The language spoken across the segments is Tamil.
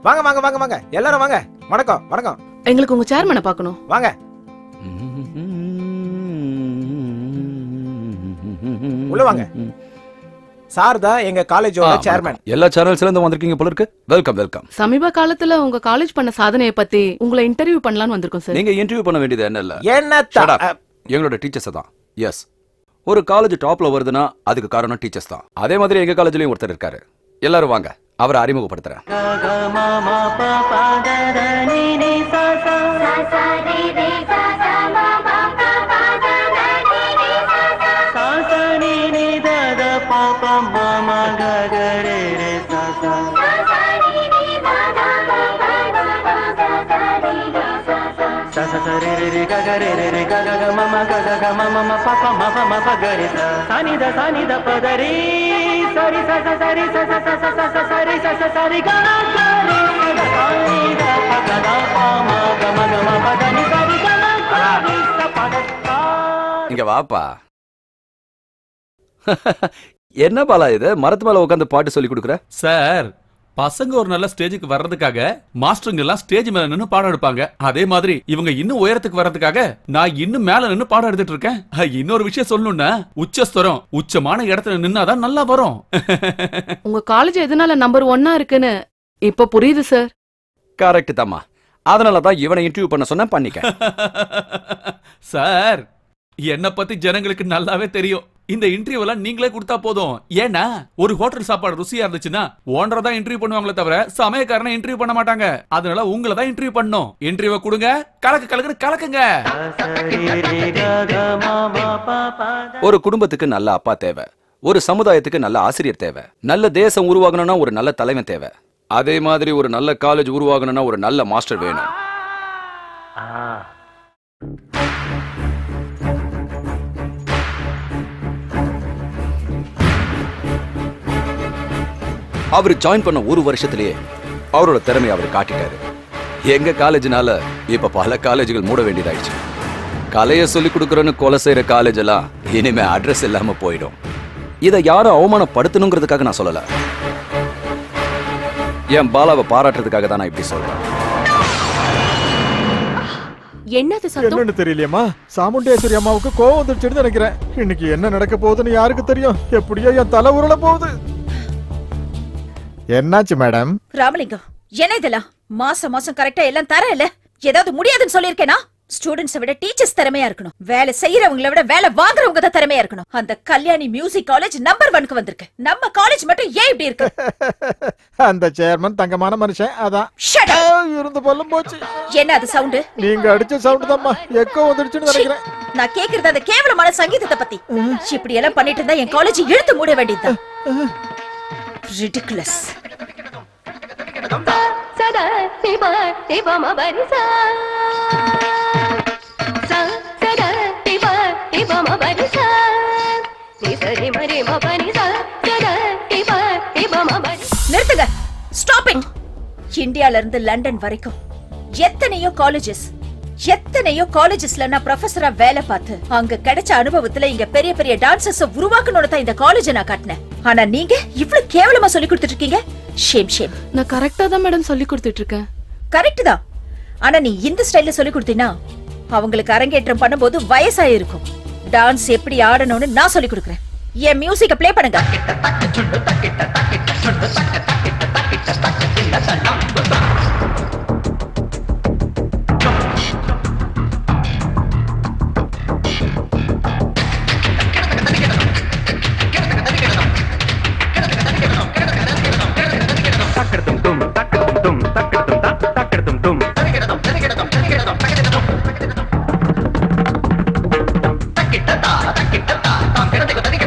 வாங்க வாங்க வாங்க வாங்க எல்லாரும் வாங்க வணக்கம் வணக்கம் எங்களுக்கு உங்க சேர்மனை பார்க்கணும் வாங்க உள்ள வாங்க. சார் தான் எங்க காலேஜோட சேர்மன் எல்லா சேனல்ஸ்ல இருந்து வந்திருக்கீங்க போல இருக்கு வெல்கம் வெல்கம் சமீப காலத்துல உங்க காலேஜ் பண்ண சாதனையை பத்தி உங்களை இன்டர்வியூ பண்ணலாம்னு வந்திருக்கோம் சார் நீங்க இன்டர்வியூ பண்ண வேண்டியது என்ன இல்ல என்ன Shut up. எங்களோட டீச்சர்ஸ் தான் எஸ் ஒரு காலேஜ் டாப்ல வருதுன்னா அதுக்கு காரணம் டீச்சர்ஸ் தான் அதே மாதிரி எங்க காலேஜ்லயும் ஒருத்தர் இருக்காரு எல்லாரும் வாங்க அவரை அறிமுகப்படுத்துறேன் இங்க வாப்பா என்ன பாலா இது மரத்து மேல உட்காந்து பாட்டு சொல்லி கொடுக்குற சார் பசங்க ஒரு நல்ல ஸ்டேஜுக்கு வர்றதுக்காக மாஸ்டருங்க எல்லாம் ஸ்டேஜ் மேல நின்னு பாடம் எடுப்பாங்க அதே மாதிரி இவங்க இன்னும் உயரத்துக்கு வர்றதுக்காக நான் இன்னும் மேல நின்னு பாடம் எடுத்துட்டு இருக்கேன் அஹ், இன்னொரு விஷயம் சொல்லணும்னா உச்சஸ்தரம் உச்சமான இடத்துல நின்னாதான் நல்லா வரும் உங்க காலேஜ் எதனால நம்பர் ஒன்னா இருக்குன்னு இப்ப புரியுது சார் கரெக்ட் தாம்மா அதனால தான் இவனை இன்டர்வியூ பண்ண சொன்ன பண்ணிக்க சார் என்ன பத்தி ஜனங்களுக்கு நல்லாவே தெரியும் இந்த இன்டர்வியூ எல்லாம் நீங்களே கொடுத்தா போதும் ஏன்னா ஒரு ஹோட்டல் சாப்பாடு ருசியா இருந்துச்சுன்னா ஓனரை தான் இன்டர்வியூ பண்ணுவாங்களே தவிர சமயக்காரனை இன்டர்வியூ பண்ண மாட்டாங்க அதனால உங்களை தான் இன்டர்வியூ பண்ணணும் இன்டர்வியூ கொடுங்க கலக்கு கலக்குன்னு கலக்குங்க ஒரு குடும்பத்துக்கு நல்ல அப்பா தேவை ஒரு சமுதாயத்துக்கு நல்ல ஆசிரியர் தேவை நல்ல தேசம் உருவாகணும்னா ஒரு நல்ல தலைவன் தேவை அதே மாதிரி ஒரு நல்ல காலேஜ் உருவாகணும்னா ஒரு நல்ல மாஸ்டர் வேணும் அவர் ஜாயின் பண்ண ஒரு வருஷத்திலேயே அவரோட திறமையை அவர் காட்டிட்டாரு எங்க காலேஜ்னால இப்ப பல காலேஜுகள் மூட வேண்டியதாயிடுச்சு கலையை சொல்லி கொடுக்கறன்னு கொலை செய்யற காலேஜ் எல்லாம் இனிமே அட்ரஸ் இல்லாம போயிடும் இதை யாரும் அவமானப்படுத்தணுங்கிறதுக்காக நான் சொல்லல என் பாலாவை பாராட்டுறதுக்காக தான் நான் இப்படி சொல்றேன் என்னது சத்தம் என்னன்னு தெரியலையம்மா சாமுண்டேஸ்வரி அம்மாவுக்கு கோவம் வந்துருச்சுன்னு நினைக்கிறேன் இன்னைக்கு என்ன நடக்க போகுதுன்னு யாருக்கு தெரியும் எப்படியோ என் தலை உருள போகுது என்னாச்சு மேடம் ராமலிங்கம் என்ன இதெல்லாம் மாசம் மாசம் கரெக்டா எல்லாம் தர இல்ல ஏதாவது முடியாதுன்னு சொல்லிருக்கேனா ஸ்டூடெண்ட்ஸை விட டீச்சர்ஸ் திறமையா இருக்கணும் வேலை செய்யறவங்கள விட வேலை வாங்குறவங்க தான் திறமையா இருக்கணும் அந்த கல்யாணி மியூசிக் காலேஜ் நம்பர் ஒன்க்கு வந்திருக்கு நம்ம காலேஜ் மட்டும் ஏன் இப்படி இருக்கு அந்த சேர்மன் தங்கமான மனுஷன் அதான் Shut up. ஆ, இருந்து பல்லும் போச்சு என்ன அது சவுண்ட் நீங்க அடிச்ச சவுண்ட் தான்மா எக்கோ வந்துருச்சுன்னு நினைக்கிறேன் நான் கேக்குறது அந்த கேவலமான சங்கீதத்தை பத்தி இப்படி எல்லாம் பண்ணிட்டு இருந்தா என் காலேஜ் இழுத்து மூட வேண்டியதுதான் ரிடிகுலஸ் சதா சிவ சிவம பரிசா ச சதா சிவ சிவம பரிசா நிசரி மரி ம பரிசா சதா சிவ சிவம பரிசா நிறுத்துங்க ஸ்டாப் இட் இந்தியால இருந்து லண்டன் வரைக்கும் எத்தனையோ காலேஜஸ் எத்தனையோ காலேஜஸ்ல நான் ப்ரொஃபஸரா வேலை பார்த்து அங்க கிடைச்ச அனுபவத்துல இங்க பெரிய பெரிய டான்சர்ஸ் உருவாக்கணும்னு தான் இந்த காலேஜ நான் காட்டினேன் ஆனா நீங்க இவ்ளோ கேவலமா சொல்லி கொடுத்துட்டு இருக்கீங்க ஷேம் ஷேம் நான் கரெக்டா தான் மேடம் சொல்லி கொடுத்துட்டு இருக்கேன் கரெக்ட் தான் ஆனா நீ இந்த ஸ்டைல்ல சொல்லி கொடுத்தீனா அவங்களுக்கு அரங்கேற்றம் பண்ணும்போது வயசாயிருக்கும் டான்ஸ் எப்படி ஆடணும்னு நான் சொல்லி கொடுக்குறேன் என் மியூசிக்க ப்ளே பண்ணுங்க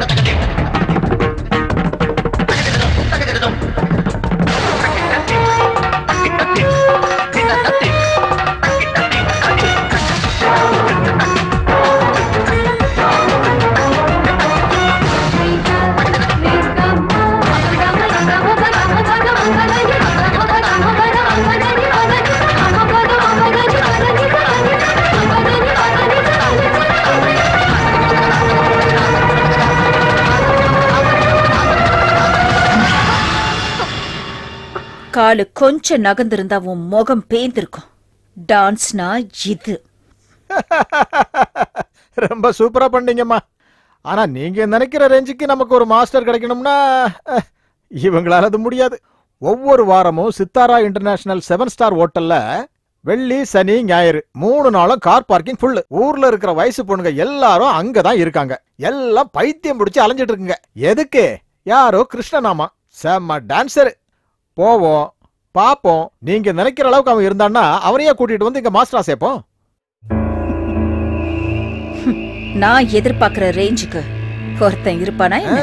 சதா காலு கொஞ்சம் நகர்ந்திருந்தா உன் முகம் பேந்திருக்கும் டான்ஸ்னா இது ரொம்ப சூப்பரா பண்ணீங்கம்மா ஆனா நீங்க நினைக்கிற ரேஞ்சுக்கு நமக்கு ஒரு மாஸ்டர் கிடைக்கணும்னா அஹ், இவங்களால அது முடியாது ஒவ்வொரு வாரமும் சித்தாரா இன்டர்நேஷனல் செவன் ஸ்டார் ஹோட்டல்ல வெள்ளி சனி ஞாயிறு மூணு நாளும் கார் பார்க்கிங் ஃபுல்லு ஊர்ல இருக்கிற வயசு பொண்ணுங்க எல்லாரும் அங்கதான் இருக்காங்க எல்லாம் பைத்தியம் பிடிச்சு அலைஞ்சிட்டு இருக்குங்க எதுக்கு யாரோ கிருஷ்ணனாமா செம்ம டான்சரு போவோம் பாப்போம் நீங்க நினைக்கிற அளவுக்கு அவன் இருந்தான்னா அவனையே கூட்டிட்டு வந்து இங்க மாஸ்டரா சேர்ப்போம் நான் எதிர்பார்க்கிற ரேஞ்சுக்கு ஒருத்தன் இருப்பானா என்ன?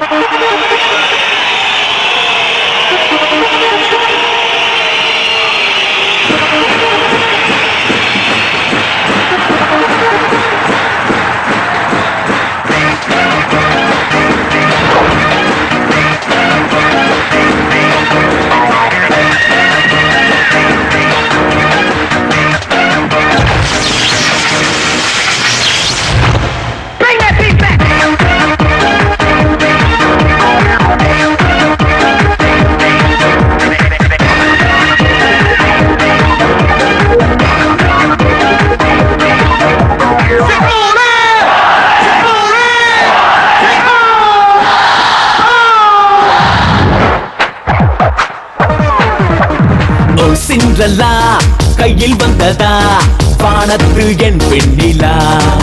ஓ சின்றலா கையில் வந்ததா வானத்து என் பெண்ணிலா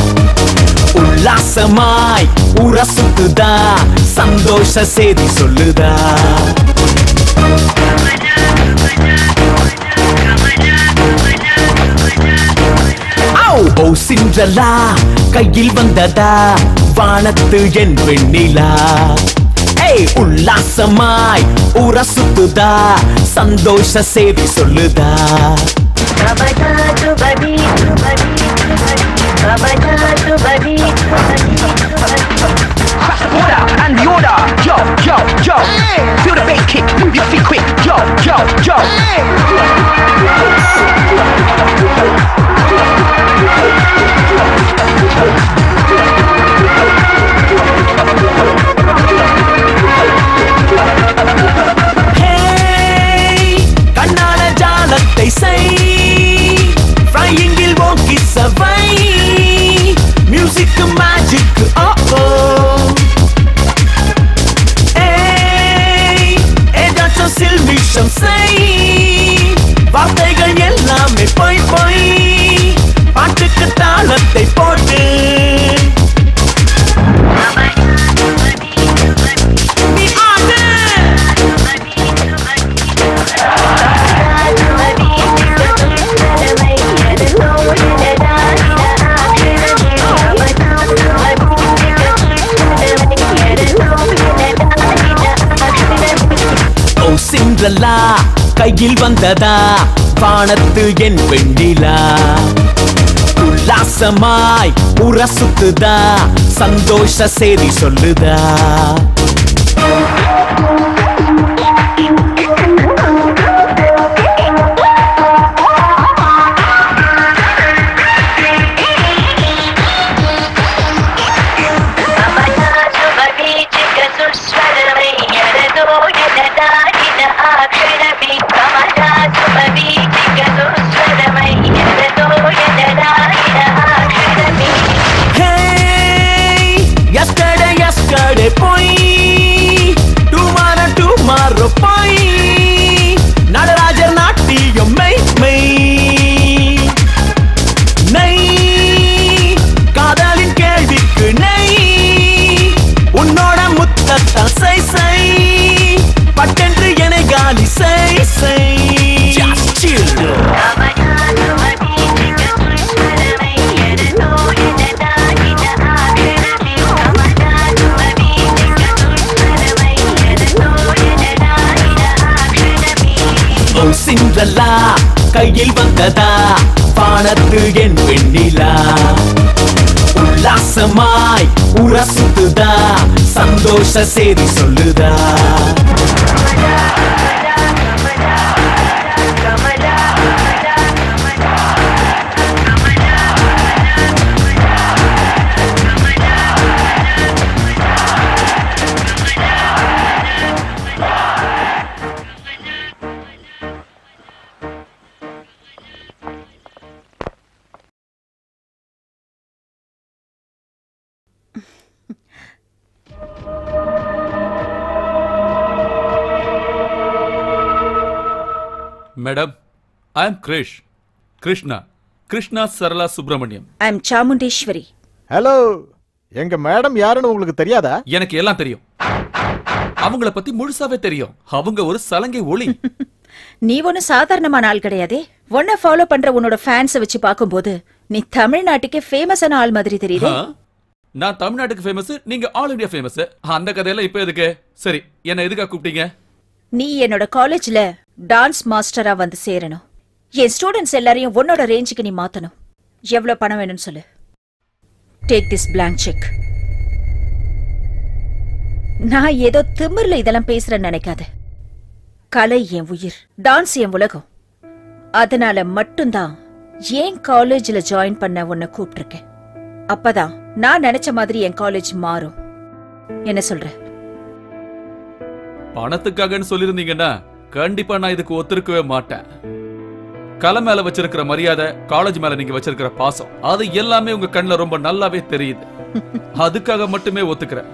உல்லாசமாய் உரசுத்துதா சந்தோஷ செய்தி சொல்லுதா ஔ! ஓ சின்றலா கையில் வந்ததா வானத்து என் வெண்ணிலா ஏய் உல்லாசமாய் உரசுத்துதா சந்தோஷ செய்தி சொல்லுதா order and the order. Yo, yo, yo. Feel the bass kick, move your feet quick. Yo, yo, yo. Hey, கண்ணான ஜாலத்தை செய் ஃப்ளையிங்கில் ஓங்கி சவை மியூசிக் மேஜிக் ஓ ஓ ஏய், ஏதாச்சும் சில்மிஷம் செய் வார்த்தைகள் எல்லாமே பொய் பொய் பாட்டுக்கு தாளத்தை போட்டு நீ ஆடு ஓ சின்றலா கையில் வந்ததா வானத்து என் வெண்ணிலா உல்லாசமாய் உரசுத்துதா சந்தோஷ செய்தி சொல்லுதா Hey, yesterday, yesterday, boy. Tomorrow, tomorrow, boy. Natarajar நாட்டியம் மெய் மெய் நெய் காதலின் கேள்விக்கு நெய் உன்னோட முத்தத்தால் சை சை பட்டென்று என காலி சை சை Just chill. ஓ சின்றலா கையில் வந்ததா வானத்து என் வெண்ணிலா உல்லாசமாய் உரசுத்துதா சந்தோஷ செய்தி சொல்லுதா madam I am Krish Krishna Krishna Sarala Subramaniam I am Chamundeshwari hello எங்க மேடம் யாருன்னு உங்களுக்கு தெரியாதா எனக்கு எல்லாம் தெரியும் அவங்கள பத்தி முழுசாவே தெரியும் அவங்க ஒரு சலங்கை ஒளி நீ ஒன்னும் சாதாரணமான ஆள் கிடையாதே உன்னை ஃபாலோ பண்ற உன்னோட ஃபேன்ஸ வச்சு பார்க்கும்போது நீ தமிழ்நாட்டுக்கே ஃபேமஸான ஆள் மாதிரி தெரியுது ஆ? நான் தமிழ்நாட்டுக்கு ஃபேமஸ் நீங்க ஆல் இந்தியா ஃபேமஸ் அந்த கதையெல்லாம் இப்ப எதுக்கு சரி என்ன எதுக்காக கூப்பிட்டீங்க நீ என்னோட காலேஜ்ல டான்ஸ் மாஸ்டரா வந்து சேரணும் என் ஸ்டூடெண்ட்ஸ் எல்லாரையும் உன்னோட ரேஞ்சுக்கு நீ மாத்தணும் எவ்வளவு பணம் வேணும்னு சொல்லு டேக் திஸ் blank செக் நான் ஏதோ திமிர்ல இதெல்லாம் பேசுறேன்னு நினைக்காத கலை என் உயிர் டான்ஸ் என் உலகம் அதனால மட்டும்தான் ஏன் காலேஜ்ல ஜாயின் பண்ண உன்னை கூப்பிட்டிருக்கேன் அப்பதான் நான் நினைச்ச மாதிரி என் காலேஜ் மாறும் என்ன சொல்ற பணத்துக்காகன்னு சொல்லியிருந்தீங்கன்னா கண்டிப்பா நான் இதுக்கு ஒத்துருக்கவே மாட்டேன் கலை மேல வச்சிருக்கிற மரியாதை காலேஜ் மேல நீங்க வச்சிருக்கிற பாசம் அது எல்லாமே உங்க கண்ணுல ரொம்ப நல்லாவே தெரியுது அதுக்காக மட்டுமே ஒத்துக்கிறேன்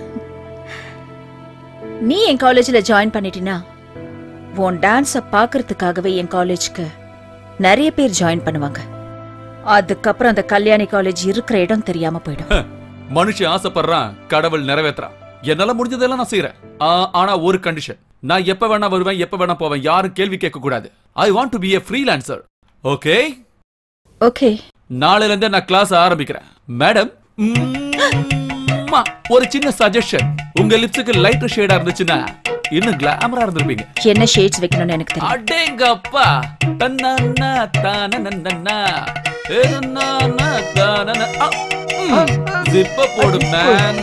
நீ என் காலேஜ்ல ஜாயின் பண்ணிட்டினா உன் டான்ஸ பாக்குறதுக்காகவே என் காலேஜ்க்கு நிறைய பேர் ஜாயின் பண்ணுவாங்க அதுக்கப்புறம் அந்த கல்யாணி காலேஜ் இருக்கிற இடம் தெரியாம போயிடும் மனுஷன் ஆசைப்படுறான் கடவுள் நிறைவேத்துறான் என்னால முடிஞ்சதெல்லாம் நான் செய்யறேன் ஆ, ஆனா ஒரு கண்டிஷன் நான் எப்ப வேணா வருவேன் எப்ப வேணா போவேன் யாரும் கேள்வி கேட்க கூடாது I want to be a freelancer okay okay நாளையில இருந்தே நான் கிளாஸ் ஆரம்பிக்கிறேன் மேடம் ஒரு சின்ன சஜஷன் உங்க லிப்ஸுக்கு லைட் ஷேடா இருந்துச்சுன்னா இன்னும் கிளாமரா இருந்திருப்பீங்க என்ன ஷேட்ஸ் வைக்கணும்னு எனக்கு தெரியும் அடேங்கப்பா தன்னன்னா தானனன்னா ஏனன்னா தானன அ, ம். ஜிப்ப போடு மேன்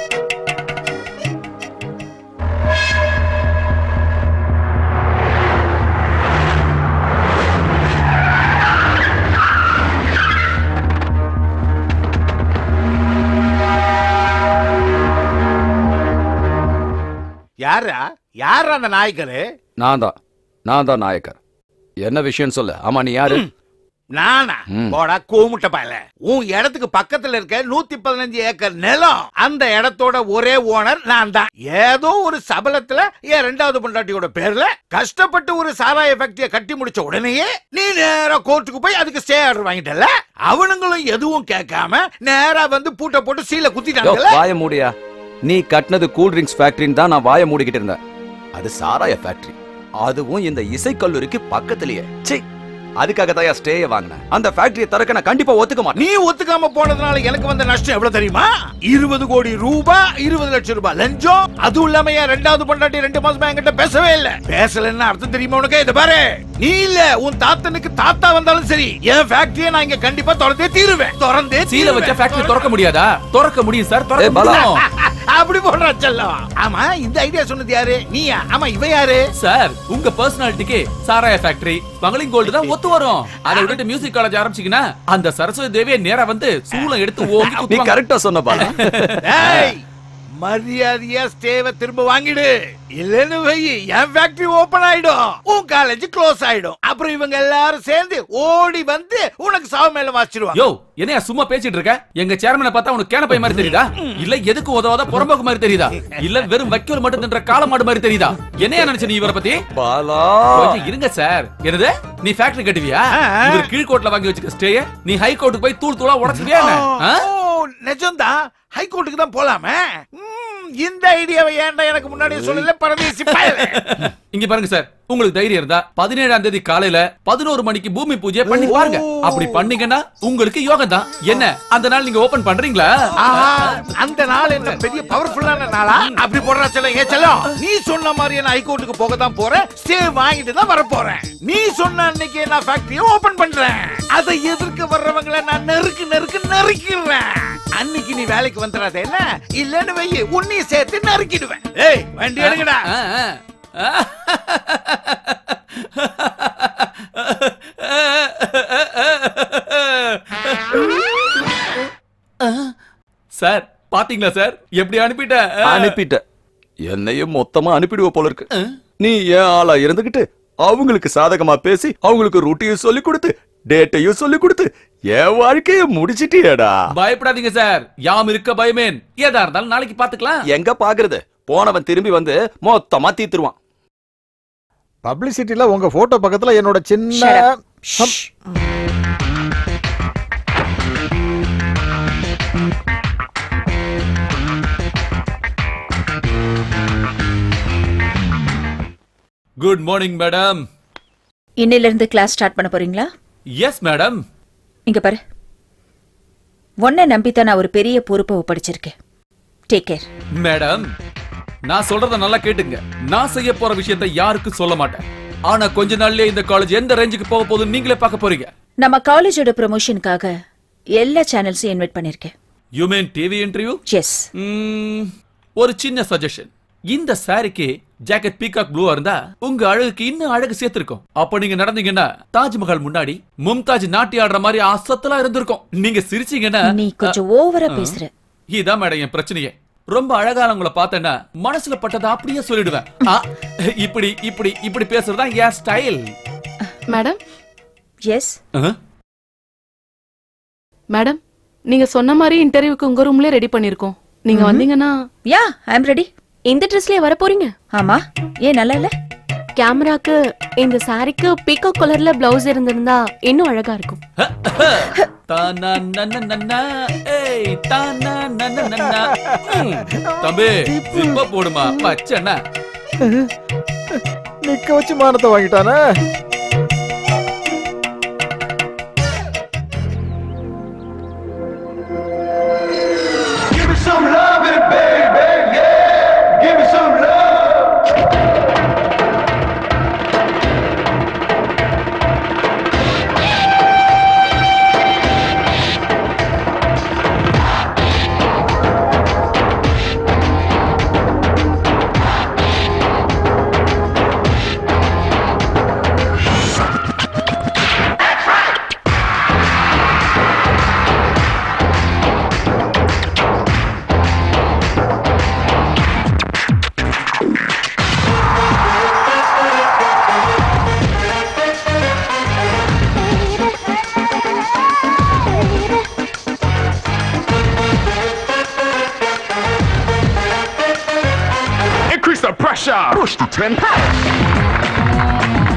யாரா யாரா அந்த நாய்க்கரு நான் தான் நான் தான் நாயக்கர் என்ன விஷயம் சொல்லு ஆமா நீ யாரு நானா ம். போடா கூமுட்ட பயல உன் இடத்துக்கு பக்கத்துல இருக்க நூத்தி பதினஞ்சு ஏக்கர் நிலம் அந்த இடத்தோட ஒரே ஓனர் நான் தான் ஏதோ ஒரு சபலத்துல என் ரெண்டாவது பொண்டாட்டியோட பேர்ல கஷ்டப்பட்டு ஒரு சாராய ஃபேக்டரிய கட்டி முடிச்ச உடனேயே நீ நேரா கோர்ட்டுக்கு போய் அதுக்கு ஸ்டே ஆர்டர் வாங்கிட்டல அவனுங்களும் எதுவும் கேட்காம நேரா வந்து பூட்டை போட்டு சீல யோ, குத்திட்டாங்கல்ல வாய மூடியா நீ கட்டினது கூல் ட்ரிங்க்ஸ் ஃபேக்டரின்னு தான் நான் வாய மூடிக்கிட்டு இருந்தேன் அது சாராய ஃபேக்டரி அதுவும் இந்த இசைக்கல்லூரிக்கு பக்கத்திலேயே ச்சீ அதுக்காக தான் ஸ்டேய வாங்கினேன் அந்த ஃபேக்டரியை திறக்க நான் கண்டிப்பா ஒத்துக்க மாட்டேன் நீ ஒத்துக்காம போனதுனால எனக்கு வந்த நஷ்டம் எவ்வளவு தெரியுமா இருபது கோடி ரூபாய் இருபது லட்சம் ரூபாய் லஞ்சம் அதுவும் இல்லாம என் ரெண்டாவது பொண்டாட்டி ரெண்டு மாசமா என்கிட்ட பேசவே இல்ல பேசலன்னு அர்த்தம் தெரியுமா உனக்கு இது பாரு நீ இல்ல உன் தாத்தனுக்கு தாத்தா வந்தாலும் சரி என் ஃபேக்டரியை நான் இங்க கண்டிப்பா திறந்தே தீருவேன் திறந்தே சீல வச்ச ஃபேக்டரி திறக்க முடியாதா திறக்க முடியும் சார் திறக்க ஏய், பாலா. முடியும் அப்படி போடுற செல்லம் ஆமா இந்த ஐடியா சொன்னது யாரு நீயா ஆமா இவ யாரு சார் உங்க பர்சனாலிட்டிக்கு சாராய ஃபேக்டரி ஸ்மக்லிங் கோல்டு தான் ஒத்து வரும் அதை விட்டுட்டு மியூசிக் காலேஜ் ஆரம்பிச்சீங்கன்னா அந்த சரஸ்வதி தேவியை நேரா வந்து சூளம் எடுத்து ஓங்கி நீ குத்துவாங்க. கரெக்டா சொன்ன பாலா டேய் மரியாதையா ஸ்டேவை திரும்ப வாங்கிடு இல்லன்னு வை என் ஃபேக்டரி ஓபன் ஆயிடும் உன் காலேஜ் க்ளோஸ் ஆயிடும் அப்புறம் இவங்க எல்லாரும் சேர்ந்து ஓடி வந்து உனக்கு சாவு மேல வாச்சிடுவாங்க யோ என்னையா சும்மா பேசிட்டு இருக்க எங்க சேர்மனை பார்த்தா உனக்கு கேன பை மாதிரி தெரியுதா இல்ல எதுக்கு உதவாத புறம்போக்கு மாதிரி தெரியுதா இல்ல வெறும் வைக்கோல் மட்டும் தின்ற காலமாடு மாதிரி தெரியுதா என்னையா நினைச்ச நீ இவரை பத்தி பாலா கொஞ்சம் இருங்க சார் என்னது நீ ஃபேக்டரி கட்டுவியா இவர் கீழ்கோட்ல வாங்கி வச்சுக்க ஸ்டேய நீ ஹை கோர்ட்டுக்கு போய் தூள் தூளா உடைச்சிட்டியா என்ன? ஆ? ஓ நிஜம்தான் ஹைகோர்ட்டுக்கு தான் போலாமே ம், இந்த ஐடியாவை ஏன்டா எனக்கு முன்னாடியே சொல்லல பரதேசி பயலே இங்க பாருங்க சார் உங்களுக்கு தைரியம் இருந்தா பதினேழாம் தேதி காலையில பதினோரு மணிக்கு பூமி பூஜையை பண்ணி பாருங்க அப்படி பண்ணீங்கன்னா உங்களுக்கு யோகம் தான் என்ன அந்த நாள் நீங்க ஓபன் பண்றீங்களா ஆஹா, அந்த நாள் என்ன பெரிய பவர்ஃபுல்லான நாளா அப்படி போடுறா செல்லம் ஏ செல்லம் நீ சொன்ன மாதிரியே நான் ஹைகோர்ட்டுக்கு போக தான் போறேன் ஸ்டே வாங்கிட்டு தான் வர போறேன் நீ சொன்ன அன்னைக்கு நான் ஃபேக்டரியை ஓபன் பண்றேன் அதை எதிர்க்க வர்றவங்களை நான் நெருக்கு நெருக்கு நறுக்கிடுறேன் அன்னைக்கு நீ வேலைக்கு வந்துடாத என்ன இல்லன்னு வை உன்னையும் சேர்த்து நறுக்கிடுவேன் ஏய் வண்டி எடுங்கடா ஆ, ஆ. சார் பாத்தீங்களா சார் எப்படி அனுப்பிட்டேன் அனுப்பிட்ட என்னையும் மொத்தமா அனுப்பிடுவ போல இருக்கு நீ ஏன் ஆளா இருந்துகிட்டு அவங்களுக்கு சாதகமா பேசி அவங்களுக்கு ரொட்டியும் சொல்லி கொடுத்து டேட்டையும் சொல்லி கொடுத்து என் வாழ்க்கைய முடிச்சிட்டியேடா பயப்படாதீங்க சார் யாம் இருக்க பயமேன் ஏதா இருந்தாலும் நாளைக்கு பாத்துக்கலாம் எங்க பாக்குறது போனவன் திரும்பி வந்து மொத்தமா தீத்துருவான் பப்ளிசிட்டில உங்க போட்டோ பக்கத்துல என்னோட சின்ன Shut up. Hmm. Shh. Good morning madam இன்னையில இருந்து கிளாஸ் ஸ்டார்ட் பண்ண போறீங்களா எஸ் மேடம் இங்க பாரு உன்னை நம்பித்தான் நான் ஒரு பெரிய பொறுப்பை ஒப்படைச்சிருக்கேன் டேக் கேர் மேடம் நான் சொல்றத நல்லா கேட்டுங்க நான் செய்ய போற விஷயத்தை யாருக்கும் சொல்ல மாட்டேன் ஆனா கொஞ்ச நாள்லயே இந்த காலேஜ் எந்த ரேஞ்சுக்கு போக போகுதுன்னு நீங்களே பார்க்க போறீங்க நம்ம காலேஜோட ப்ரமோஷனுக்காக எல்லா சேனல்ஸையும் இன்வைட் பண்ணிருக்கேன் you mean TV interview yes ஒரு சின்ன சஜஷன் இந்த சாரிக்கு ஜாக்கெட் பீகாக் ப்ளூவா இருந்தா உங்க அழகுக்கு இன்னும் அழகு சேர்த்திருக்கும் அப்ப நீங்க நடந்தீங்கன்னா தாஜ்மஹால் முன்னாடி மும்தாஜ் நாட்டி ஆடுற மாதிரி அசத்தலா இருந்திருக்கும் நீங்க சிரிச்சீங்கன்னா நீ கொஞ்சம் ஓவரா பேசுற இதான் மேடம் என் பிரச்சனையே ரொம்ப அழகானவங்கள பார்த்தேன்னா மனசுல பட்டதை அப்படியே சொல்லிடுவேன் ஆ, இப்படி இப்படி இப்படி பேசுறதா என் ஸ்டைல் மேடம் எஸ் மேடம் நீங்க சொன்ன மாதிரி இன்டர்வியூக்கு உங்க ரூம்லயே ரெடி பண்ணிருக்கோம் நீங்க வந்தீங்கன்னா யா ஐ அம் ரெடி இந்த ட்ரெஸ்லயே வர போறீங்க ஆமா ஏன் நல்லா இல்ல கேமராக்கு இந்த சாரிக்கு பீக்கோ கலர்ல பிளவுஸ் இருந்திருந்தா இன்னும் அழகா இருக்கும் தானா நன்ன நன்னா, ஏய், தானா நன்ன நன்னா. ம், தம்பி ஜிப்ப போடுமா பச்சைன்னா நிக்க வச்சு மானத்தை வாங்கிட்டானே Give me some love, baby, yeah. Give me some love. Increase the pressure. Push to 10 pounds.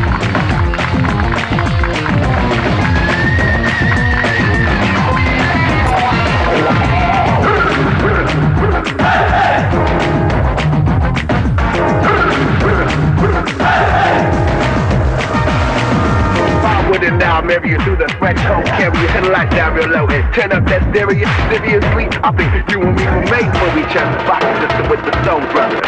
Vibe with it now, marry you through the French home, carry your headlight down real low and turn up that stereo, seriously. I think you and me were made for each other. Rock sister with the Stone Brothers.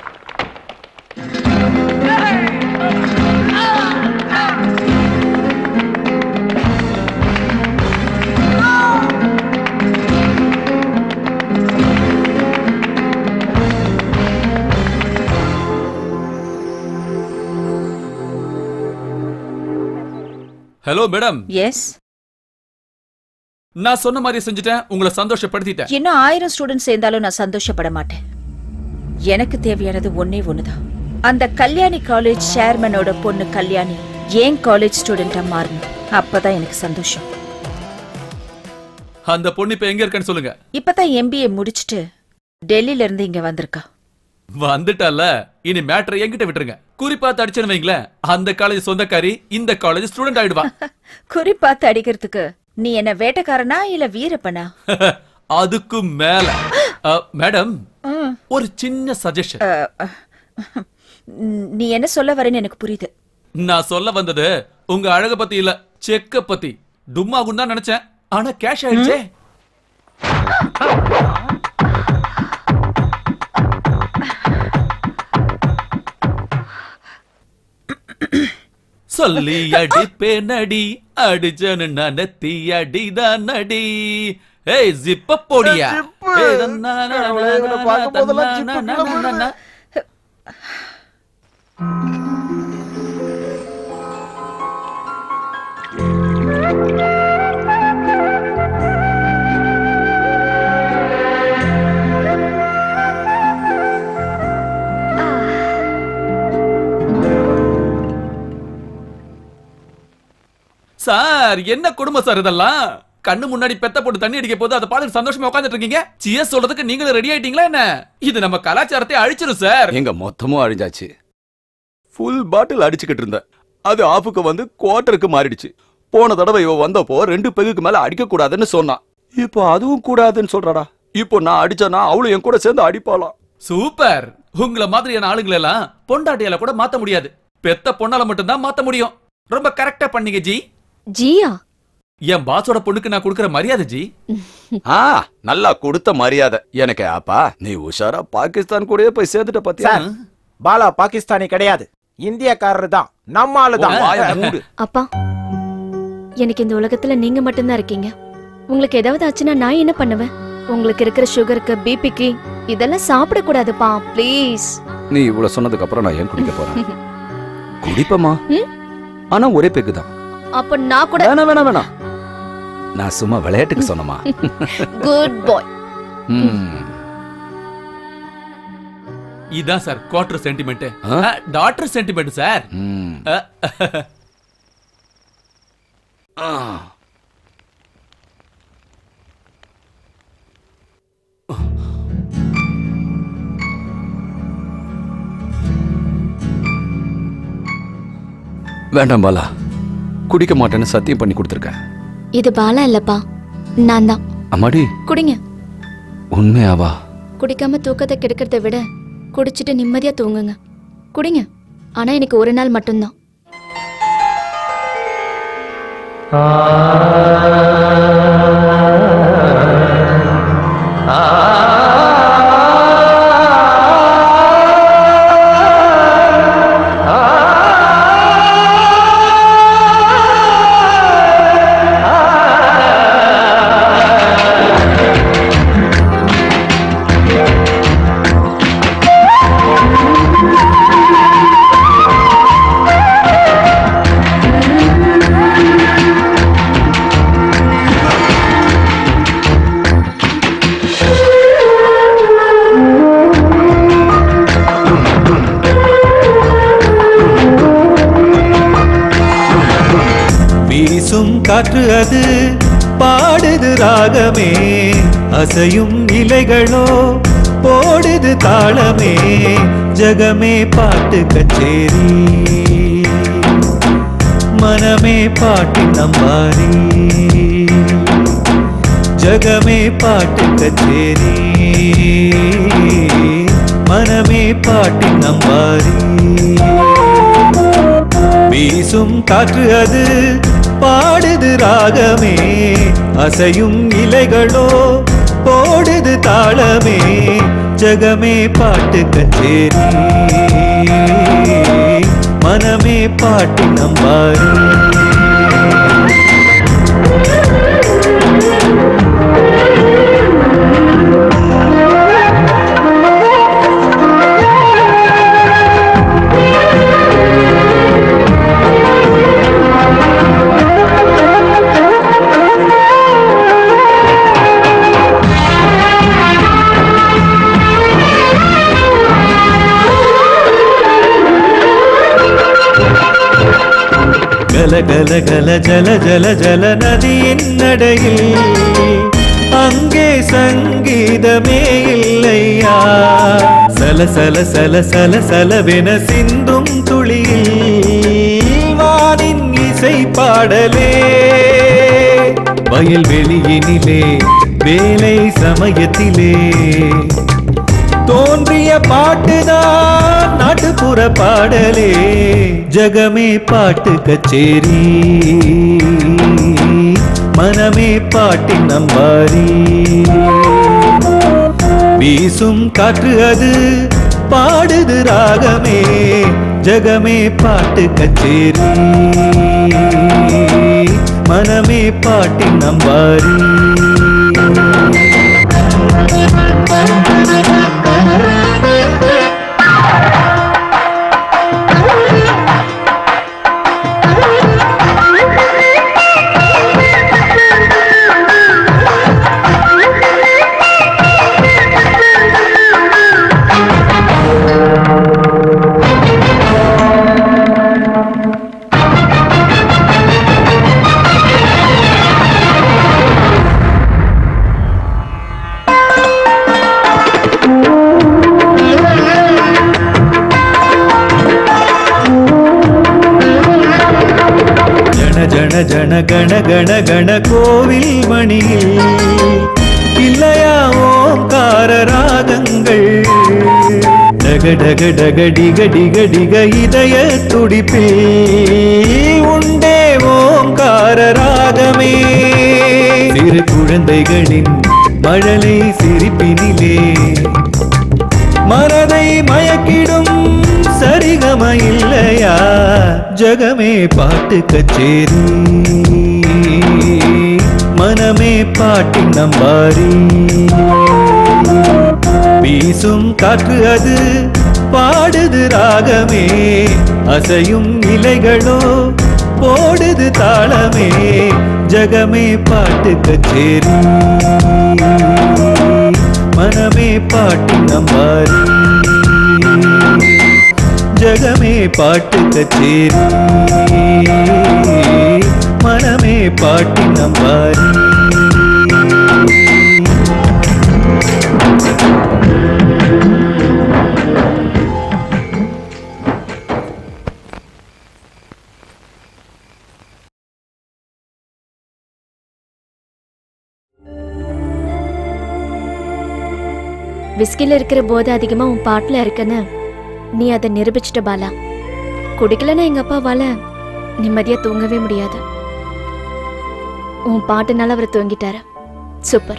Hello madam yes நான் சொன்ன மாதிரி செஞ்சுட்டேன் உங்களை சந்தோஷப்படுத்திட்டேன் இன்னும் ஆயிரம் ஸ்டூடெண்ட் சேர்ந்தாலும் நான் சந்தோஷப்பட மாட்டேன் எனக்கு தேவையானது ஒன்னே ஒண்ணுதான் அந்த கல்யாணி காலேஜ் சேர்மனோட பொண்ணு கல்யாணி ஏன் காலேஜ் ஸ்டூடெண்டா மாறணும் அப்பதான் எனக்கு சந்தோஷம் அந்த பொண்ணு இப்ப எங்க இருக்கேன்னு சொல்லுங்க இப்பதான் எம்பிஏ முடிச்சிட்டு டெல்லில இருந்து இங்க வந்திருக்கா வந்துட்டால இனி மேட்டரை என்கிட்ட விட்டுருங்க குறிப்பா தடிச்சேன்னு வைங்களேன் அந்த காலேஜ் சொந்தக்காரி இந்த காலேஜ் ஸ்டூடெண்ட் ஆயிடுவா குறிப்பாத்து அடிக்கிறதுக்கு நீ என்ன வேட்டைக்காரனா இல்ல வீரப்பனா அதுக்கு மேல அஹ், மேடம் ம். ஒரு சின்ன சஜஷன் அஹ், அஹ், நீ என்ன சொல்ல வரேன்னு எனக்கு புரியுது நான் சொல்ல வந்தது உங்க அழக பத்தி இல்ல செக்க பத்தி டும்மாகும் தான் நினைச்சேன் ஆனா கேஷ் ஆயிடுச்சே சொல்லி அடிப்பே நடி அடிச்சனு நனத்தி அடிதான் நடி ஏய் ஜிப்ப போடியா ஜிப்பு. ஏய், தன்னா, நா, நா, அவளை இவனை நா, பார்க்கும் போதெல்லாம் தன்னா, ஜிப்பு நா, கீழே நா, நா, நா. சார் என்ன குடும்பம் சார் இதெல்லாம் கண்ணு முன்னாடி பெத்த போட்டு தண்ணி அடிக்க போது அதை பார்த்துட்டு சந்தோஷமா உட்காந்துட்டு இருக்கீங்க சிஎஸ் சொல்றதுக்கு நீங்களும் ரெடி ஆயிட்டீங்களா என்ன இது நம்ம கலாச்சாரத்தை அழிச்சிரும் சார் எங்க மொத்தமும் அழிஞ்சாச்சு ஃபுல் பாட்டில் அடிச்சுக்கிட்டு இருந்தேன் அது ஆஃபுக்கு வந்து குவார்ட்டருக்கு மாறிடுச்சு போன தடவை இவ வந்தப்போ ரெண்டு பெகுக்கு மேல அடிக்க கூடாதுன்னு சொன்னான் இப்போ அதுவும் கூடாதுன்னு சொல்றாடா இப்போ நான் அடிச்சேனா அவளும் என் கூட சேர்ந்து அடிப்பாளாம் சூப்பர் உங்கள மாதிரியான ஆளுங்களை எல்லாம் பொண்டாட்டியால கூட மாத்த முடியாது பெத்த பொண்ணால மட்டும்தான் மாத்த முடியும் ரொம்ப கரெக்டா பண்ணீங்க ஜி ஜியா என் பாஸோட பொண்ணுக்கு நான் கொடுக்கற மரியாதை ஜி ஆ நல்லா கொடுத்த மரியாதை எனக்கு அப்பா நீ உஷாரா பாகிஸ்தான் கூடயே போய் சேர்ந்துட்ட பாத்தியா சார் பாலா பாகிஸ்தானி கிடையாது இந்தியக்காரர் தான் நம்ம ஆளு தான் வாய மூடு. அப்பா எனக்கு இந்த உலகத்துல நீங்க மட்டும்தான் இருக்கீங்க உங்களுக்கு ஏதாவது ஆச்சுன்னா நான் என்ன பண்ணுவேன் உங்களுக்கு இருக்கிற சுகருக்கு பிபிக்கு இதெல்லாம் சாப்பிடக்கூடாதுப்பா ப்ளீஸ் நீ இவ்வளவு சொன்னதுக்கு அப்புறம் நான் ஏன் குடிக்க போறேன் குடிப்பமா ஆனா ஒரே பெக்கு தான் அப்ப நான் கூட வேணாம் வேணாம் வேணாம் நான் சும்மா விளையாட்டுக்கு சொன்னமா குட் பாய் இதான் sir quarter sentiment doctor sentiment sir ah, வேண்டாம் பாலா குடிக்க மாட்டேன்னு சத்தியம் பண்ணி கொடுத்துருக்கேன் இது பாலா இல்லப்பா நான் தான் அம்மாடி குடிங்க உண்மையாவா குடிக்காம தூக்கத்தை கெடுக்கிறத விட குடிச்சிட்டு நிம்மதியா தூங்குங்க குடிங்க ஆனா எனக்கு ஒரு நாள் மட்டும்தான் வீசும் காற்று அது பாடுது ராகமே அசையும் இலைகளோ போடுது தாளமே ஜகமே பாட்டு கச்சேரி மனமே பாட்டின் நம்பாரி ஜகமே பாட்டு கச்சேரி மனமே பாட்டின் நம்பாரி வீசும் காற்று அது பாடுது ராகமே அசையும் இலைகளோ போடுது தாளமே ஜகமே பாட்டு கச்சேரி மனமே பாட்டு நம்பாரி கல கல கல ஜல ஜல ஜல நதியின் நடையில் அங்கே சங்கீதமே இல்லையா சல சல சல சல சலவென சிந்தும் துளியில் வானின் இசை பாடலே வயல்வெளியினிலே வேலை சமயத்திலே தோன்றிய பாட்டுதான் நாட்டுப்புற பாடலே ஜகமே பாட்டு கச்சேரி மனமே பாட்டின் நம்பாரி வீசும் காற்று அது பாடுது ராகமே ஜகமே பாட்டு கச்சேரி மனமே பாட்டின் நம்பாரி ஜன ஜன கண கண கண கோவில் மணியில் இல்லையா ஓங்கார ராகங்கள் டக டக டக டிக டிக டிக இதய துடிப்பில் உண்டே ஓங்கார ராகமே சிறு குழந்தைகளின் மழலை சிரிப்பினிலே மனதை மயக்கிடும் சரிகம இல்லையா ஜகமே பாட்டு கச்சேரி மனமே பாட்டின் நம்பாரி வீசும் காற்று அது பாடுது ராகமே அசையும் இலைகளோ போடுது தாளமே ஜகமே பாட்டு கச்சேரி மனமே பாட்டு நம்பாரி ஜகமே பாட்டு கச்சேரி மனமே பாட்டு நம்பாரி விஸ்கில இருக்கிற போதை அதிகமா உன் பாட்டுல இருக்குன்னு நீ அதை நிரூபிச்சிட்ட பாலா குடிக்கலன்னா எங்க அப்பாவால நிம்மதியா தூங்கவே முடியாது உன் பாட்டுனால அவர் தூங்கிட்டாரு சூப்பர்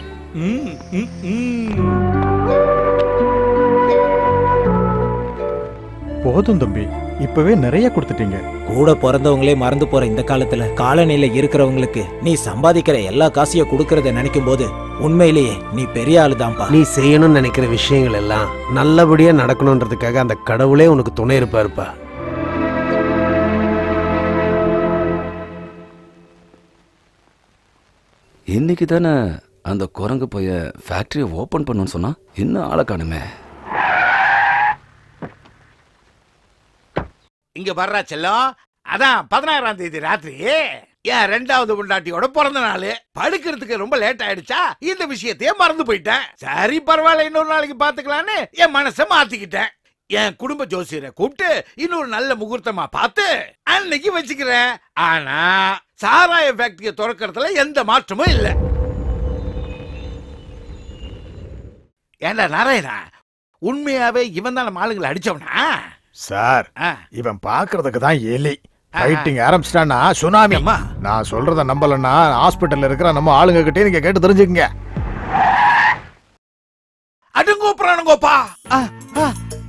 போதும் தம்பி இப்பவே நிறைய கொடுத்துட்டீங்க கூட பிறந்தவங்களே மறந்து போற இந்த காலத்துல காலநிலை இருக்கிறவங்களுக்கு நீ சம்பாதிக்கிற எல்லா காசையும் கொடுக்கறத நினைக்கும் போது உண்மையிலேயே நீ பெரிய ஆளுதான்ப்பா நீ செய்யணும்னு நினைக்கிற விஷயங்கள் எல்லாம் நல்லபடியா நடக்கணுன்றதுக்காக அந்த கடவுளே உனக்கு துணை இருப்பாருப்பா இன்னைக்கு தானே அந்த குரங்கு பைய ஃபேக்டரியை ஓபன் பண்ணுன்னு சொன்னா இன்னும் ஆளை காணுமே இங்க வர்றா செல்லம் அதான் பதினாறாம் தேதி ராத்திரி என் ரெண்டாவது பொண்டாட்டியோட பிறந்த நாள் படுக்கிறதுக்கு ரொம்ப லேட் ஆயிடுச்சா இந்த விஷயத்தையே மறந்து போயிட்டேன் சரி பரவாயில்ல இன்னொரு நாளைக்கு பாத்துக்கலான்னு என் மனசை மாத்திக்கிட்டேன் என் குடும்ப ஜோசியரை கூப்பிட்டு இன்னொரு நல்ல முகூர்த்தமா பார்த்து அன்னைக்கு வச்சுக்கிறேன் ஆனா சாராய ஃபேக்டரியை திறக்கறதுல எந்த மாற்றமும் இல்ல ஏண்டா நாராயணா உண்மையாவே இவன் தான் நம்ம ஆளுங்களை அடிச்சவனா சார் ஆ. இவன் பாக்குறதுக்கு தான் எலி ஃபைட்டிங் ஆரம்பிச்சிட்டானா சுனாமி அம்மா. நான் சொல்றத நம்பலன்னா ஹாஸ்பிட்டல்ல இருக்கிற நம்ம ஆளுங்க கிட்டே நீங்க கேட்டு தெரிஞ்சுக்கங்க அடுங்கோ பிராணங்கோப்பா ஆ, ஆ.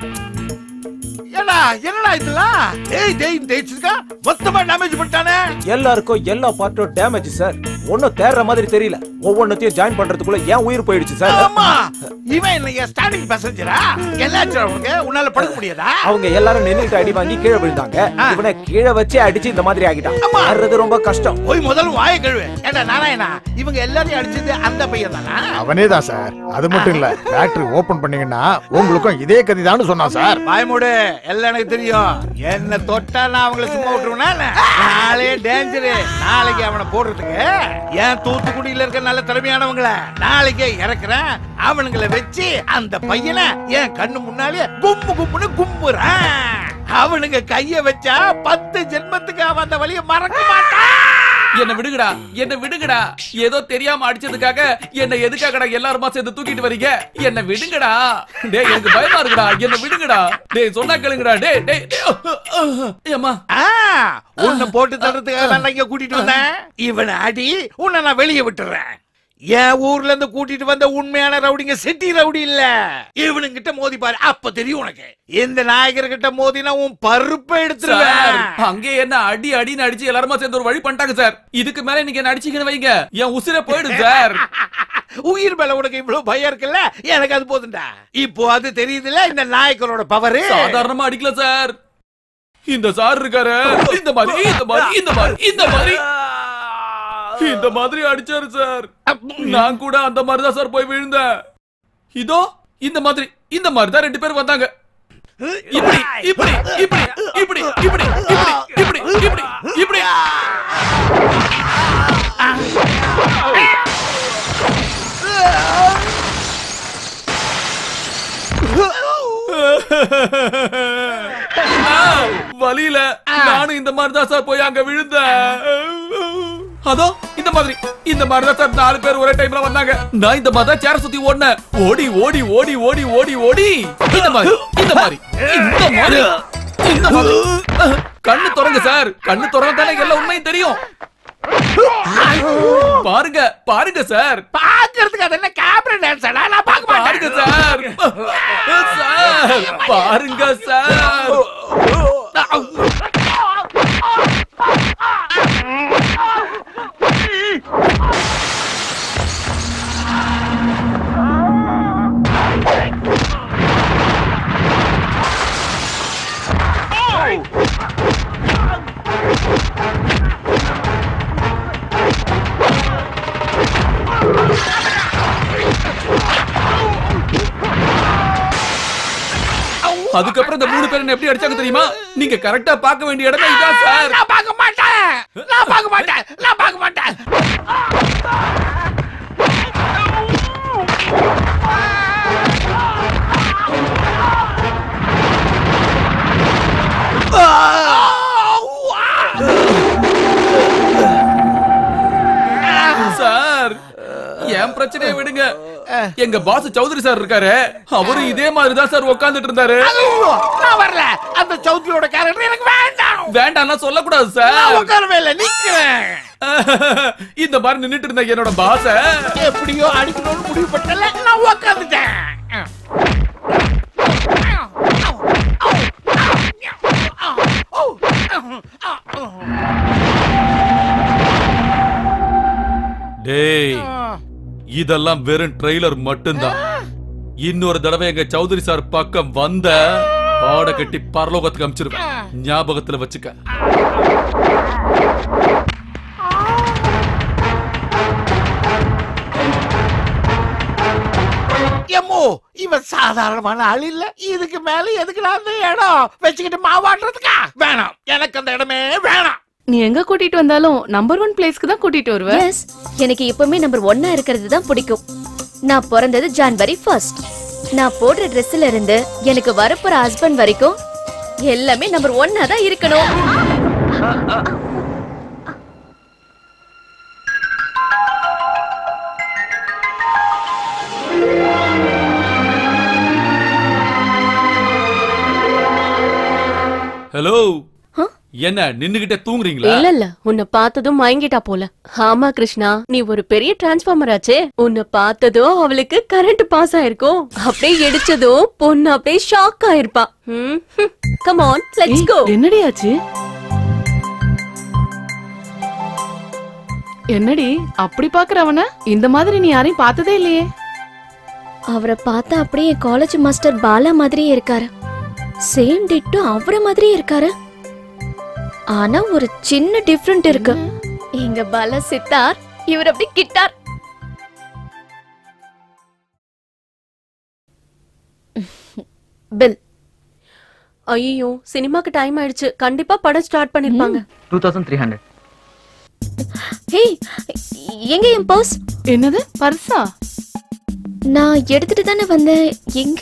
ஏடா என்னடா இதெல்லாம் டேய் டேய் தேய்ச்சிருக்கா மொத்தமா டேமேஜ் பண்ணிட்டானே எல்லாருக்கும் எல்லா பார்ட்டும் டேமேஜ் சார் ஒன்னும் தேர்ற மாதிரி தெரியல ஒவ்வொன்னத்தையும் ஜாயின் பண்றதுக்குள்ள ஏன் உயிர் போயிடுச்சு சார் ஆமா இவன் என்ன ஸ்டாண்டிங் பேசஞ்சரா எல்லாச்சும் உனக்கு உன்னால படுக்க முடியாதா அவங்க எல்லாரும் நின்னுட்டு அடி வாங்கி கீழே விழுந்தாங்க இவனை கீழே வச்சு அடிச்சு இந்த மாதிரி ஆகிட்டான் வர்றது ரொம்ப கஷ்டம் போய் முதல்ல வாய கழுவு ஏண்டா நாராயணா இவங்க எல்லாரையும் அடிச்சது அந்த பையன் தானா அவனே தான் சார் அது மட்டும் இல்ல ஃபேக்டரி ஓபன் பண்ணீங்கன்னா உங்களுக்கும் இதே கதி சொன்னான் சார் பயமுடு எல்லாம் எனக்கு தெரியும் என்ன தொட்டா நான் அவங்கள சும்மா விட்டுருவேனா என்ன? நாளே டேஞ்சரு நாளைக்கு அவனை போடுறதுக்கு ஏன் தூத்துக்குடியில இருக்க நல்ல திறமையானவங்கள நாளைக்கே இறக்குறேன் அவனுங்களை வச்சு அந்த பையனை என் கண்ணு முன்னாலே கும்பு கும்புன்னு கும்புறேன் அவனுங்க கைய வச்சா பத்து ஜென்மத்துக்கு அவன் அந்த வழியை மறக்க மாட்டான் என்ன விடுங்கடா என்ன விடுங்கடா ஏதோ தெரியாம அடிச்சதுக்காக என்ன எதுக்காகடா எல்லாருமா சேர்ந்து தூக்கிட்டு வரீங்க என்ன விடுங்கடா டேய் எனக்கு பயமா இருக்குடா என்ன விடுங்கடா டேய் சொன்னா கேளுங்கடா டேய் டேய் டேய். ஏம்மா ஆ, உன்னை போட்டு தடுறதுக்காக தான் இங்க கூட்டிட்டு வந்தேன் இவனை அடி உன்னை நான் வெளியே விட்டுறேன் என் ஊர்ல இருந்து கூட்டிட்டு வந்த உண்மையான ரவுடிங்க சிட்டி ரவுடி இல்ல இவனுங்கிட்ட மோதி பாரு அப்ப தெரியும் உனக்கு இந்த நாயகர் கிட்ட மோதினா உன் பருப்பை சார் எடுத்துருவேன் அங்கே என்ன அடி அடின்னு அடிச்சு எல்லாருமா சேர்ந்து ஒரு வழி பண்ணிட்டாங்க சார் இதுக்கு மேல நீங்க என்ன அடிச்சீங்கன்னு வைங்க என் உசிரை போயிடும் சார் உயிர் மேல உனக்கு இவ்வளவு பயம் இருக்குல்ல எனக்கு அது போதும்டா இப்போ அது தெரியுதுல்ல இந்த நாயக்கரோட பவர் சாதாரணமா அடிக்கல சார் இந்த சார் இருக்காரு இந்த மாதிரி இந்த மாதிரி இந்த மாதிரி இந்த மாதிரி இந்த மாதிரி அடிச்சாரு சார் நான் கூட அந்த மாதிரி தான் சார் போய் விழுந்தேன் இதோ இந்த மாதிரி இந்த மாதிரி தான் ரெண்டு பேர் வந்தாங்க இப்படி இப்படி இப்படி இப்படி இப்படி இப்படி இப்படி இப்படி இப்படி ஆ, வலியில நானும் இந்த மாதிரி தான் சார் போய் அங்க விழுந்தேன் அதோ இந்த மாதிரி இந்த மாதிரி தான் சார் நாலு பேர் ஒரே டைம்ல வந்தாங்க நான் இந்த மாதிரி தான் சேர சுத்தி ஓடினேன் ஓடி ஓடி ஓடி ஓடி ஓடி ஓடி இந்த மாதிரி இந்த மாதிரி இந்த மாதிரி இந்த மாதிரி அஹ், கண்ணு திறங்க சார் கண்ணு திறங்க தானே எல்லா உண்மையும் தெரியும் பாருங்க பாருங்க சார் பாக்குறதுக்கு அது என்ன கேமரா டான்ஸடா நான் பார்க்க பாருங்க மாட்டேன் சார் சார் பாருங்க சார் அதுக்கப்புறம் இந்த மூணு பேர் என்ன எப்படி அடிச்சாங்க தெரியுமா நீங்க கரெக்டா பார்க்க வேண்டிய இடம் இதான் சார் நான் பார்க்க மாட்டேன் நான் பார்க்க மாட்டேன் நான் பார்க்க மாட்டேன் சார் என் பிரச்சனையை விடுங்க எங்க பாஸ் சௌத்ரி சார் இருக்காரு அவரு இதே மாதிரி தான் சார் உட்கார்ந்துட்டு இருந்தாரு நான் வரல அந்த சௌத்ரியோட கேரக்டர் எனக்கு வேண்டாம் வேண்டாம்னா சொல்லக்கூடாது நான் சார் உட்காரவே இல்லை நிக்கிறேன் இந்த மாதிரி நின்னுட்டு இருந்த என்னோட பாச எப்படியோ அடிக்கணும்னு முடிவு பண்ணல நான் உட்காந்துட்டேன் டேய் இதெல்லாம் வெறும் ட்ரெய்லர் மட்டும்தான் இன்னொரு தடவை எங்க சௌத்ரி சார் பக்கம் வந்த பாட கட்டி பரலோகத்துக்கு அமிச்சிருவேன் ஞாபகத்துல வச்சுக்க எம்மோ இவன் சாதாரணமான ஆள் இல்ல இதுக்கு மேல எதுக்கு நான் அந்த இடம் வச்சுக்கிட்டு மாவாடுறதுக்கா வேணாம் எனக்கு அந்த இடமே வேணாம் நீ எங்க கூட்டிட்டு வந்தாலும் நம்பர் ஒன் பிளேஸ்க்கு தான் கூட்டிட்டு வருவ எஸ் எனக்கு எப்பவுமே நம்பர் ஒன்னா இருக்கிறது தான் பிடிக்கும் நான் பிறந்தது ஜான்வரி ஃபர்ஸ்ட் நான் போடுற ட்ரெஸ்ல இருந்து எனக்கு வரப்போற ஹஸ்பண்ட் வரைக்கும் எல்லாமே நம்பர் ஒன்னா தான் இருக்கணும் ஹலோ என்ன நின்னுகிட்டே தூங்குறீங்களா இல்ல இல்ல உன்னை பார்த்ததும் மயங்கிட்டா போல ஆமா கிருஷ்ணா நீ ஒரு பெரிய டிரான்ஸ்பார்மர் ஆச்சே உன்னை பார்த்ததும் அவளுக்கு கரண்ட் பாஸ் ஆயிருக்கும் அப்படியே இடிச்சதும் பொண்ணு அப்படியே ஷாக் ஆயிருப்பா come on let's hey, go என்னடி ஆச்சு என்னடி அப்படி பாக்குற அவன இந்த மாதிரி நீ யாரையும் பார்த்ததே இல்லையே அவரை பார்த்தா அப்படியே காலேஜ் மாஸ்டர் பாலா மாதிரியே இருக்காரு சேம் டிட்டு அவரை மாதிரியே இருக்காரு ஆனா ஒரு சின்ன டிஃப்ரெண்ட் இருக்கு எங்க பாலா சித்தார் இவர் அப்படி கிட்டார் பில் ஐயோ சினிமாக்கு டைம் ஆயிடுச்சு கண்டிப்பா படம் ஸ்டார்ட் பண்ணிருப்பாங்க two thousand three hundred hey எங்க என் பர்ஸ் என்னது பர்ஸா நான் எடுத்துட்டு தானே வந்தேன் எங்க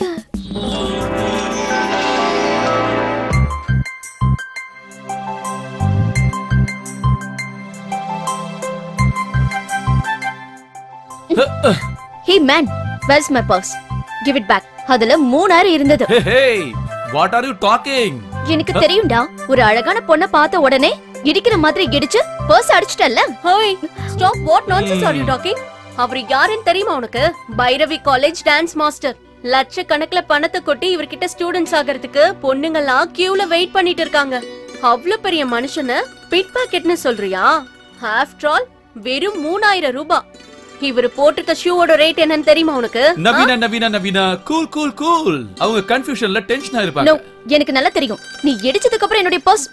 hey man where's my purse give it back அதுல மூணாயிரம் இருந்தது hey what are you talking எனக்கு தெரியும்டா ஒரு அழகான பொண்ண பார்த்த உடனே இடிக்கிற மாதிரி இடிச்சு பர்ஸ் அடிச்சிட்டல்ல ஹோய் stop what nonsense are you talking அவர் யாருன்னு தெரியுமா உனக்கு பைரவி காலேஜ் டான்ஸ் மாஸ்டர் லட்சக்கணக்குல பணத்தை கொட்டி இவர்கிட்ட ஸ்டூடெண்ட்ஸ் ஆகிறதுக்கு பொண்ணுங்கெல்லாம் கியூல வெயிட் பண்ணிட்டு இருக்காங்க அவ்வளவு பெரிய மனுஷன பிட் பாக்கெட்னு சொல்றியா ஆஃப்டர் ஆல் வெறும் மூணாயிரம் ரூபாய் இவர் போட்டிருக்க ஷூவோட ரேட் என்னன்னு தெரியுமா உனக்கு Naveena Naveena Naveena cool cool cool அவங்க கன்ஃபியூஷன்ல டென்ஷனா நோ இருப்பாங்க எனக்கு நல்லா தெரியும் நீ இடிச்சதுக்கு அப்புறம் என்னுடைய பர்ஸ்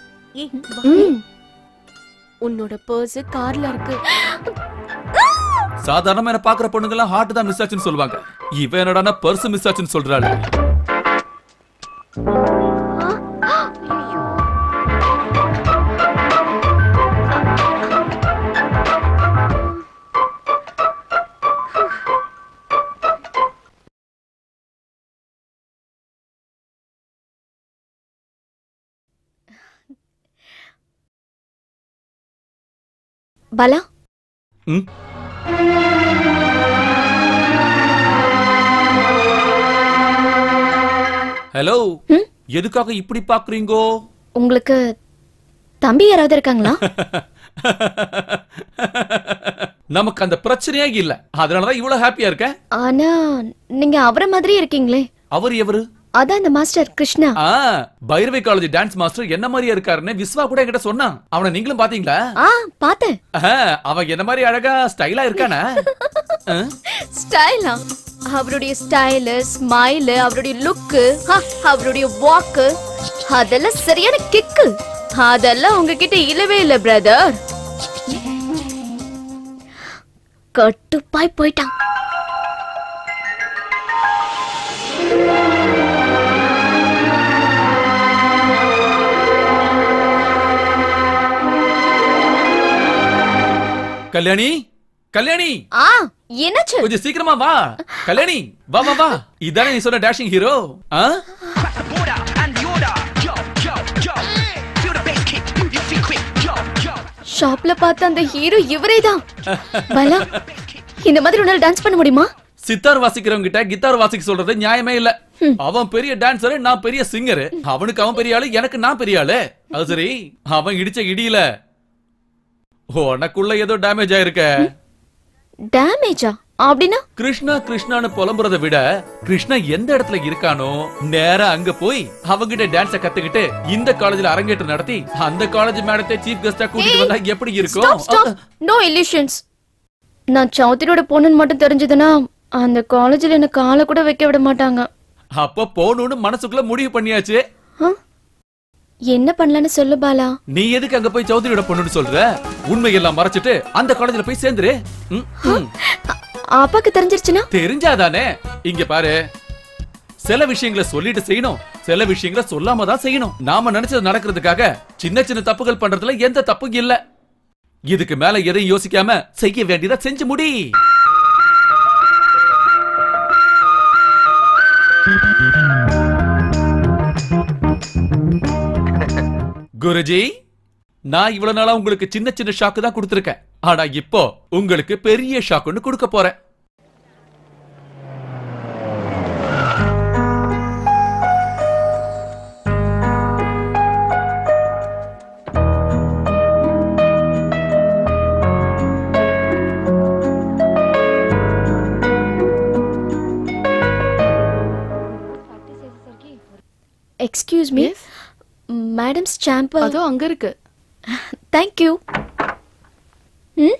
உன்னோட பர்ஸ் கார்ல இருக்கு சாதாரணமா என்ன பாக்குற பொண்ணுங்க எல்லாம் ஹார்ட் தான் மிஸ் ஆச்சுன்னு சொல்லுவாங்க இவன் என்னடானா பர்ஸ் மிஸ் ஆச்சுன்னு சொல்றாள் பாலா ம் ஹலோ எதுக்காக இப்படி பாக்குறீங்கோ உங்களுக்கு தம்பி யாராவது இருக்காங்களா நமக்கு அந்த பிரச்சனையே இல்ல அதனாலதான் இவ்வளவு ஹாப்பியா இருக்க ஆனா நீங்க அவரை மாதிரி இருக்கீங்களே அவர் எவரு அதான் அந்த மாஸ்டர் கிருஷ்ணா ஆ பைரவி காலேஜ் டான்ஸ் மாஸ்டர் என்ன மாதிரியா இருக்காருன்னு விஸ்வா கூட என்கிட்ட சொன்னான் அவனை நீங்களும் பாத்தீங்களா ஆ பார்த்தேன் ஆஹா, அவன் என்ன மாதிரி அழகா ஸ்டைலா இருக்கானா ஆ? ஸ்டைலா அவருடைய ஸ்டைலு ஸ்மைலு அவருடைய லுக்கு அவருடைய வாக்கு அதெல்லாம் சரியான கிக்கு அதெல்லாம் உங்ககிட்ட இல்லவே இல்ல பிரதர் கட்டுப்பாய் போயிட்டான் கல்யாணி கல்யாணி ஆ என்னாச்சு கொஞ்சம் சீக்கிரமா வா கல்யாணி வா வா வா இதானே நீ சொன்ன டேஷிங் ஹீரோ ஆ ஷாப்ல பார்த்த அந்த ஹீரோ இவரே தான் பலா இந்த மாதிரி உன்னால டான்ஸ் பண்ண முடியுமா சித்தார் வாசிக்கிறவங்க கிட்ட கிட்டார் வாசிக்க சொல்றது நியாயமே இல்ல அவன் பெரிய டான்சர் நான் பெரிய சிங்கர் அவனுக்கு அவன் பெரிய ஆளு எனக்கு நான் பெரிய ஆளு அது சரி அவன் இடிச்ச இடியில உனக்குள்ள ஏதோ டேமேஜ் ஆயிருக்க டேமேஜா அப்படின்னா கிருஷ்ணா கிருஷ்ணான்னு புலம்புறதை விட கிருஷ்ணா எந்த இடத்துல இருக்கானோ நேரா அங்க போய் அவங்கிட்ட டான்ஸ கத்துக்கிட்டு இந்த காலேஜ்ல அரங்கேற்றம் நடத்தி அந்த காலேஜ் மேடத்தை சீஃப் கெஸ்டா கூட்டிட்டு வந்தா எப்படி ஸ்டாப் இருக்கும் ஸ்டாப் நோ illusions நான் சௌத்ரியோட பொண்ணுன்னு மட்டும் தெரிஞ்சதுன்னா அந்த காலேஜ்ல என்ன காலை கூட வைக்க விட மாட்டாங்க அப்ப போகணும்னு மனசுக்குள்ள முடிவு பண்ணியாச்சு ஆ? என்ன பண்ணலான்னு சொல்லு பாலா நீ எதுக்கு அங்க போய் சௌத்ரியோட பொண்ணுன்னு சொல்ற உண்மையெல்லாம் மறைச்சிட்டு அந்த காலேஜ்ல போய் சேர்ந்துரு ம், ம். அப்பாக்கு தெரிஞ்சிருச்சுன்னா தெரிஞ்சாதானே இங்க பாரு சில விஷயங்களை சொல்லிட்டு செய்யணும் சில விஷயங்களை சொல்லாம தான் செய்யணும் நாம நினைச்சது நடக்கிறதுக்காக சின்ன சின்ன தப்புகள் பண்றதுல எந்த தப்பும் இல்ல இதுக்கு மேல எதையும் யோசிக்காம செய்ய வேண்டியதை செஞ்சு முடி குருஜி நான் இவ்வளவு நாளா உங்களுக்கு சின்ன சின்ன ஷாக்கு தான் கொடுத்திருக்கேன் ஆனா இப்போ உங்களுக்கு பெரிய ஷாக்குன்னு கொடுக்க போறேன் எக்ஸ்கியூஸ் மீ மேடம்ஸ் சாம்பு அதோ அங்க இருக்கு தேங்க் யூ ம்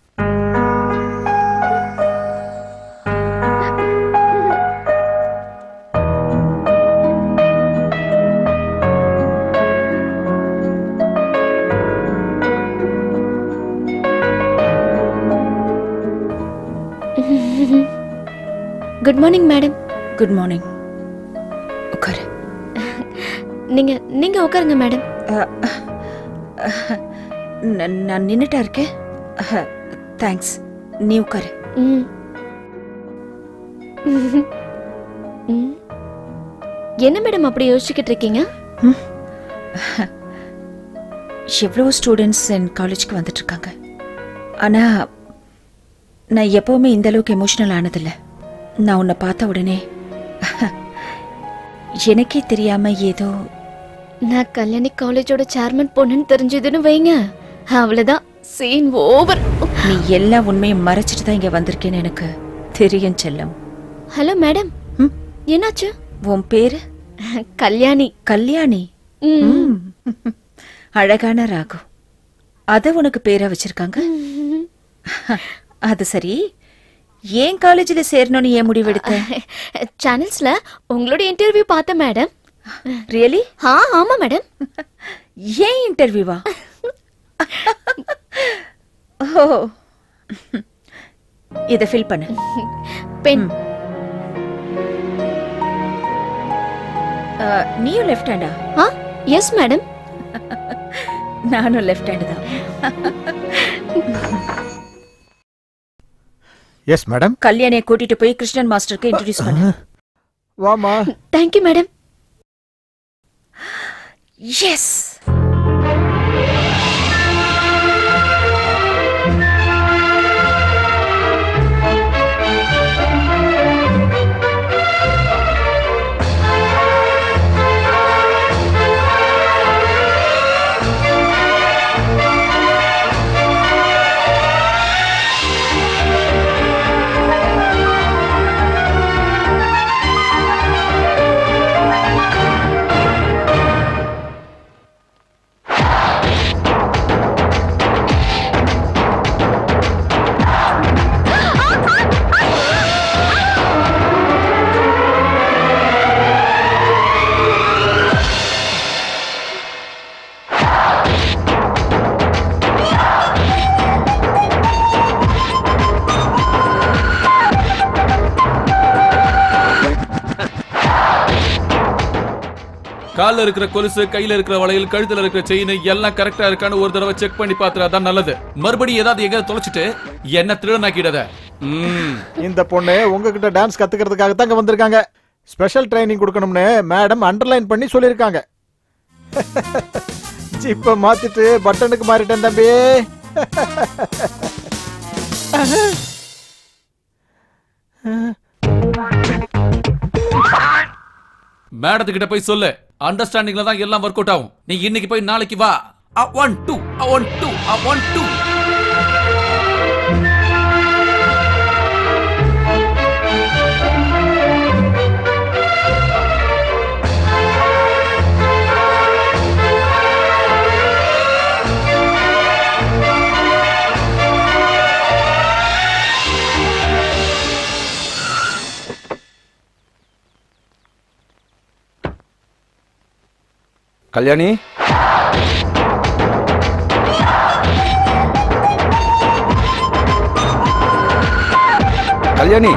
good morning madam good morning உட்காரு நீங்க நீங்க உட்காருங்க மேடம் நான் நான் நின்னுட்டா இருக்கேன் தேங்க்ஸ் நீ உட்காரு ம் ம். என்ன மேடம் அப்படி யோசிச்சுக்கிட்டு இருக்கீங்க எவ்வளோ ஸ்டூடெண்ட்ஸ் என் காலேஜ்க்கு வந்துட்டு இருக்காங்க ஆனா நான் எப்பவுமே இந்த அளவுக்கு எமோஷனல் ஆனதில்ல நான் உன்னை பார்த்த உடனே எனக்கே தெரியாம ஏதோ நான் கல்யாணி காலேஜோட சேர்மன் பொண்ணுன்னு தெரிஞ்சதுன்னு வைங்க அவ்வளவுதான் சீன் ஓவர் நீ எல்லா உண்மையும் மறைச்சிட்டு தான் இங்க வந்திருக்கேன்னு எனக்கு தெரியும் செல்லம் ஹலோ மேடம் என்னாச்சு உன் பேரு கல்யாணி கல்யாணி ம். அழகான ராகு அத உனக்கு பேரா வச்சிருக்காங்க அது சரி ஏன் காலேஜ்ல சேரணும்னு ஏன் முடிவெடுத்த சேனல்ஸ்ல உங்களோட இன்டர்வியூ பார்த்தேன் மேடம் ரியலி ஆ ஆமா மேடம் ஏன் இன்டர்வியூவா ஓ இத ஃபில் பண்ணு பென் அஹ், நீயும் லெஃப்ட் ஹேண்டா ஆ எஸ் மேடம் நானும் லெஃப்ட் ஹேண்ட் தான் எஸ் மேடம் கல்யாணியை கூட்டிட்டு போய் கிருஷ்ணன் மாஸ்டருக்கு இன்ட்ரோடியூஸ் பண்ணு வாமா தேங்க்யூ மேடம் கால்ல இருக்கிற கொலுசு கையில இருக்கிற வளையல் கழுத்துல இருக்கிற செயின் எல்லாம் கரெக்டா இருக்கான்னு ஒரு தடவை செக் பண்ணி பாத்துறா தான் நல்லது மறுபடியும் ஏதாவது எங்க தொலைச்சிட்டு என்ன திருடனாக்கிடாத ம் இந்த பொண்ணு உங்ககிட்ட டான்ஸ் கத்துக்கிறதுக்காக தான் இங்க வந்திருக்காங்க ஸ்பெஷல் ட்ரைனிங் கொடுக்கணும்னு மேடம் அண்டர்லைன் பண்ணி சொல்லியிருக்காங்க ஜிப்ப மாத்திட்டு பட்டனுக்கு மாறிட்டேன் தம்பி மேடத்துக்கிட்ட போய் சொல்லு அண்டர்ஸ்டாண்டிங்ல தான் எல்லாம் ஒர்க் அவுட் ஆகும் நீ இன்னைக்கு போய் நாளைக்கு வா one two one two one two Kalyani Kalyani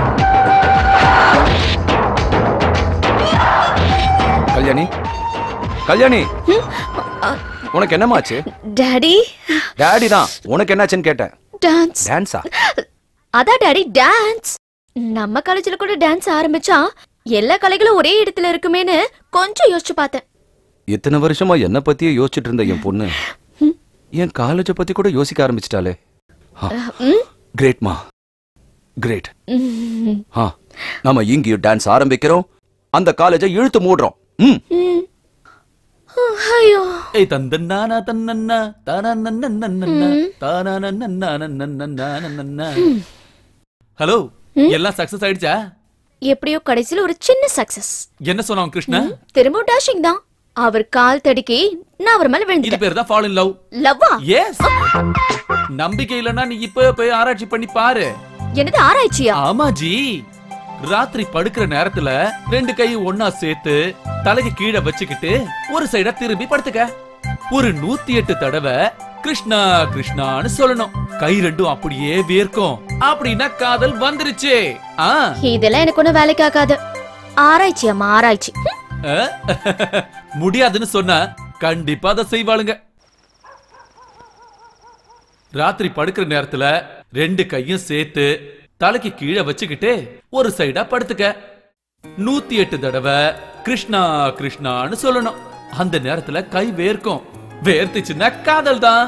Kalyani Kalyani உனக்கு என்னமாச்சு டாடி டாடி தான் உனக்கு என்னாச்சுன்னு கேட்டேன் டான்ஸ் டான்ஸா அதான் டாடி டான்ஸ் நம்ம காலேஜ்ல கூட டான்ஸ் ஆரம்பிச்சா எல்லா கலைகளும் ஒரே இடத்துல இருக்குமேன்னு கொஞ்சம் யோசிச்சு பார்த்தேன் இத்தனை வருஷமா என்ன பத்தியே யோசிச்சுட்டு இருந்த என் பொண்ணு என் காலேஜ பத்தி கூட யோசிக்க ஆரம்பிச்சிட்டாலே ம், கிரேட்மா கிரேட் ம், ஆ நாம இங்கேயும் டான்ஸ் ஆரம்பிக்கிறோம் அந்த காலேஜை இழுத்து மூடுறோம் ம் ம். ஐயோ ஏய் தந்தன்னானா தன்னன்னா தானன்னன்னன்னன்னா ம். தானன்னன்னன்னன்னன்னன்னன்னன்னா. ஹலோ எல்லாம் சக்சஸ் ஆயிடுச்சா எப்படியோ கடைசியில ஒரு சின்ன சக்சஸ் என்ன சொன்னான் கிருஷ்ணா திரும்ப டாஷிங் தான் அவர் கால் தடுக்கி நான் அவர் மேல இது விழுந்துட்டேன் பேர் தான் ஃபால் இன் லவ் லவ்வா எஸ் நம்பிக்கை இல்லைன்னா நீ இப்ப போய் ஆராய்ச்சி பண்ணி பாரு என்னது ஆராய்ச்சியா ஆமா ஜி ராத்திரி படுக்கிற நேரத்துல ரெண்டு கையும் ஒன்னா சேர்த்து தலைக்கு கீழே வச்சுக்கிட்டு ஒரு சைடா திரும்பி படுத்துக்க ஒரு நூத்தி எட்டு தடவை கிருஷ்ணா கிருஷ்ணான்னு சொல்லணும் கை ரெண்டும் அப்படியே வேர்க்கும் அப்படின்னா காதல் வந்துருச்சு ஆ இதெல்லாம் எனக்கு ஒண்ணும் வேலைக்கு ஆகாது ஆராய்ச்சி அம்மா ஆராய்ச்சி அஹ், முடியாதுன்னு சொன்னா கண்டிப்பா அதை செய்வாளுங்க ராத்திரி படுக்கிற நேரத்துல ரெண்டு கையும் சேர்த்து தலைக்கு கீழே வச்சுக்கிட்டு ஒரு சைடா படுத்துக்க நூத்தி எட்டு தடவை கிருஷ்ணா கிருஷ்ணான்னு சொல்லணும் அந்த நேரத்துல கை வேர்க்கும் வேர்த்துச்சுன்னா காதல் தான்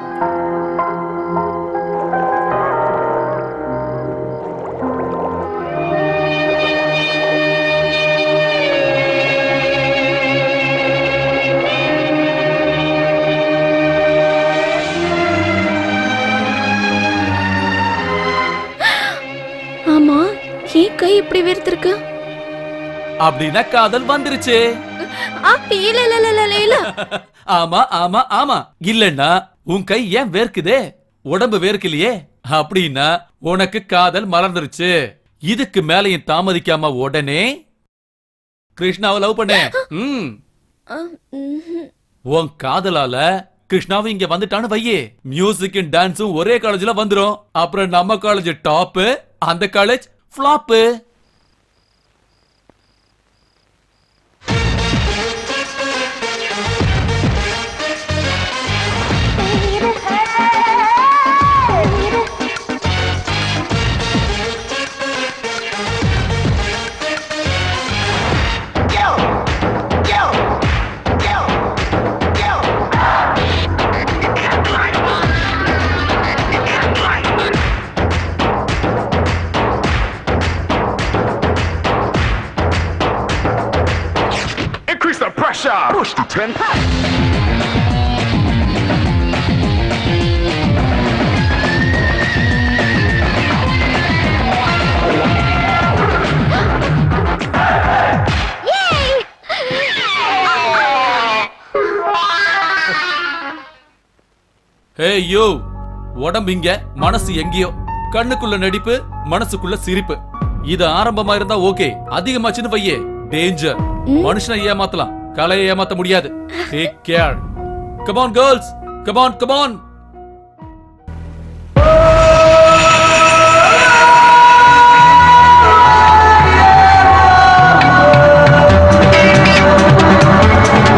ஆமா ஏன் கை இப்படி வேர்த்திருக்கு அப்படின்னா காதல் வந்துருச்சு ஆ, இல்ல இல்ல இல்ல இல்ல இல்ல ஆமா ஆமா ஆமா இல்லன்னா உன் கை ஏன் வேர்க்குதே உடம்பு வேர்க்கலையே அப்படின்னா உனக்கு காதல் மலர்ந்துருச்சு இதுக்கு மேலையும் தாமதிக்காம உடனே கிருஷ்ணாவை லவ் பண்ணு ம் ஆ, ம்ஹும். உன் காதலால கிருஷ்ணாவும் இங்க வந்துட்டான்னு வையே மியூசிக்கும் டான்ஸும் ஒரே காலேஜ்ல வந்துரும் அப்புறம் நம்ம காலேஜ் டாப் அந்த college flop Increase the pressure. Push the 10. Hey yo உடம்பு இங்க மனசு எங்கேயோ கண்ணுக்குள்ள நடிப்பு மனசுக்குள்ள சிரிப்பு இது ஆரம்பமா இருந்தா ஓகே அதிகமாச்சுன்னு வையே டேஞ்சர் மனுஷனை ஏமாத்தலாம் கலையை ஏமாத்த முடியாது take care come on girls come on come on Hey!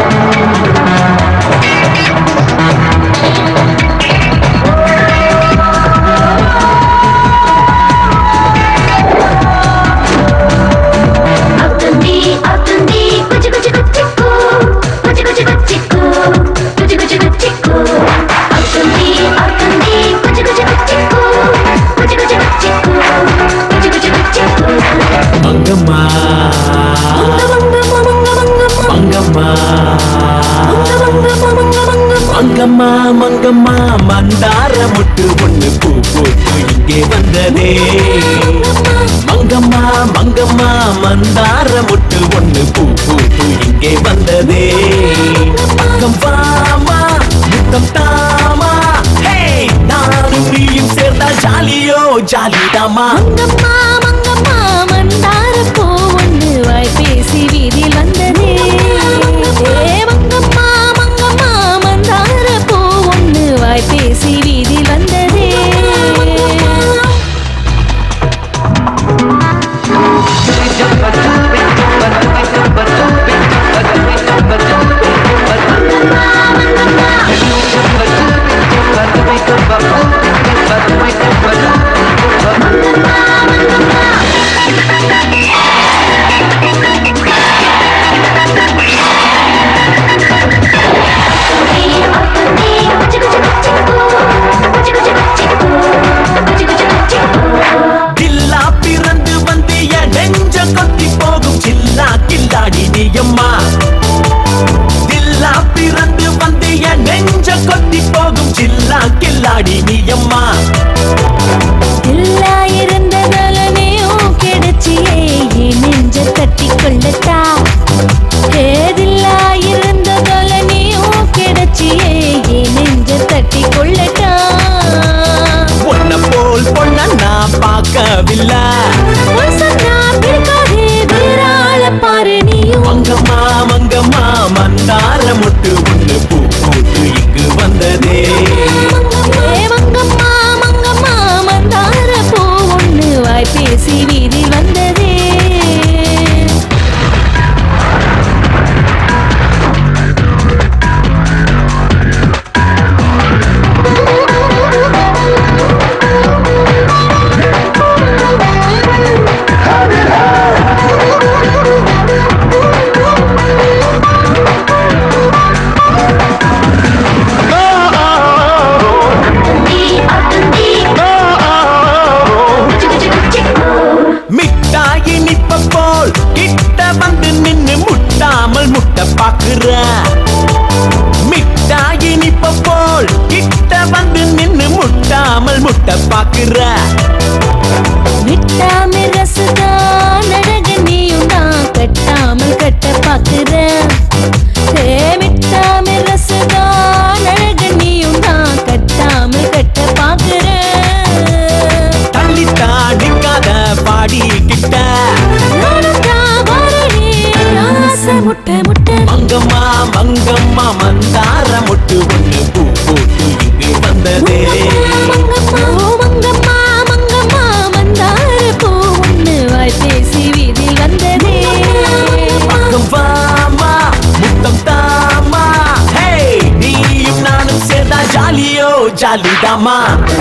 முட்டு ஒண்ணு பூ பூத்து இங்கே வந்ததே மங்கம்மா மங்கம்மா மந்தார முட்டு ஒண்ணு பூ பூத்து இங்கே வந்ததே பக்கம் வாமா முத்தம் தாமா ஹே நானும் நீயும் சேர்ந்தா ஜாலியோ ஜாலிதாமா மங்கம்மா மங்கம்மா மந்தார பூ ஒண்ணு வாய் பேசி வீதியில் வந்ததே ஏ மங்கம்மா மங்கம்மா மந்தார பூ ஒண்ணு வாய் பேசி வீதியில் வந்ததே கில்லா பிறந்து வந்து என் நெஞ்ச கொத்தி போகும் சில்லா கில்லாடி நீயம்மா தில்லா பிறந்து வந்து என் நெஞ்ச கொத்தி போகும் சில்லா கில்லாடி நீயம்மா இல்லா இருந்ததால நீயும் கிடைச்சியே என் நெஞ்ச கட்டி கொள்ளட்டா ஏதில்லா இருந்ததால நீயும் கிடைச்சியே என் நெஞ்ச தட்டி கொள்ளட்டா உன்ன போல் பொண்ண நான் பார்க்கவில்லை உன் சொன்னா பிடிக்காதே வேறாள பாரு நீயும் மங்கம்மா மங்கம்மா மந்தார முட்டு ஒண்ணு பூ பூத்து இங்கு வந்ததே ஏ மங்கம்மா மங்கம்மா மந்தார பூ ஒண்ணு வாய் பேசி வீதி வந்ததே மிட்டாய் இனிப்ப போல் கிட்ட வந்து நின்னு முட்டாமல் முட்ட பாக்குற மிட்டாய் இனிப்ப போல் கிட்ட வந்து நின்னு முட்டாமல் முட்ட பாக்குற விட்டாம ரசதான் அழக நீயும் தான் கட்டாமல் கட்ட பாக்குற ஏ மிட்டாம ரசதான் அழக நீயும் தான் கட்டாமல் கட்ட பாக்குற தள்ளித்தா நிற்காத பாடி கிட்ட நானும் தான் வரனே ஆசை முட்டை முட்டை மங்கம்மா மங்கம்மா மந்தார முட்டு ஒண்ணு பூ போட்டு இங்கு வந்ததே ஓ மங்கம்மா மங்கம்மா மந்தார பூ ஒண்ணு வாய் பேசி வீதியில் வந்ததே பக்கம் வாமா முத்தம் தாமா ஹே நீயும் நானும் சேர்ந்தா ஜாலியோ ஜாலிதாமா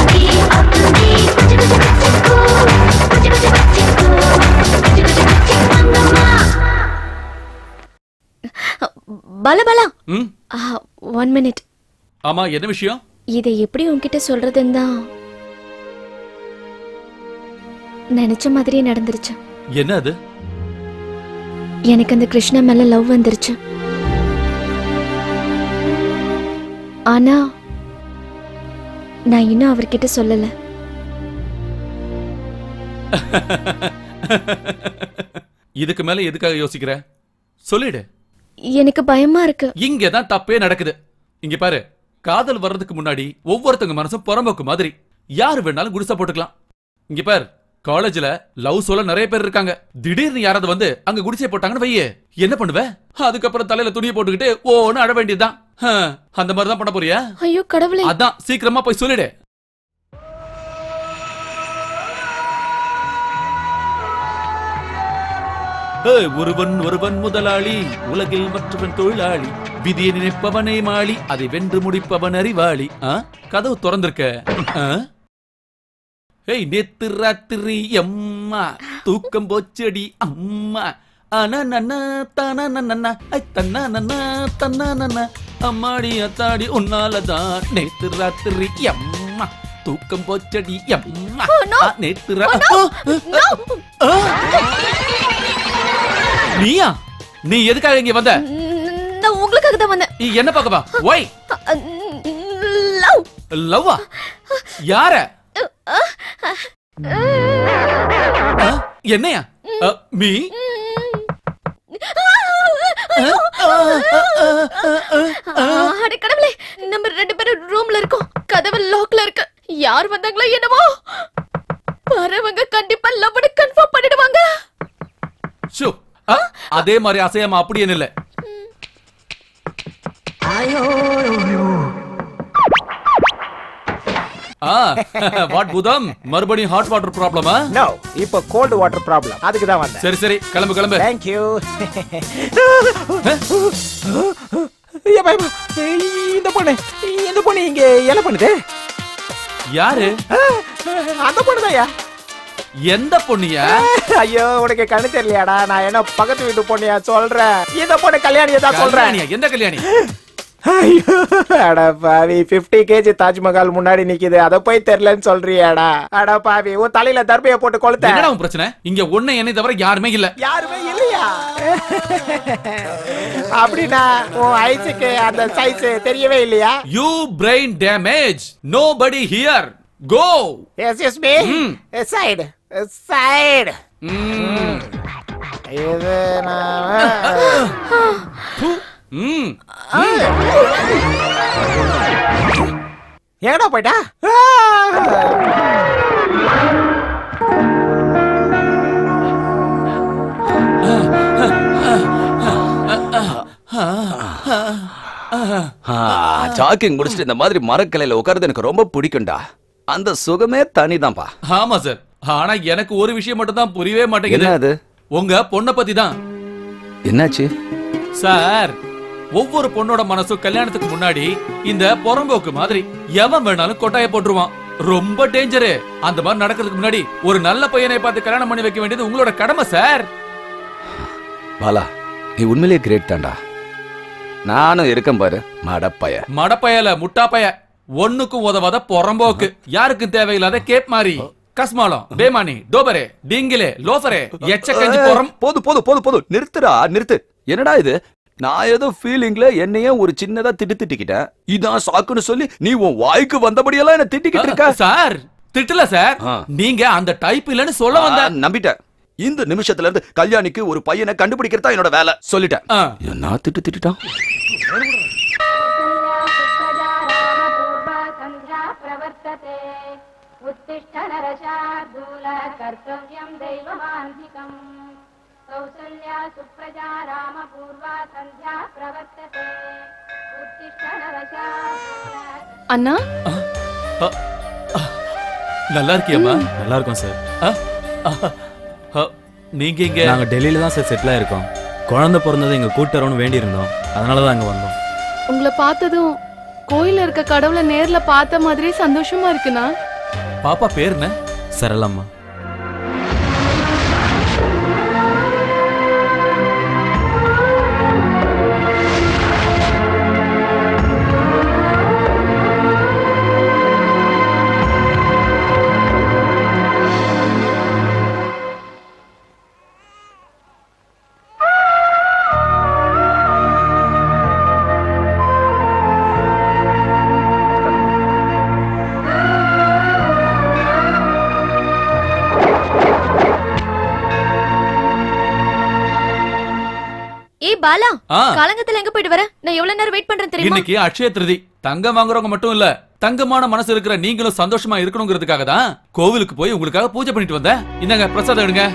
பல பலா ம் ஒன் மினிட் ஆமா என்ன விஷயம் இதை எப்படி உன்கிட்ட சொல்றதுன்னு தான் நினைச்ச மாதிரியே நடந்துருச்சு என்ன அது எனக்கு அந்த கிருஷ்ணா மேல லவ் வந்துருச்சு ஆனா நான் இன்னும் அவர்கிட்ட சொல்லல இதுக்கு மேல எதுக்காக யோசிக்கிற சொல்லிடு எனக்கு பயமா இருக்கு இங்க தான் தப்பே நடக்குது இங்க பாரு காதல் வர்றதுக்கு முன்னாடி ஒவ்வொருத்தங்க மனசும் புறம்போக்கு மாதிரி யாரு வேணாலும் குடிசை போட்டுக்கலாம் இங்க பார் காலேஜ்ல லவ் சொல்ல நிறைய பேர் இருக்காங்க திடீர்னு யாராவது வந்து அங்க குடிசை போட்டாங்கன்னு வையே என்ன பண்ணுவ அதுக்கப்புறம் தலையில துணியை போட்டுக்கிட்டு ஓன்னு அழ வேண்டியதுதான் ஹம், அந்த மாதிரி தான் பண்ண போறியா ஐயோ கடவுளே அதான் சீக்கிரமா போய் சொல்லிடு ஏய், ஒருவன் ஒருவன் முதலாளி உலகில் மற்றவன் தொழிலாளி விதியை நினைப்பவனே மாளி அதை வென்று முடிப்பவன் அறிவாளி ஆ? கதவு திறந்திருக்க ஆ? ஏய் நேத்து ராத்திரி அம்மா தூக்கம் போச்சடி அம்மா அனனன தனனனன ஐ தன்னனன தன்னனன அம்மாடி அத்தாடி உன்னாலதான் நேத்து ராத்திரி அம்மா தூக்கம் போச்சடி அம்மா ஆ, நேத்து ரா- ஆ, ஆ. நீயா நீ எதுக்காக இங்க வந்த நான் உங்களுக்காக தான் வந்தேன் நீ என்ன பார்க்கவா ஒய் லவ் லவ்வா யார ஆ, என்னையா அ, மீ அட கடவுளே நம்ம ரெண்டு பேரும் ரூம்ல இருக்கோம் கதவு லாக்ல இருக்கு யார் வந்தாங்களோ என்னவோ வரவங்க கண்டிப்பா லவ்னு கன்ஃபார்ம் பண்ணிடுவாங்க ஷோ அ, அதே மாதிரி அசையாம அப்படியே நில்ல ஆ வாட் புதம் மறுபடியும் ஹாட் வாட்டர் ப்ராப்ளமா நோ இப்போ கோல்டு வாட்டர் ப்ராப்ளம் அதுக்கு தான் வந்தேன் சரி சரி கிளம்பு கிளம்பு தேங்க் யூ இந்த பொண்ணு இந்த பொண்ணு இங்க என்ன பண்ணுது யாரு அந்த பொண்ணு தான்யா எந்த பொண்ணியா ஐயோ உனக்கு கண்ணு தெரியலையாடா நான் என்ன பக்கத்து வீட்டு பொண்ணியா சொல்றேன் இந்த பொண்ணு கல்யாணியை தான் சொல்றேன் கல்யாணியா? எந்த கல்யாணி ஐயோ அட பாவி 50 கேஜி தாஜ்மஹால் முன்னாடி நிக்குது அத போய் தெரியலன்னு சொல்றியாடா அட பாவி உன் தலையில தர்பைய போட்டு கொளுத்த என்னடா உன் பிரச்சனை இங்க ஒண்ணு என்னை தவிர யாருமே இல்ல யாருமே இல்லையா அப்படின்னா உன் ஐஸுக்கு அந்த சைஸ் தெரியவே இல்லையா you brain damage nobody here go yes yes me side side இது நான் ம் எங்கடா போயிட்டா ஜாக்கிங் முடிச்சுட்டு இந்த மாதிரி மரக்கிளையில உட்கார்றது எனக்கு ரொம்ப பிடிக்கும்டா அந்த சுகமே தனிதான்ப்பா ஆமா சார் ஆனா எனக்கு ஒரு விஷயம் மட்டும் தான் புரியவே மாட்டேங்குது என்ன அது? உங்க பொண்ணை பத்தி தான் என்னாச்சு சார் ஒவ்வொரு பொண்ணோட மனசும் கல்யாணத்துக்கு முன்னாடி இந்த புறம்போக்கு மாதிரி எவன் வேணாலும் கொட்டாய போட்டுருவான் ரொம்ப டேஞ்சரு அந்த மாதிரி நடக்கிறதுக்கு முன்னாடி ஒரு நல்ல பையனை பார்த்து கல்யாணம் பண்ணி வைக்க வேண்டியது உங்களோட கடமை சார் பாலா நீ உண்மையிலேயே கிரேட் தான்டா நானும் இருக்கேன் பாரு மடப்பைய மடப்பயல முட்டாப்பய ஒண்ணுக்கும் உதவாத புறம்போக்கு யாருக்கும் தேவையில்லாத கேப் மாதிரி கஸ்மாலம் பேமானி டோபரே டிங்கிலே லோஃபரே எச்சக்கஞ்சி புறம் போது போது போது போது நிறுத்துடா நிறுத்து என்னடா இது நான் ஏதோ ஃபீலிங்ல என்னையே ஒரு சின்னதா திட்டு திட்டிக்கிட்டேன் இதான் சாக்குன்னு சொல்லி நீ உன் வாய்க்கு வந்தபடியெல்லாம் என்ன திட்டிக்கிட்டு இருக்க சார் திட்டல சார் நீங்க அந்த டைப் இல்லன்னு சொல்ல வந்த ஆ, நம்பிட்டேன் இந்த நிமிஷத்துல இருந்து கல்யாணிக்கு ஒரு பையனை கண்டுபிடிக்கிறதா என்னோட வேலை சொல்லிட்டேன் என்ன திட்டு திட்டுட்டான் प्रवर्तते उत्तिष्ठ नरशार्दूल कर्तव्यम् दैवमान्धिकम् कौसल्या सुप्रजा रामपूर्वा सन्ध्या प्रवर्तते उत्तिष्ठ नरशार्दूल அண்ணா நல்லா இருக்கியம்மா நல்லா இருக்கும் சார் நீங்க இங்க நாங்க டெல்லியில தான் சார் செட்டில் ஆயிருக்கோம் குழந்தை பிறந்ததை இங்க கூட்டு வரணும்னு வேண்டியிருந்தோம் அதனால தான் அங்க வந்தோம் உங்களை பார்த்ததும் கோயில்ல இருக்க கடவுளை நேர்ல பார்த்த மாதிரி சந்தோஷமா இருக்குண்ணா பாப்பா பேர் என்ன சரளம்மா ஏய் பாலா ஆ. காலங்கத்துல எங்க போயிட்டு வர நான் எவ்வளவு நேரம் வெயிட் பண்றேன் தெரியுமா இன்னைக்கு அக்ஷய திருதி தங்கம் வாங்குறவங்க மட்டும் இல்ல தங்கமான மனசு இருக்கிற நீங்களும் சந்தோஷமா இருக்கணுங்கிறதுக்காக தான் கோவிலுக்கு போய் உங்களுக்காக பூஜை பண்ணிட்டு வந்தேன் இந்தாங்க பிரசாதம் எடுங்க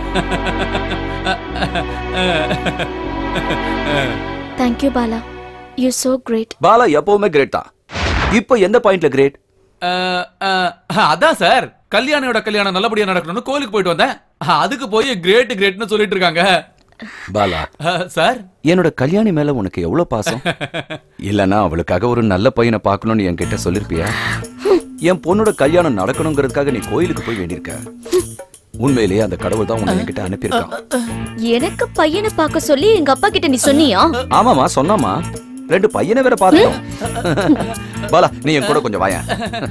thank you Bala you so great Bala எப்பவுமே கிரேட் தான் இப்போ எந்த பாயிண்ட்ல கிரேட் அஹ், அஹ், அதான் சார் கல்யாணியோட கல்யாணம் நல்லபடியா நடக்கணும்னு கோவிலுக்கு போயிட்டு வந்தேன் அதுக்கு போய் கிரேட் கிரேட்னு சொல்லிட்டு இருக்காங்க பாலா அஹ், சார் என்னோட கல்யாணி மேல உனக்கு எவ்வளவு பாசம் இல்லனா அவளுக்காக ஒரு நல்ல பையனை பார்க்கணும்னு என்கிட்ட சொல்லிருப்பியா என் பொண்ணோட கல்யாணம் நடக்கணுங்கிறதுக்காக நீ கோயிலுக்கு போய் வேண்டியிருக்க உண்மையிலேயே அந்த கடவுள் தான் உன்னை என்கிட்ட அனுப்பியிருக்கான் எனக்கு பையனை பார்க்க சொல்லி எங்க அப்பா கிட்ட நீ சொன்னியா ஆமாமா சொன்னாமா ரெண்டு பையனை வேற பார்த்தோம் பாலா நீ என் கூட கொஞ்சம் வாயேன்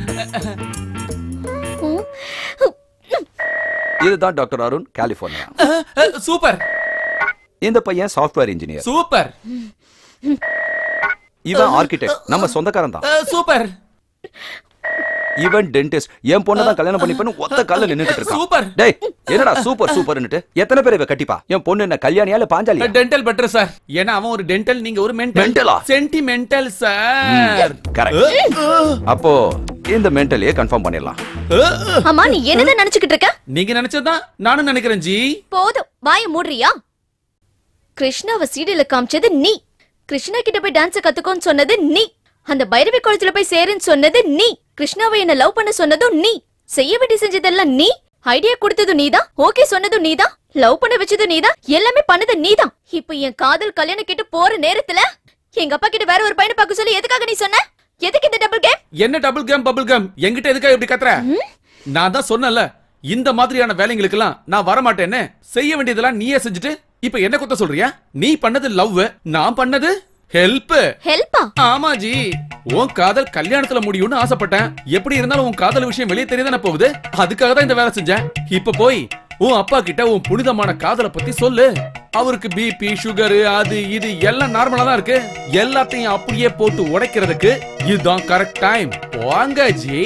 இதுதான் டாக்டர் அருண் கலிபோர்னியா சூப்பர் இந்த பையன் சாஃப்ட்வேர் இன்ஜினியர் சூப்பர் இவன் ஆர்கிடெக்ட் நம்ம சொந்தக்காரன் தான் சூப்பர் இவன் டென்டிஸ்ட் என் பொண்ணை தான் கல்யாணம் பண்ணிப்பேன்னு ஒத்த கால்ல நின்னுட்டு இருக்கான் சூப்பர் டேய் என்னடா சூப்பர் சூப்பர்னுட்டு எத்தனை பேர் இவ கட்டிப்பா என் பொண்ணு என்ன கல்யாணியா இல்ல பாஞ்சாலியா டென்டல் பெட்டர் சார் ஏன்னா அவன் ஒரு டென்டல் நீங்க ஒரு மென்டல் Mental-ஆ? சென்டிமெண்டல் சார் கரெக்ட் அப்போ இந்த மென்டலியே கன்ஃபார்ம் பண்ணிடலாம் அம்மா நீ என்னதான் நினைச்சுக்கிட்டு இருக்க நீங்க நினைச்சதுதான் நானும் நினைக்கிறேன் ஜி போதும் வாய மூடுறியா கிருஷ்ணாவை சீடியில காமிச்சது நீ கிருஷ்ணா கிட்ட போய் டான்ஸ் கத்துக்கோன்னு சொன்னது நீ அந்த பைரவி காலேஜ்ல போய் சேருன்னு சொன்னது நீ கிருஷ்ணாவை என்ன லவ் பண்ண சொன்னதும் நீ செய்ய வேண்டி செஞ்சதெல்லாம் நீ ஐடியா கொடுத்ததும் நீதான் ஓகே சொன்னதும் நீதான் லவ் பண்ண வச்சதும் நீதான் எல்லாமே பண்ணது நீதான் இப்போ என் காதல் கல்யாணம் கிட்ட போற நேரத்துல எங்க அப்பா கிட்ட வேற ஒரு பையனை பார்க்க சொல்லி எதுக்காக நீ சொன்ன எதுக்கு இந்த டபுள் கேம் என்ன டபுள் கேம் பபிள் கேம் என்கிட்ட எதுக்காக இப்படி கத்துற நான் தான் சொன்னல இந்த மாதிரியான வேலைங்களுக்கெல்லாம் நான் வர மாட்டேன்னு செய்ய வேண்டியதெல்லாம் நீயே செஞ்சுட்டு இப்ப என்ன குத்த சொல்றியா நீ பண்ணது லவ் நான் பண்ணது ஹெல்ப் ஹெல்ப்பா ஆமா ஜி உன் காதல் கல்யாணத்துல முடியும்னு ஆசைப்பட்டேன் எப்படி இருந்தாலும் உன் காதல் விஷயம் வெளியே தெரியதானே போகுது அதுக்காக தான் இந்த வேலை செஞ்சேன் இப்ப போய் உன் அப்பா கிட்ட உன் புனிதமான காதலை பத்தி சொல்லு அவருக்கு பிபி சுகர் அது இது எல்லாம் நார்மலா தான் இருக்கு எல்லாத்தையும் அப்படியே போட்டு உடைக்கிறதுக்கு இதுதான் கரெக்ட் டைம் வாங்க ஜி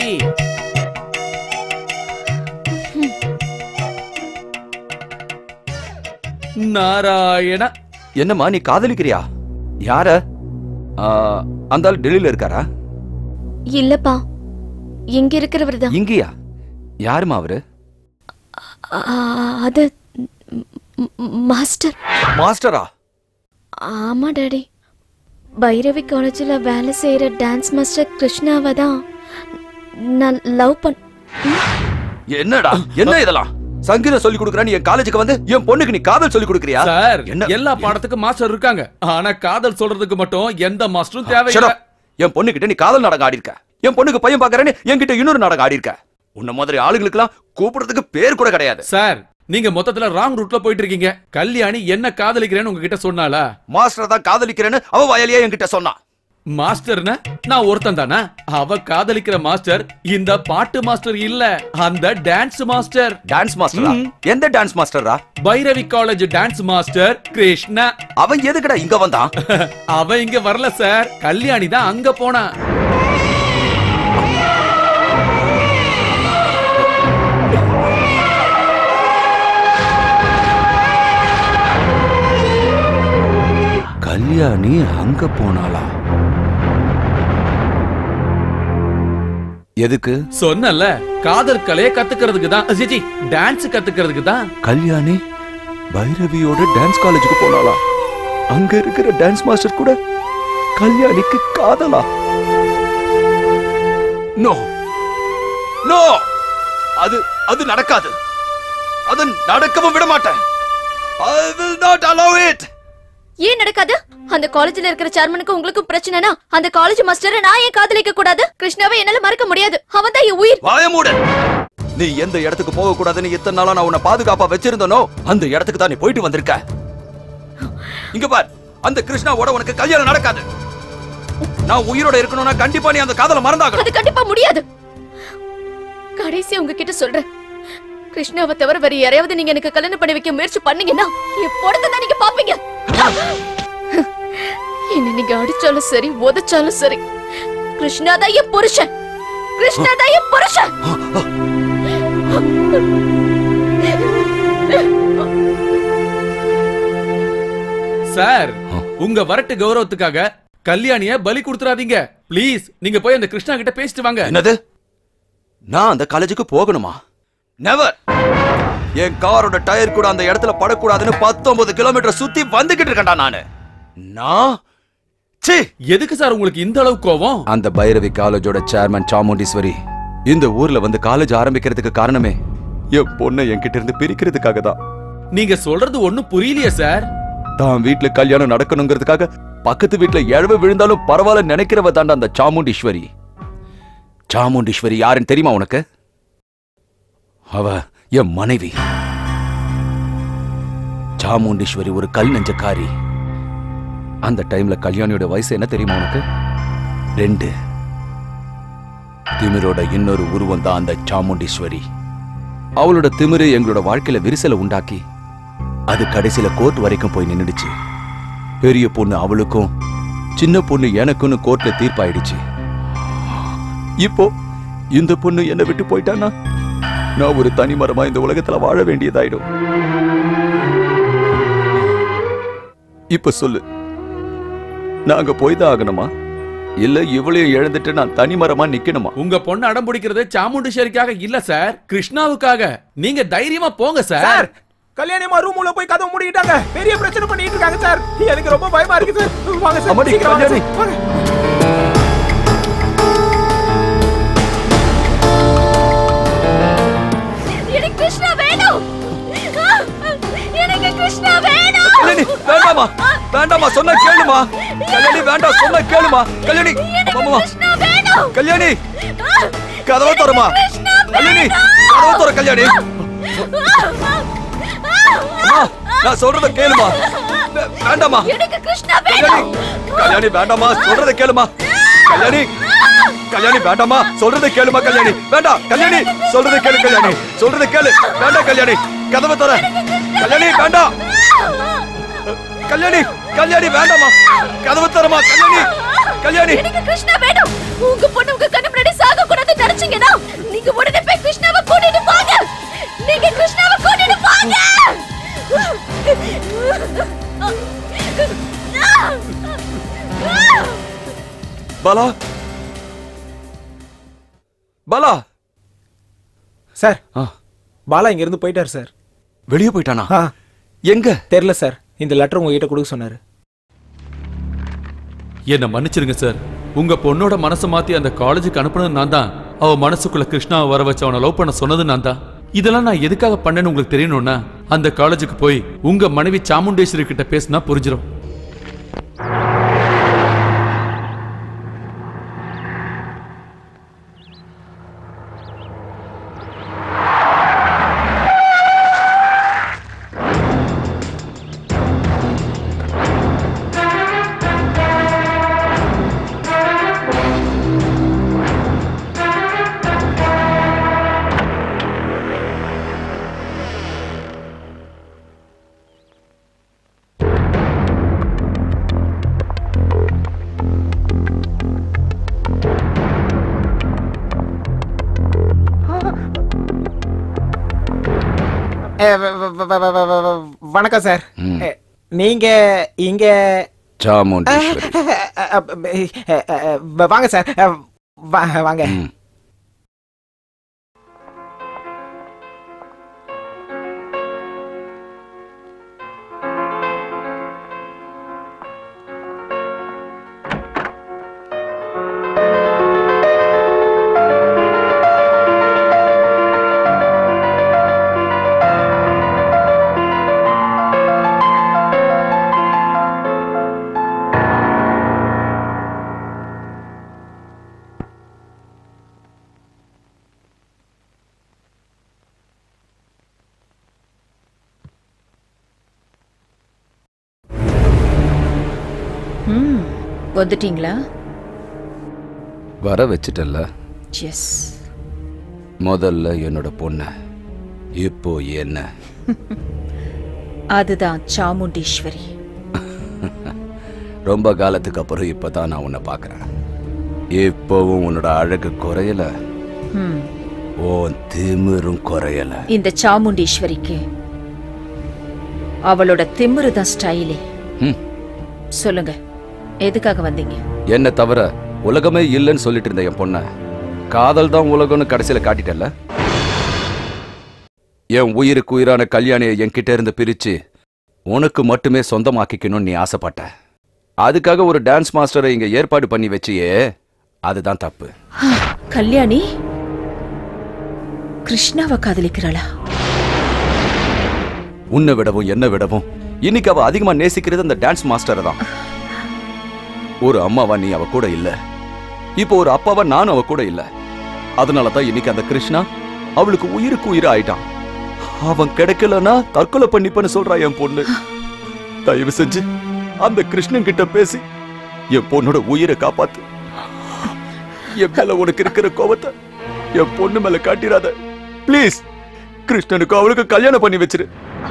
நாராயண என்னம்மா நீ காதலிக்கிறியா யார ஆ, அந்த ஆள் டெல்லியில இருக்காரா இல்லப்பா இங்க இருக்கிறவர் தான் இங்கயா யாருமா அவரு அது ம், ம், மாஸ்டர் மாஸ்டரா ஆமா டாடி பைரவி காலேஜில் வேலை செய்யற டான்ஸ் மாஸ்டர் கிருஷ்ணாவை தான் நான் லவ் பண் என்னடா என்ன இதெல்லாம் சங்கீதம் சொல்லி கொடுக்கறேன்னு என் காலேஜுக்கு வந்து என் பொண்ணுக்கு நீ காதல் சொல்லி கொடுக்கறியா சார் எல்லா பாடத்துக்கும் மாஸ்டர் இருக்காங்க ஆனா காதல் சொல்றதுக்கு மட்டும் எந்த மாஸ்டரும் Shut தேவையில்லை up. என் பொண்ணுகிட்ட நீ காதல் நாடகம் ஆடி இருக்க என் பொண்ணுக்கு பையன் பாக்குறேன்னு என்கிட்ட இன்னொரு நாடகம் ஆடி இருக்க உன்ன மாதிரி ஆளுங்களுக்கெல்லாம் கூப்பிடுறதுக்கு பேர் கூட கிடையாது சார் நீங்க மொத்தத்துல ராங் ரூட்ல போயிட்டு இருக்கீங்க கல்யாணி என்ன காதலிக்கிறேன்னு உங்ககிட்ட சொன்னாளா மாஸ்டர் தான் காதலிக்கிறேன்னு அவ வயலியா என்கிட்ட சொன்னா மாஸ்டர்னா நான் ஒருத்தன் தானா அவ காதலிக்கிற மாஸ்டர் இந்த பாட்டு மாஸ்டர் இல்ல அந்த டான்ஸ் மாஸ்டர் டான்ஸ் மாஸ்டரா எந்த டான்ஸ் மாஸ்டரா Bhairavi college dance master Krishna அவன் எதுக்குடா இங்க வந்தான் அவன் இங்க வரல சார் கல்யாணி தான் அங்க போனா கல்யாணி அங்க போனாளா எதுக்கு சொன்னல காதல் கலைய கத்துக்கிறதுக்கு தான் ஜிஜி டான்ஸ் கத்துக்கிறதுக்கு தான் கல்யாணி பைரவியோட டான்ஸ் காலேஜுக்கு போனாளா அங்க இருக்கிற டான்ஸ் மாஸ்டர் கூட கல்யாணிக்கு காதலா நோ நோ அது அது நடக்காது அது நடக்கவும் விட மாட்டேன் I will not allow it ஏன் நடக்காது அந்த காலேஜ்ல இருக்கிற சேர்மனுக்கு உங்களுக்கும் பிரச்சனைனா அந்த காலேஜ் மாஸ்டரை நான் ஏன் காதலிக்க கூடாது கிருஷ்ணாவை என்னால மறக்க முடியாது அவன் தான் என் உயிர் வாய மூடு நீ எந்த இடத்துக்கு போக கூடாதுன்னு இத்தனை நாளா நான் உன்னை பாதுகாப்பா வச்சிருந்தனோ அந்த இடத்துக்கு தான் நீ போயிட்டு வந்திருக்க இங்க பார் அந்த கிருஷ்ணாவோட உனக்கு கல்யாணம் நடக்காது நான் உயிரோட இருக்கணும்னா கண்டிப்பா நீ அந்த காதல மறந்தாகணும் அது கண்டிப்பா முடியாது கடைசி உங்ககிட்ட சொல்றேன் கிருஷ்ணாவை தவிர வேற யாரையாவது நீங்க எனக்கு கல்யாணம் பண்ணி வைக்க முயற்சி பண்ணீங்கன்னா என் படத்தை தான் நீங்க பாப்பீங்க என்ன நீங்க அடிச்சாலும் சரி உதைச்சாலும் சரி கிருஷ்ணா தான் என் புருஷன் கிருஷ்ணா தான் என் புருஷன் சார் உங்க வரட்டு கௌரவத்துக்காக கல்யாணிய பலி கொடுத்துறாதீங்க ப்ளீஸ் நீங்க போய் அந்த கிருஷ்ணா கிட்ட பேசிட்டு வாங்க என்னது நான் அந்த காலேஜுக்கு போகணுமா நெவர் என் காரோட டயர் கூட அந்த இடத்துல படக்கூடாதுன்னு பத்தொன்பது கிலோமீட்டர் சுத்தி வந்துகிட்டு இருக்கேன்டா நானு நான் ச்சீ எதுக்கு சார் உங்களுக்கு இந்த அளவு கோவம் அந்த பைரவி காலேஜோட சேர்மன் சாமுண்டீஸ்வரி இந்த ஊர்ல வந்து காலேஜ் ஆரம்பிக்கிறதுக்கு காரணமே என் பொண்ணை என்கிட்ட இருந்து பிரிக்கிறதுக்காக தான் நீங்க சொல்றது ஒண்ணும் புரியலையே சார் தான் வீட்ல கல்யாணம் நடக்கணுங்கிறதுக்காக பக்கத்து வீட்ல எழவு விழுந்தாலும் பரவாயில்ல நினைக்கிறவ தாண்டா அந்த சாமுண்டீஸ்வரி சாமுண்டீஸ்வரி யாருன்னு தெரியுமா உனக்கு அவ என் மனைவி சாமுண்டீஸ்வரி ஒரு கல் நெஞ்சக்காரி அந்த டைம்ல கல்யாணியோட வயசு என்ன தெரியுமா உனக்கு ரெண்டு திமிரோட இன்னொரு உருவம் தான் அந்த சாமுண்டீஸ்வரி அவளோட திமிரு எங்களோட வாழ்க்கையில விரிசலை உண்டாக்கி அது கடைசியில கோர்ட் வரைக்கும் போய் நின்னுடுச்சு பெரிய பொண்ணு அவளுக்கும் சின்ன பொண்ணு எனக்குன்னு கோர்ட்ல தீர்ப்பாயிடுச்சு இப்போ இந்த பொண்ணு என்னை விட்டு போயிட்டான்னா நான் ஒரு தனி மரமா இந்த உலகத்துல வாழ வேண்டியதாயிடும் இப்ப சொல்லு நாங்க போய் தான் ஆகணுமா இல்ல இவளையும் இழந்துட்டு நான் தனி மரமா நிக்கணுமா உங்க பொண்ணு அடம் பிடிக்கிறது சாமுண்டீஸ்வரிக்காக இல்ல சார் கிருஷ்ணாவுக்காக நீங்க தைரியமா போங்க சார் சார் கல்யாணிமா ரூம் உள்ள போய் கதவு மூடிட்டாங்க பெரிய பிரச்சனை பண்ணிட்டு இருக்காங்க சார் எனக்கு ரொம்ப பயமா இருக்கு சார் வாங்க சார் அம்மாடி, சீக்கிரம் வாங்க கல்யாணி. சார். வாங்க எனக்கு கிருஷ்ணா வேணும் எனக்கு கிருஷ்ணா வேணும் கல்யாணி வேண்டாமா வேண்டாமா சொன்னா கேளுமா கல்யாணி வேண்டாம் சொன்னா கேளுமா கல்யாணி அம்மா கிருஷ்ணா வேணும் கல்யாணி கதவை தரமா கல்யாணி கதவை தர கல்யாணி அம்மா நான் சொல்றத கேளுமா வே- வேண்டாமா எனக்கு கிருஷ்ணா கல்யாணி வேணும் கல்யாணி வேண்டாமா சொல்றத கேளுமா கல்யாணி கல்யாணி வேண்டாமா சொல்றத கேளுமா கல்யாணி வேண்டாம் கல்யாணி சொல்றத கேளு கல்யாணி சொல்றத கேளு வேண்டாம் கல்யாணி கதவை தர கல்யாணி வேண்டாம் கல்யாணி கல்யாணி வேண்டாமா கதவை தரமா கல்யாணி கல்யாணி எனக்கு கிருஷ்ணா வேணும் உங்க பொண்ணு உங்க கண்ணு முன்னாடி சாக கூடாது நினைச்சீங்கன்னா நீங்க உடனே போய் கிருஷ்ணாவை கூட்டிட்டு போங்க நீங்க கிருஷ்ணாவை கூட்டிட்டு போங்க பாலா பாலா சார் பாலா இங்க இருந்து போயிட்டார் சார் வெளியே போயிட்டானா எங்க தெரியல சார் இந்த லெட்டர் உங்ககிட்ட கொடுக்க சொன்னாரு என்ன மன்னிச்சிருங்க சார் உங்க பொண்ணோட மனசை மாத்தி அந்த காலேஜுக்கு அனுப்புனது நான் தான் அவ மனசுக்குள்ள கிருஷ்ணாவை வர வச்சு அவனை லவ் பண்ண சொன்னது நான் தான் இதெல்லாம் நான் எதுக்காக பண்ணேன்னு உங்களுக்கு தெரியணும்னா அந்த காலேஜுக்கு போய் உங்க மனைவி சாமுண்டேஸ்வரி கிட்ட பேசினா புரிஞ்சிடும் அஹ், வ- வ- வ- வ- வ- வ- வ- வணக்கம் சார் ம். அஹ், நீங்க இங்க சாமுண்டீஸ்வரி அஹ், அஹ், அஹ், அஹ், வ- வாங்க சார் அஹ், வா- வாங்க ம் வந்துட்டீங்களா வர வச்சிட்டல்ல எஸ் முதல்ல என்னோட பொண்ண இப்போ என்ன அதுதான் சாமுண்டீஸ்வரி ரொம்ப காலத்துக்கு அப்புறம் இப்பதான் நான் உன்னை பார்க்கறேன் இப்போவும் உன்னோட அழகு குறையல ம் உன் திமிரும் குறையல இந்த சாமுண்டீஸ்வரிக்கு அவளோட திமிரு தான் ஸ்டைலே ம். சொல்லுங்க எதுக்காக வந்தீங்க என்ன தவிர உலகமே இல்லைன்னு சொல்லிட்டு இருந்த என் பொண்ண காதல் தான் உலகம்னு கடைசியில காட்டிட்டல்ல என் உயிருக்கு உயிரான கல்யாணியை என்கிட்ட இருந்து பிரிச்சு உனக்கு மட்டுமே சொந்தமாக்கிக்கணும்னு நீ ஆசைப்பட்ட அதுக்காக ஒரு டான்ஸ் மாஸ்டரை இங்க ஏற்பாடு பண்ணி வச்சியே அதுதான் தப்பு கல்யாணி கிருஷ்ணாவை காதலிக்கிறாளா உன்னை விடவும் என்ன விடவும் இன்னைக்கு அவ அதிகமா நேசிக்கிறது அந்த டான்ஸ் மாஸ்டரை தான் ஒரு அம்மாவா நீ அவ கூட இல்ல இப்போ ஒரு அப்பாவா நானும் அவ கூட இல்ல அதனால தான் இன்னைக்கு அந்த கிருஷ்ணா அவளுக்கு உயிருக்கு உயிர் ஆயிட்டான் அவன் கிடைக்கலனா தற்கொலை பண்ணிப்பேன்னு சொல்றா என் பொண்ணு தயவு செஞ்சு அந்த கிருஷ்ணன் கிட்ட பேசி என் பொண்ணோட உயிரை காப்பாத்து என் மேல உனக்கு இருக்கிற கோபத்தை என் பொண்ணு மேல காட்டிடாத ப்ளீஸ் கிருஷ்ணனுக்கு அவளுக்கு கல்யாணம் பண்ணி வச்சிரு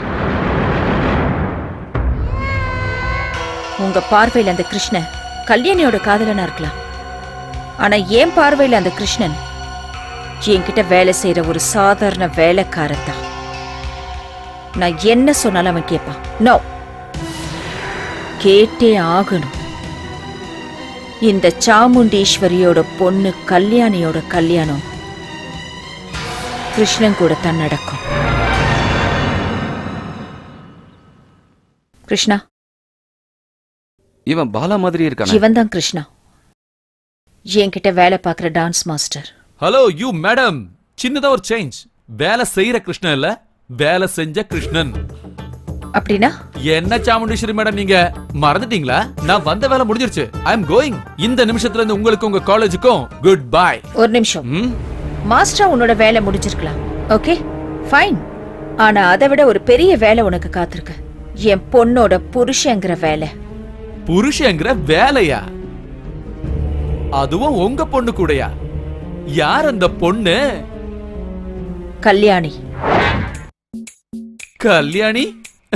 உங்க பார்வையில அந்த கிருஷ்ணன் கல்யாணியோட காதலனா இருக்கலாம் ஆனா என் பார்வையில அந்த கிருஷ்ணன் என்கிட்ட வேலை செய்யற ஒரு சாதாரண வேலைக்காரன் தான் நான் என்ன சொன்னாலும் அவன் கேட்பான் நோ கேட்டே ஆகணும் இந்த சாமுண்டீஸ்வரியோட பொண்ணு கல்யாணியோட கல்யாணம் கிருஷ்ணன் கூட தான் நடக்கும் கிருஷ்ணா இவன் பாலா மாதிரி இருக்கானே இவன் தான் கிருஷ்ணா என்கிட்ட வேலை பார்க்குற dance master hello you madam சின்னதா ஒரு சேஞ்ச் வேலை செய்யற கிருஷ்ணன் இல்ல வேலை செஞ்ச கிருஷ்ணன் அப்படின்னா என்ன சாமுண்டீஸ்வரி மேடம் நீங்க மறந்துட்டீங்களா நான் வந்த வேலை முடிஞ்சிருச்சு ஐ அம் கோயிங் இந்த நிமிஷத்துல இருந்து உங்களுக்கு உங்க காலேஜுக்கும் குட் பை ஒரு நிமிஷம் மாஸ்டரா உன்னோட வேலை முடிஞ்சிருக்கலாம் ஓகே ஃபைன் ஆனா அதை விட ஒரு பெரிய வேலை உனக்கு காத்திருக்கு என் பொண்ணோட புருஷங்கிற வேலை புருஷங்கிற வேலையா அதுவும் உங்க பொண்ணு கூடயா யார் அந்த பொண்ணு கல்யாணி கல்யாணி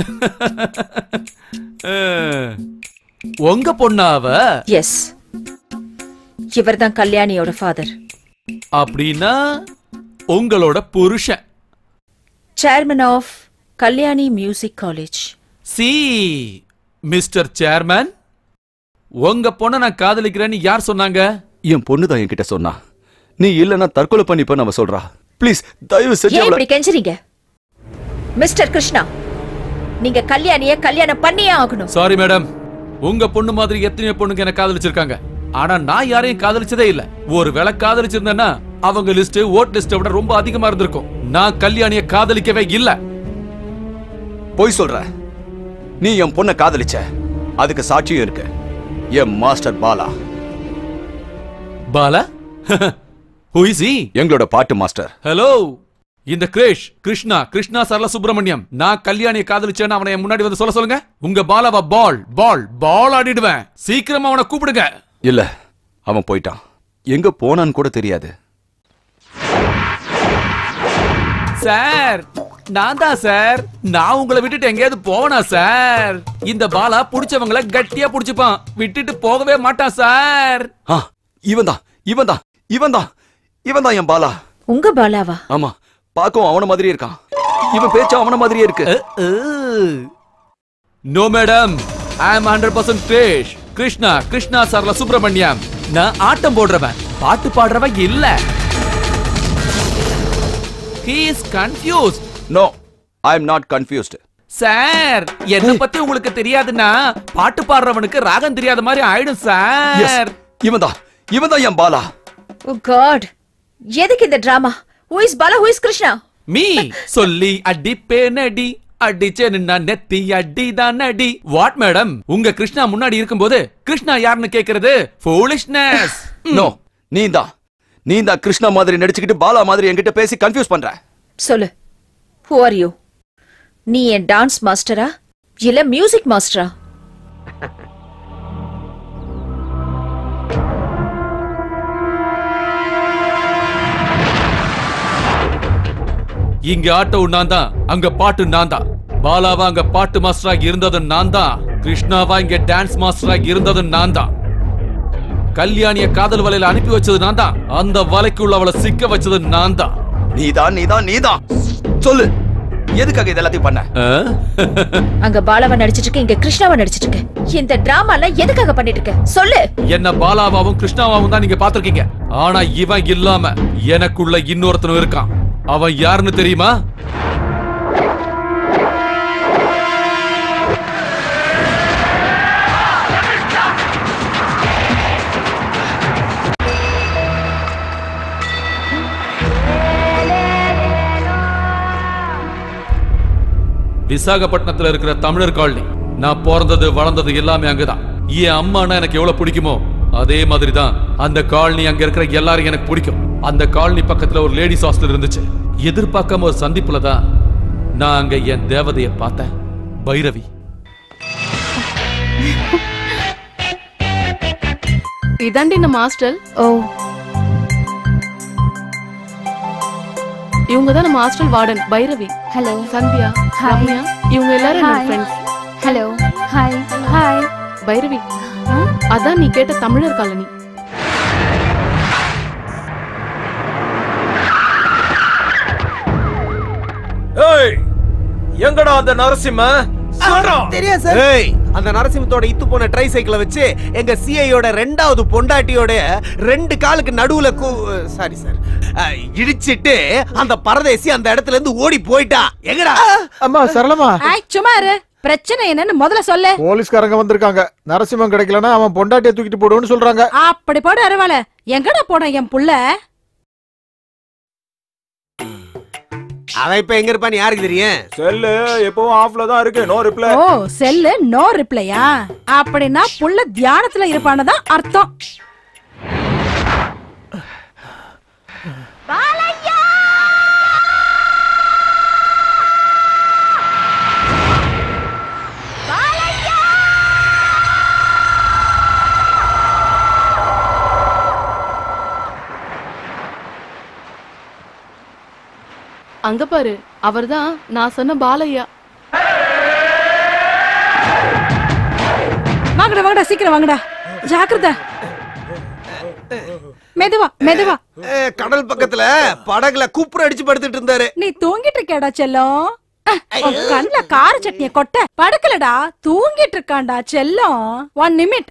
அஹ், உங்க பொண்ணா அவ எஸ் இவர்தான் கல்யாணியோட ஃபாதர் அப்படின்னா உங்களோட புருஷன் chairman of Kalyani music college see mister chairman உங்க பொண்ண நான் காதலிக்கிறேன்னு யார் சொன்னாங்க என் பொண்ணு தான் என்கிட்ட சொன்னா நீ இல்லனா தற்கொலை பண்ணிப்ப அவ சொல்றா ப்ளீஸ் தயவு செஞ்சு ஏன் அவளை இப்படி கெஞ்சுறீங்க மிஸ்டர் கிருஷ்ணா நீங்க கல்யாணிய கல்யாணம் பண்ணியே ஆகணும் சாரி மேடம் உங்க பொண்ணு மாதிரி எத்தனையோ பொண்ணுங்க என்ன காதலிச்சிருக்காங்க ஆனா நான் யாரையும் காதலிச்சதே இல்ல ஒரு வேளை காதலிச்சிருந்தேன்னா அவங்க லிஸ்ட் ஓட் லிஸ்ட விட ரொம்ப அதிகமா இருந்திருக்கும் நான் கல்யாணிய காதலிக்கவே இல்ல பொய் சொல்ற நீ என் பொண்ணை காதலிச்ச அதுக்கு சாட்சியும் இருக்கு என் master Bala Bala who is he எங்களோட பாட்டு மாஸ்டர் ஹலோ இந்த கிரேஷ் கிருஷ்ணா கிருஷ்ணா சரள சுப்பிரமணியம் நான் கல்யாணிய காதலிச்சேன்னு அவனை என் முன்னாடி வந்து சொல்ல சொல்லுங்க உங்க பாலாவா பால் பால் பால் ஆடிடுவேன் சீக்கிரமா அவனை கூப்பிடுங்க இல்ல அவன் போயிட்டான் எங்க போனான்னு கூட தெரியாது சார் நான் தான் சார் நான் உங்களை விட்டுட்டு எங்கேயாவது போவனா சார் இந்த பாலா புடிச்சவங்கள கட்டியா புடிச்சுப்பான் விட்டுட்டு போகவே மாட்டான் சார் ஆ இவன் தான் இவன் தான் இவன் தான் இவன் தான் என் பாலா உங்க பாலாவா ஆமா பார்க்கவும் அவன மாதிரியே இருக்கான் இவன் பேச்சும் அவன மாதிரியே இருக்கு no madam I am hundred percent கிரேஷ் கிருஷ்ணா கிருஷ்ணா சரள சுப்பிரமணியம் நான் ஆட்டம் போடுறவன் பாட்டு பாடுறவன் இல்ல he is confused no I am not confused sir என்ன பத்தி உங்களுக்கு தெரியாதுன்னா பாட்டு பாடுறவனுக்கு ராகம் தெரியாத மாதிரி ஆயிடும் சார் இவன் தான் இவன் தான் என் பாலா ஓ காட் எதுக்கு இந்த drama who is Bala who is Krishna me சொல்லி அடிப்பேனடி அடிச்சேன்னு நெத்தி அடிதான் அடி வாட் மேடம் உங்க கிருஷ்ணா முன்னாடி இருக்கும்போது கிருஷ்ணா யாருன்னு கேக்குறது foolishness நோ நீ தான் நீ தான் கிருஷ்ணா மாதிரி நடிச்சுக்கிட்டு பாலா மாதிரி என்கிட்ட பேசி கன்ஃபியூஸ் பண்ற சொல்லு ஹூ ஆர் யூ நீ என் டான்ஸ் மாஸ்டரா இல்ல மியூசிக் மாஸ்டரா இங்க ஆட்டோ நான் தான் அங்க பாட்டு நான் தான் பாலாவா அங்க பாட்டு மாஸ்டரா இருந்தது நான் தான் கிருஷ்ணாவா இங்க டான்ஸ் மாஸ்டரா இருந்தது நான் தான் கல்யாணிய காதல் வலையில அனுப்பி வச்சது நான் தான் அந்த வலைக்குள்ள அவளை சிக்க வச்சது நான் தான் நீதான் நீதான் நீதான் சொல்லு எதுக்காக இது எல்லாத்தையும் பண்ண அங்க பாலாவா நடிச்சிட்டு இருக்க இங்க கிருஷ்ணாவா நடிச்சிட்டு இருக்க இந்த டிராமா எல்லாம் எதுக்காக பண்ணிட்டு இருக்க சொல்லு என்ன பாலாவாவும் கிருஷ்ணாவாவும் தான் நீங்க பாத்திருக்கீங்க ஆனா இவன் இல்லாம எனக்குள்ள இன்னொருத்தனும் இருக்கான் அவன் யாருன்னு தெரியுமா விசாகப்பட்டினத்துல இருக்கிற தமிழர் காலனி நான் பிறந்தது வளர்ந்தது எல்லாமே அங்கதான் என் அம்மானா எனக்கு எவ்வளவு பிடிக்குமோ அதே மாதிரி தான் அந்த காலனி அங்க இருக்கிற எல்லாரும் எனக்கு பிடிக்கும் அந்த காலனி பக்கத்துல ஒரு லேடிஸ் ஹாஸ்டல் இருந்துச்சு எதிர்பார்க்காம ஒரு சந்திப்புல தான் நான் அங்க என் தேவதைய பார்த்தேன் பைரவி இதாண்டி நம்ம ஹாஸ்டல் ஓ இவங்க தான் நம்ம hostel warden Bhairavi hello Sandhya Hi. Ramya இவங்க எல்லாரும் என்னோட Hi. Friends hello hi hi Bhairavi அதான் நீ கேட்ட தமிழர் காலனி எங்கடா அந்த நரசிம்ம தெரியாது சார் ஏய் அந்த நரசிம்மத்தோட இத்து போன ட்ரை சைக்கிளை வச்சு எங்க சிஐயோட ரெண்டாவது பொண்டாட்டியோட ரெண்டு காலுக்கு நடுவுல சாரி சார் இடிச்சிட்டு அந்த பரதேசி அந்த இடத்துல இருந்து ஓடி போயிட்டா எங்கடா அம்மா சரளமா ஆய் சும்மா இரு பிரச்சனை என்னன்னு முதல்ல சொல்லு போலீஸ்காரங்க வந்திருக்காங்க நரசிம்மன் கிடைக்கலன்னா அவன் பொண்டாட்டியை தூக்கிட்டு போடுன்னு சொல்றாங்க அப்படி போட அருவாள எங்கடா போன என் புள்ள அவன் இப்ப எங்க இருப்பான்னு யாருக்கு தெரியும் செல்லு எப்பவும் ஆஃப்ல தான் இருக்கு நோ ரிப்ளை ஓ செல்லு நோ ரிப்ளையா அப்படின்னா புள்ள தியானத்துல இருப்பானதான் அர்த்தம் அங்க பாரு அவர்தான் நான் சொன்ன பாலையா வாங்கடா வாங்கடா சீக்கிரம் வாங்கடா ஜாக்கிரதை மெதுவா மெதுவா அஹ், கடல் பக்கத்துல படகுல குப்புற அடிச்சு படுத்துட்டு இருந்தாரு நீ தூங்கிட்டு இருக்கேடா செல்லம் அஹ், உன் கண்ணுல கார சட்னிய கொட்ட படுக்கலடா தூங்கிட்டு இருக்கான்டா செல்லம் ஒன் நிமிட்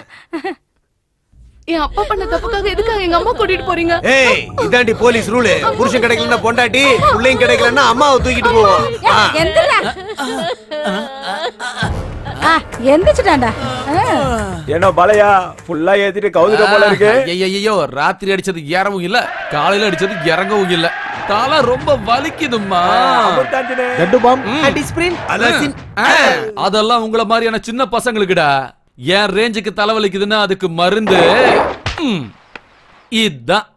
என் அப்பா பண்ண தப்புக்காக எதுக்காக எங்க அம்மா கூட்டிட்டு போறீங்க ஏய் இதாண்டி போலீஸ் ரூலு புருஷன் கிடைக்கலன்னா பொண்டாட்டி பிள்ளைங்க கிடைக்கலன்னா அம்மாவை தூக்கிட்டு போவோம் ஆ. எந்திரா எந்திரிச்சுட்டான்டா என்ன பலையா ஃபுல்லா ஏத்திட்டு கவுதுட்ட போல இருக்கு ஐயோ ராத்திரி அடிச்சது ஏறவும் இல்ல காலையில அடிச்சது இறங்கவும் இல்ல தலை ரொம்ப வலிக்குதும்மா ரெண்டு பாம் டிஸ்பிரின் அலசின். ஆ, அதெல்லாம் உங்கள மாதிரியான சின்ன பசங்களுக்குடா என் ரேஞ்சுக்கு தலைவலிக்குதுன்னா அதுக்கு மருந்து ம், இதான்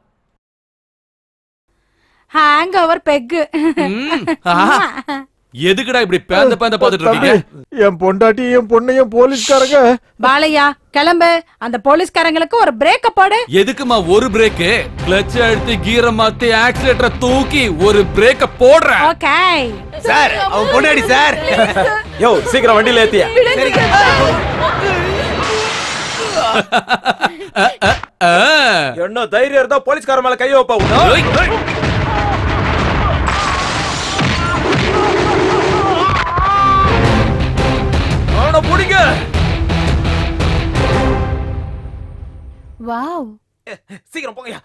ஹேங் ஓவர் பெக்கு ஆஹா. எதுக்குடா இப்படி பேந்த பேந்த பாத்துட்டு தம்பி இருக்கீங்க என் பொண்டாட்டி என் பொண்ணையும் போலீஸ்காரங்க பாலையா கிளம்பு அந்த போலீஸ்காரங்களுக்கு ஒரு பிரேக்க போடு எதுக்குமா ஒரு பிரேக் கிளட்ச் அழுத்தி கீரை மாத்தி ஆக்சிலேட்டரை தூக்கி ஒரு பிரேக்க போடுறேன் ஓகே சார் அவன் பொண்டாடி சார் யோ சீக்கிரம் வண்டியில ஏத்தியா என்ன தைரியம் இருந்தா போலீஸ்கார மேல கைய வைப்பா உன்னை. அவனை பிடிங்க வாவ் சீக்கிரம் போங்கயா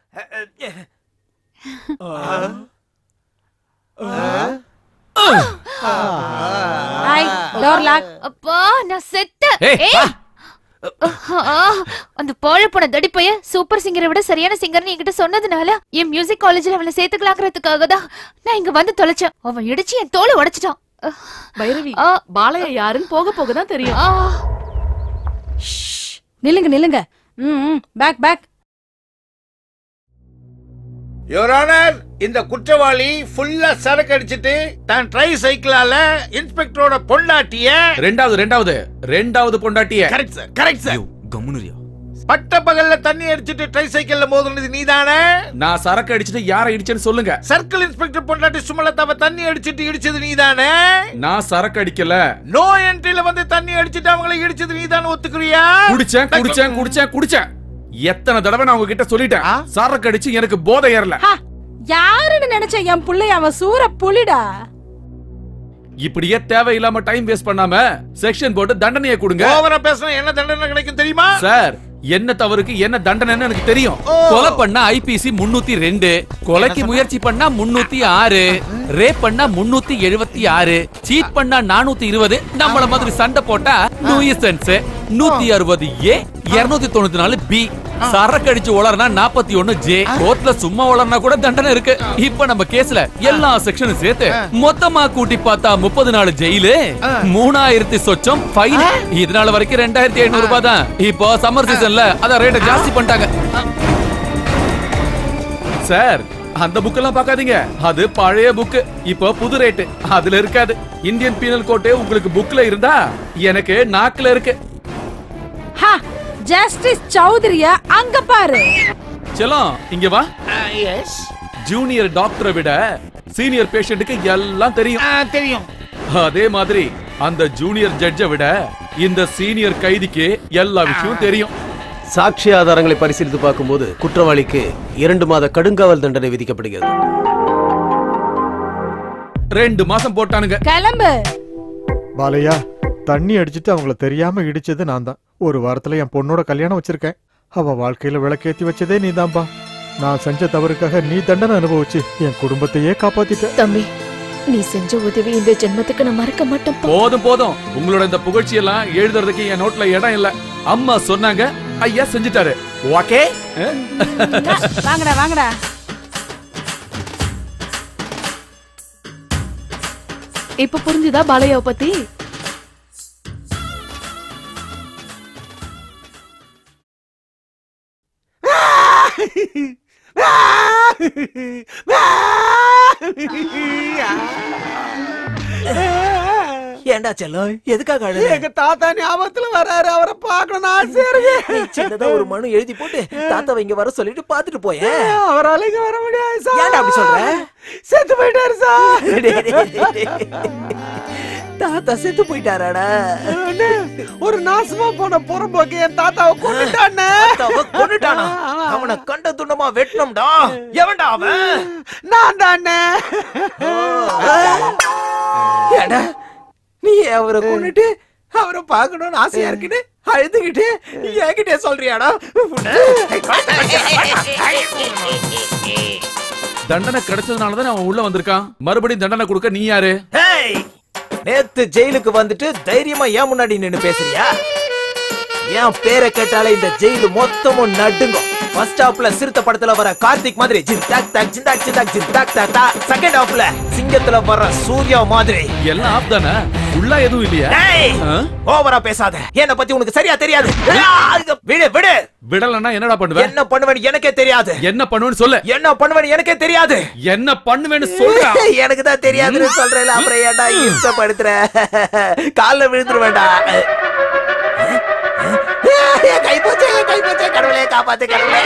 ஹாய் டோர் லாக் அப்பா நான் செத்தேன் ஏய், ஏய். ஆ, அந்த போழ போன தடிப்பைய சூப்பர் சிங்கரை விட சரியான சிங்கர்னு என்கிட்ட சொன்னதுனால என் மியூசிக் காலேஜ்ல அவனை சேர்த்துக்கலாங்கிறதுக்காக தான் நான் இங்க வந்து தொலைச்சேன் அவன் இடிச்சு என் தோலை உடைச்சிட்டான் பைரவி பாலையா யாருன்னு போக போக தான் தெரியும் நில்லுங்க நில்லுங்க ம் பேக் பேக் யுவரானர் இந்த குற்றவாளி ஃபுல்லா சரக்கு அடிச்சிட்டு தான் ட்ரை சைக்கிளால இன்ஸ்பெக்டரோட பொண்டாட்டிய ரெண்டாவது ரெண்டாவது ரெண்டாவது பொண்டாட்டிய கரெக்ட் சார் கரெக்ட் சார் கம்முனுரியா பட்ட பகல்ல தண்ணி அடிச்சிட்டு ட்ரை சைக்கிள்ல மோதுனது நீதானே நான் சரக்கு அடிச்சிட்டு யாரை இடிச்சேன்னு சொல்லுங்க சர்க்கிள் இன்ஸ்பெக்டர் பொண்டாட்டி சுமலதாவ தண்ணி அடிச்சிட்டு இடிச்சது நீதானே நான் சரக்கு அடிக்கல நோ என்ட்ரில வந்து தண்ணி அடிச்சிட்டு அவங்களை இடிச்சது நீதானே ஒத்துக்கிறியா குடிச்சேன் குடிச்சேன் குடிச்சேன் குடிச்சேன் எத்தனை தடவை நான் உங்ககிட்ட சொல்லிட்டேன் சரக்கு அடிச்சு எனக்கு போதை ஏறல யாருன்னு நினைச்ச என் புள்ளைய அவன் சூர புலிடா இப்படியே தேவையில்லாம டைம் வேஸ்ட் பண்ணாம செக்ஷன் போட்டு தண்டனையை கொடுங்க ஓவரா பேசினா என்ன தண்டனை கிடைக்கும் தெரியுமா சார் என்ன தவறுக்கு என்ன தண்டனைன்னு எனக்கு தெரியும் கொலை பண்ணா ஐபிசி முன்னூத்தி ரெண்டு கொலைக்கு முயற்சி பண்ணா முன்னூத்தி ஆறு ரேப் பண்ணா முன்னூத்தி எழுபத்தி ஆறு சீட் பண்ணா நானூத்தி இருபது நம்மள மாதிரி சண்டை போட்டா நூயிசன்ஸ் நூத்தி அறுபது ஏ இருநூத்தி தொண்ணூத்தி நாலு பி சரக்கு அடிச்சு உளறனா நாற்பத்தி ஒண்ணு ஜே கோர்ட்ல சும்மா உளறனா கூட தண்டனை இருக்கு இப்ப நம்ம கேஸ்ல எல்லா செக்ஷனும் சேர்த்து மொத்தமா கூட்டி பார்த்தா முப்பது நாலு ஜெயிலு மூணாயிரத்தி சொச்சம் ஃபைன் இதனால வரைக்கும் ரெண்டாயிரத்தி ஐநூறு ரூபாய் தான் இப்போ சம்மர் சீசன்ல அத ரேட்ட ஜாஸ்தி பண்ணிட்டாங்க சார் அந்த புக் எல்லாம் பார்க்காதீங்க அது பழைய புக் இப்போ புது ரேட்டு அதுல இருக்காது இந்தியன் பீனல் கோட்டே உங்களுக்கு புக்ல இருந்தா எனக்கு நாக்குல இருக்கு ஹா ஜஸ்டிஸ் சௌத்ரிய அங்க பாரு செல்லம் இங்க வா எஸ் ஜூனியர் டாக்டரை விட சீனியர் பேஷண்ட்டுக்கு எல்லாம் தெரியும் தெரியும் அதே மாதிரி அந்த ஜூனியர் ஜட்ஜை விட இந்த சீனியர் கைதிக்கு எல்லா விஷயமும் தெரியும் சாட்சி ஆதாரங்களை பரிசீலித்து பார்க்கும்போது குற்றவாளிக்கு இரண்டு மாத கடுங்காவல் தண்டனை விதிக்கப்படுகிறது ரெண்டு மாசம் போட்டானுங்க கிளம்பு பாலையா தண்ணி அடிச்சிட்டு அவங்கள தெரியாம இடிச்சது நான் தான் ஒரு வாரத்துல என் பொண்ணோட கல்யாணம் வச்சிருக்கேன் அவ வாழ்க்கையில விளக்கேத்தி வச்சதே நீதான்பா நான் செஞ்ச தவறுக்காக நீ தண்டனை அனுபவிச்சு என் குடும்பத்தையே காப்பாத்திட்ட தம்பி நீ செஞ்ச உதவி இந்த ஜென்மத்துக்கு நான் மறக்க மாட்டேன் போதும் போதும் உங்களோட இந்த புகழ்ச்சி எல்லாம் எழுதுறதுக்கு என் நோட்ல இடம் இல்ல அம்மா சொன்னாங்க ஐயா செஞ்சுட்டாரு ஓகே வாங்கடா வாங்கடா இப்ப புரிஞ்சுதா பாலையாவை பத்தி ஏண்டா செல்லம் எதுக்காக அழுத? எங்க தாத்தா ஞாபகத்துல வராரு அவரை பார்க்கணும் ஆசையா இருக்கு நீ சின்னதா ஒரு மனு எழுதி போட்டு தாத்தாவை இங்க வர சொல்லிட்டு பாத்துட்டு போயேன் அவரால இங்க வர முடியாது சார் ஏன்டா அப்படி சொல்ற? செத்து போயிட்டாரு சார் டேய், டேய், டேய். தாத்தா செத்து போயிட்டாராடா அண்ணே, ஒரு நாசமா போன புறம்போக்கு என் தாத்தாவை கொண்டுட்டானே தாத்தாவை கொன்னுட்டானா? அவனை கண்ட துண்டமா வெட்டணும்டா எவன்டா அவன் நான் தானே ஏடா நீ அவரை கொன்னுட்டு அவரை பார்க்கணும்னு ஆசையா இருக்குன்னு அழுதுகிட்டு என்கிட்ட சொல்றியாடா தண்டனை கிடைச்சதுனால தான் அவன் உள்ள வந்திருக்கான் மறுபடியும் தண்டனை கொடுக்க நீ யாரு ஹேய் நேத்து ஜெயிலுக்கு வந்துட்டு தைரியமா ஏன் முன்னாடி நின்னு பேசுறியா என் பேரை கேட்டாலே இந்த ஜெயிலு மொத்தமும் நடுங்கும் ஃபர்ஸ்ட் ஹாப்ல சிறுத்தை படத்துல வர கார்த்திக் மாதிரி ஜின் தாக் தாக் ஜின் தாக் ஜின் தாக் ஜின் தாக் தாக் தா செகண்ட் ஹாப்ல சிங்கத்துல வர சூர்யா மாதிரி எல்லாம் ஆப் தானே உள்ள எதுவும் இல்லையா டேய் ஆ? ஓவரா பேசாத என்ன பத்தி உனக்கு சரியா தெரியாது ஆ, இங்க விடு விடு விடலன்னா என்னடா பண்ணுவ என்ன பண்ணுவேன்னு எனக்கே தெரியாது என்ன பண்ணுவேன்னு சொல்லு என்ன பண்ணுவேன்னு எனக்கே தெரியாது என்ன பண்ணுவேன்னு சொல்றா எனக்கு தான் தெரியாதுன்னு சொல்றேன் அப்புறம் ஏன்டா இம்சப்படுத்துற கால்ல விழுந்துருவேண்டா கை போச்சே கை போச்சே கடவுளே காப்பாத்து கடவுளே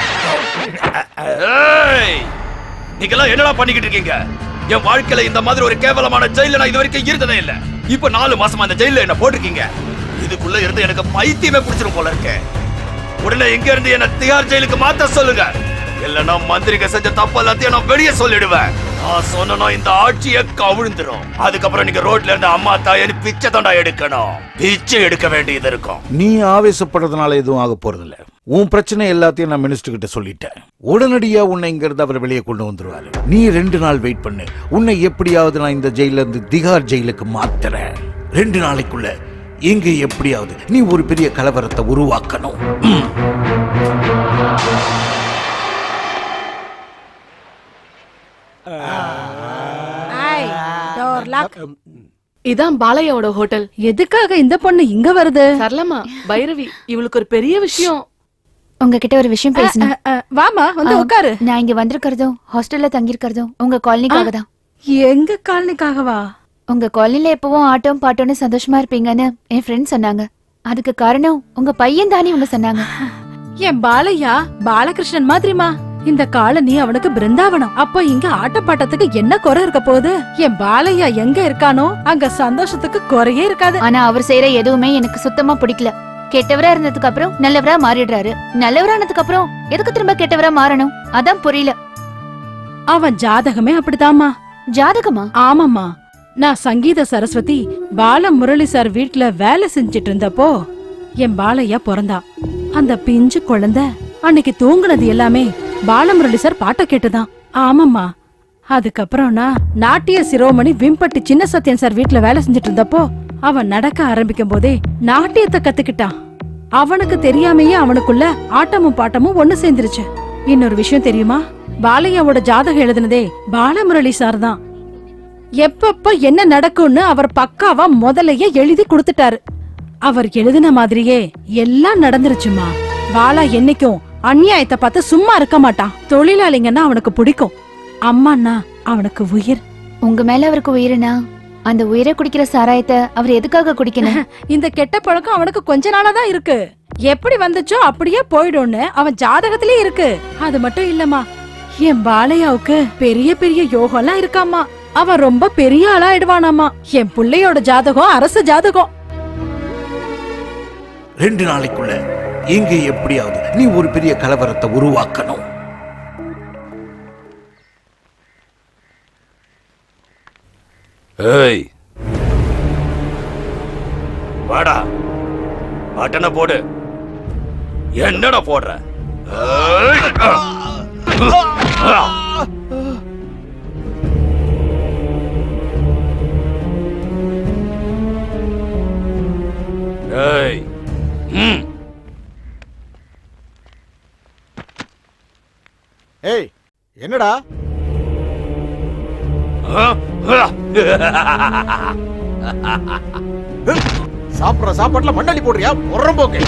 ஏய்! நீங்கெல்லாம் என்னடா பண்ணிக்கிட்டு இருக்கீங்க என் வாழ்க்கையில இந்த மாதிரி ஒரு கேவலமான ஜெயில நான் இது வரைக்கும் இருந்ததே இல்ல இப்ப நாலு மாசமா அந்த ஜெயில என்ன போட்டிருக்கீங்க இதுக்குள்ள இருந்து எனக்கு பைத்தியமே பிடிச்சிரும் போல இருக்கு உடனே எங்க இருந்து என்ன திகார் ஜெயிலுக்கு மாத்த சொல்லுங்க இல்லனா மந்திரிக செஞ்ச தப்பு எல்லாத்தையும் நான் வெளியே சொல்லிடுவேன் நான் சொன்னா இந்த ஆட்சியை கவிழ்ந்துரும் அதுக்கப்புறம் நீங்க ரோட்ல இருந்து அம்மா தாயன்னு பிச்சை தண்டா எடுக்கணும் பிச்சை எடுக்க வேண்டியது இருக்கும் நீ ஆவேசப்படுறதுனால எதுவும் ஆக போறதில்ல உன் பிரச்சனை எல்லாத்தையும் நான் மினிஸ்டர் கிட்ட சொல்லிட்டேன் உடனடியா உன்னை இங்க இருந்து அவர் வெளியே கொண்டு வந்துருவாரு நீ ரெண்டு நாள் வெயிட் பண்ணு உன்னை எப்படியாவது நான் இந்த ஜெயில இருந்து திகார் ஜெயிலுக்கு மாத்துறேன் ரெண்டு நாளைக்குள்ள இங்க எப்படியாவது நீ ஒரு பெரிய கலவரத்தை உருவாக்கணும் ம். ஐ டோர் லாக் இதான் பாலையாவோட ஹோட்டல் எதுக்காக இந்த பொண்ணு இங்க வருது சரளமா பைரவி இவளுக்கு ஒரு பெரிய விஷயம் உங்ககிட்ட ஒரு விஷயம் பேசணும் அ, அ, வாமா வந்து ஆ, உட்காரு நான் இங்க வந்திருக்கிறதும் ஹாஸ்டல்ல தங்கியிருக்கிறதும் உங்க காலனிக்காக தான் எங்க காலனிக்காகவா உங்க காலனில எப்பவும் ஆட்டம் பாட்டம்னு சந்தோஷமா இருப்பீங்கன்னு என் ஃப்ரெண்ட் சொன்னாங்க அதுக்கு காரணம் உங்க பையன் தானே உங்க சொன்னாங்க என் பாலையா பாலகிருஷ்ணன் மாதிரிமா இந்த காலனி அவனுக்கு பிருந்தாவனம் அப்ப இங்க ஆட்டப்பாட்டத்துக்கு என்ன குறை இருக்க போகுது என் பாலையா எங்க இருக்கானோ அங்க சந்தோஷத்துக்கு குறையே இருக்காது ஆனா அவர் செய்யற எதுவுமே எனக்கு சுத்தமா பிடிக்கல கெட்டவரா இருந்ததுக்கு அப்புறம் நல்லவரா மாறிடுறாரு நல்லவரானதுக்கு அப்புறம் எதுக்கு திரும்ப கெட்டவரா மாறணும் அதான் புரியல அவன் ஜாதகமே அப்படிதாம்மா ஜாதகமா ஆமாம்மா நான் சங்கீத சரஸ்வதி பால முரளி சார் வீட்ல வேலை செஞ்சிட்டு இருந்தப்போ என் பாலையா பிறந்தான் அந்த பிஞ்சு குழந்தை அன்னைக்கு தூங்குனது எல்லாமே பாலமுரளி சார் பாட்ட கேட்டுதான் ஆமாம்மா அதுக்கப்புறம் நான் நாட்டிய சிரோமணி விம்பட்டி சின்ன சத்யன் சார் வீட்ல வேலை செஞ்சுட்டு இருந்தப்போ அவன் நடக்க ஆரம்பிக்கும் போதே நாட்டியத்தை கத்துக்கிட்டான் அவனுக்கு தெரியாமையே அவனுக்குள்ள ஆட்டமும் பாட்டமும் ஒண்ணு சேர்ந்துருச்சு இன்னொரு விஷயம் தெரியுமா பாலையாவோட ஜாதகம் எழுதுனதே பாலமுரளி சார் தான் எப்பப்ப என்ன நடக்கும்னு அவர் பக்காவா முதலையே எழுதி கொடுத்துட்டாரு அவர் எழுதின மாதிரியே எல்லாம் நடந்துருச்சுமா பாலா என்னைக்கும் அநியாயத்தை பார்த்து சும்மா இருக்க மாட்டான் தொழிலாளிங்கன்னா அவனுக்கு பிடிக்கும் அம்மான்னா அவனுக்கு உயிர் உங்க மேல அவருக்கு உயிரினா அந்த உயிரை குடிக்கிற சாராயத்தை அவர் எதுக்காக குடிக்கணும் இந்த கெட்ட பழக்கம் அவனுக்கு கொஞ்ச நாளா தான் இருக்கு எப்படி வந்துச்சோ அப்படியே போயிடும்னு அவன் ஜாதகத்திலே இருக்கு அது மட்டும் இல்லம்மா என் பாலையாவுக்கு பெரிய பெரிய யோகம்லாம் இருக்காமா அவன் ரொம்ப பெரிய ஆளா ஆயிடுவானாமா என் புள்ளையோட ஜாதகம் அரசு ஜாதகம் ரெண்டு நாளைக்குள்ள இங்க எப்படியாவது நீ ஒரு பெரிய கலவரத்தை உருவாக்கணும் ஏய் வாடா பட்டனை போடு என்னடா போடுற ஏய்! ஏய் ம் ஏய் என்னடா சாப்பிடுற சாப்பாட்டுல மண்ணாடி போடுறியா புறம்போக்கு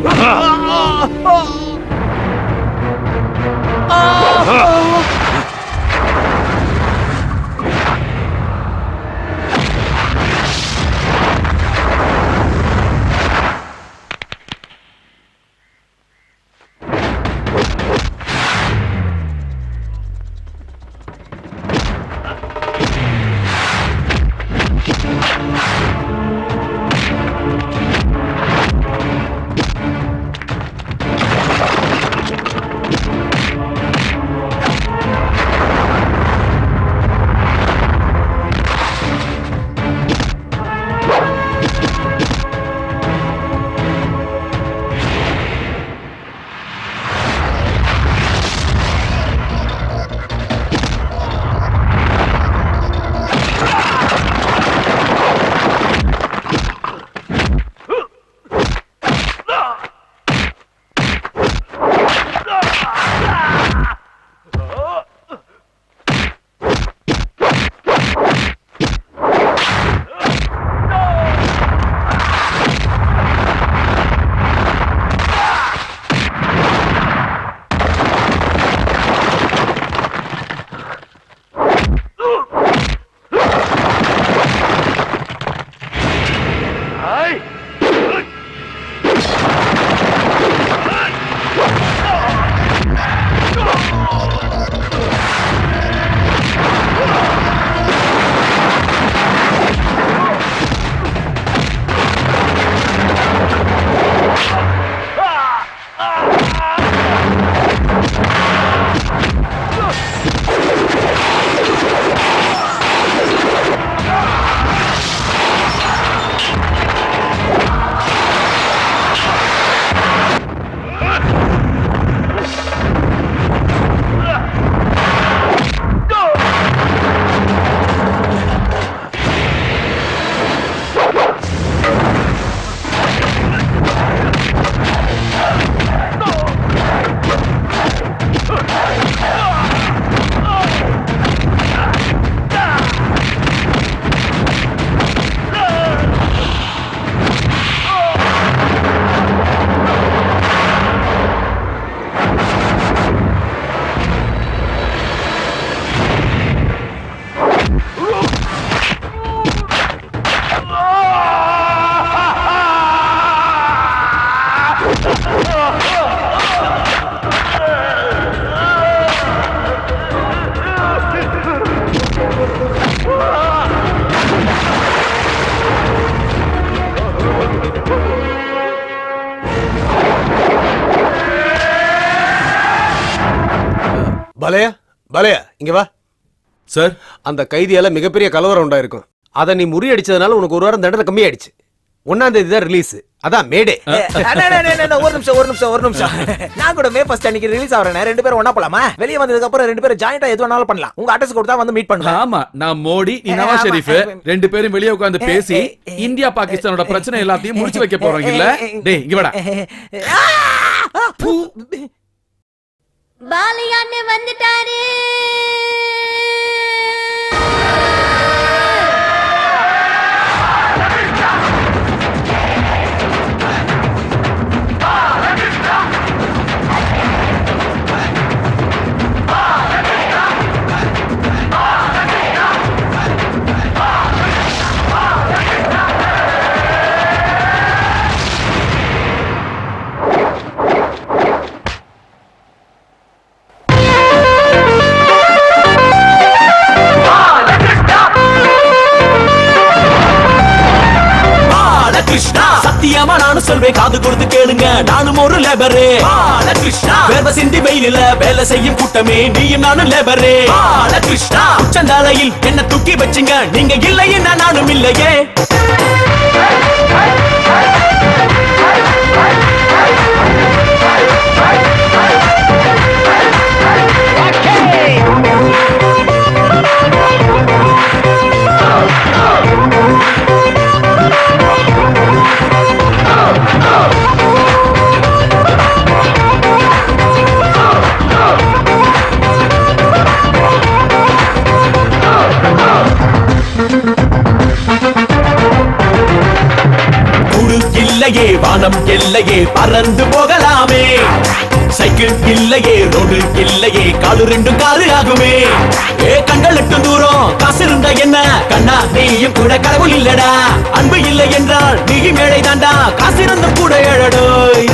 பலையா பலையா இங்க வா சார் அந்த கைதியால மிகப்பெரிய கலவரம் உண்டாயிருக்கும் அதை நீ முறியடிச்சதுனால உனக்கு ஒரு வாரம் தண்டனை கம்மியாயிடுச்சு ஒன்னாம் தேதி தான் ரிலீஸ் அதான் மேடே அண்ணா, அண்ணா, அண்ணா, அண்ணா, ஒரு நிமிஷம் ஒரு நிமிஷம் ஒரு நிமிஷம் நான் கூட மே ஃபர்ஸ்ட் அன்னைக்கு ரிலீஸ் ஆகிறேன் ரெண்டு பேரும் ஒண்ணா போலாமா வெளியே வந்ததுக்கு அப்புறம் ரெண்டு பேரும் ஜாயிண்டா எது வேணாலும் பண்ணலாம் உங்க அட்ரஸ் கொடுத்தா வந்து மீட் பண்ணலாம் ஆமா நான் மோடி நீ ஆமா. நவாஸ் ஷெரீஃப் ரெண்டு பேரும் வெளியே உட்கார்ந்து பேசி இந்தியா பாகிஸ்தானோட பிரச்சனை எல்லாத்தையும் முடிச்சு வைக்க போறோம் இல்ல டேய் இங்க வாடா பாலையான்னு வந்துட்டாரு ஆ சொல்வேன் காது கொடுத்து கேளுங்க நானும் ஒரு லேபரு கிருஷ்ணா வேர்வ சிந்தி வெயிலில வேலை செய்யும் கூட்டமே நீயும் நானும் லேபரு கிருஷ்ணா உச்சந்தாலையில் என்ன தூக்கி வச்சுங்க நீங்க இல்லையே நானும் இல்லையே குடு இல்லையே வானம் இல்லையே பறந்து போகலாமே சைக்கிள் இல்லையே ரோடு இல்லையே காலு ரெண்டு காரு ஆகுமே ஏ கண்கள் எட்டும் தூரம் காசு இருந்தா என்ன கண்ணா நீயும் கூட கடவுள் இல்லடா அன்பு இல்லை என்றால் நீ மேடை தாண்டா காசு இருந்தும் கூட எழடோய்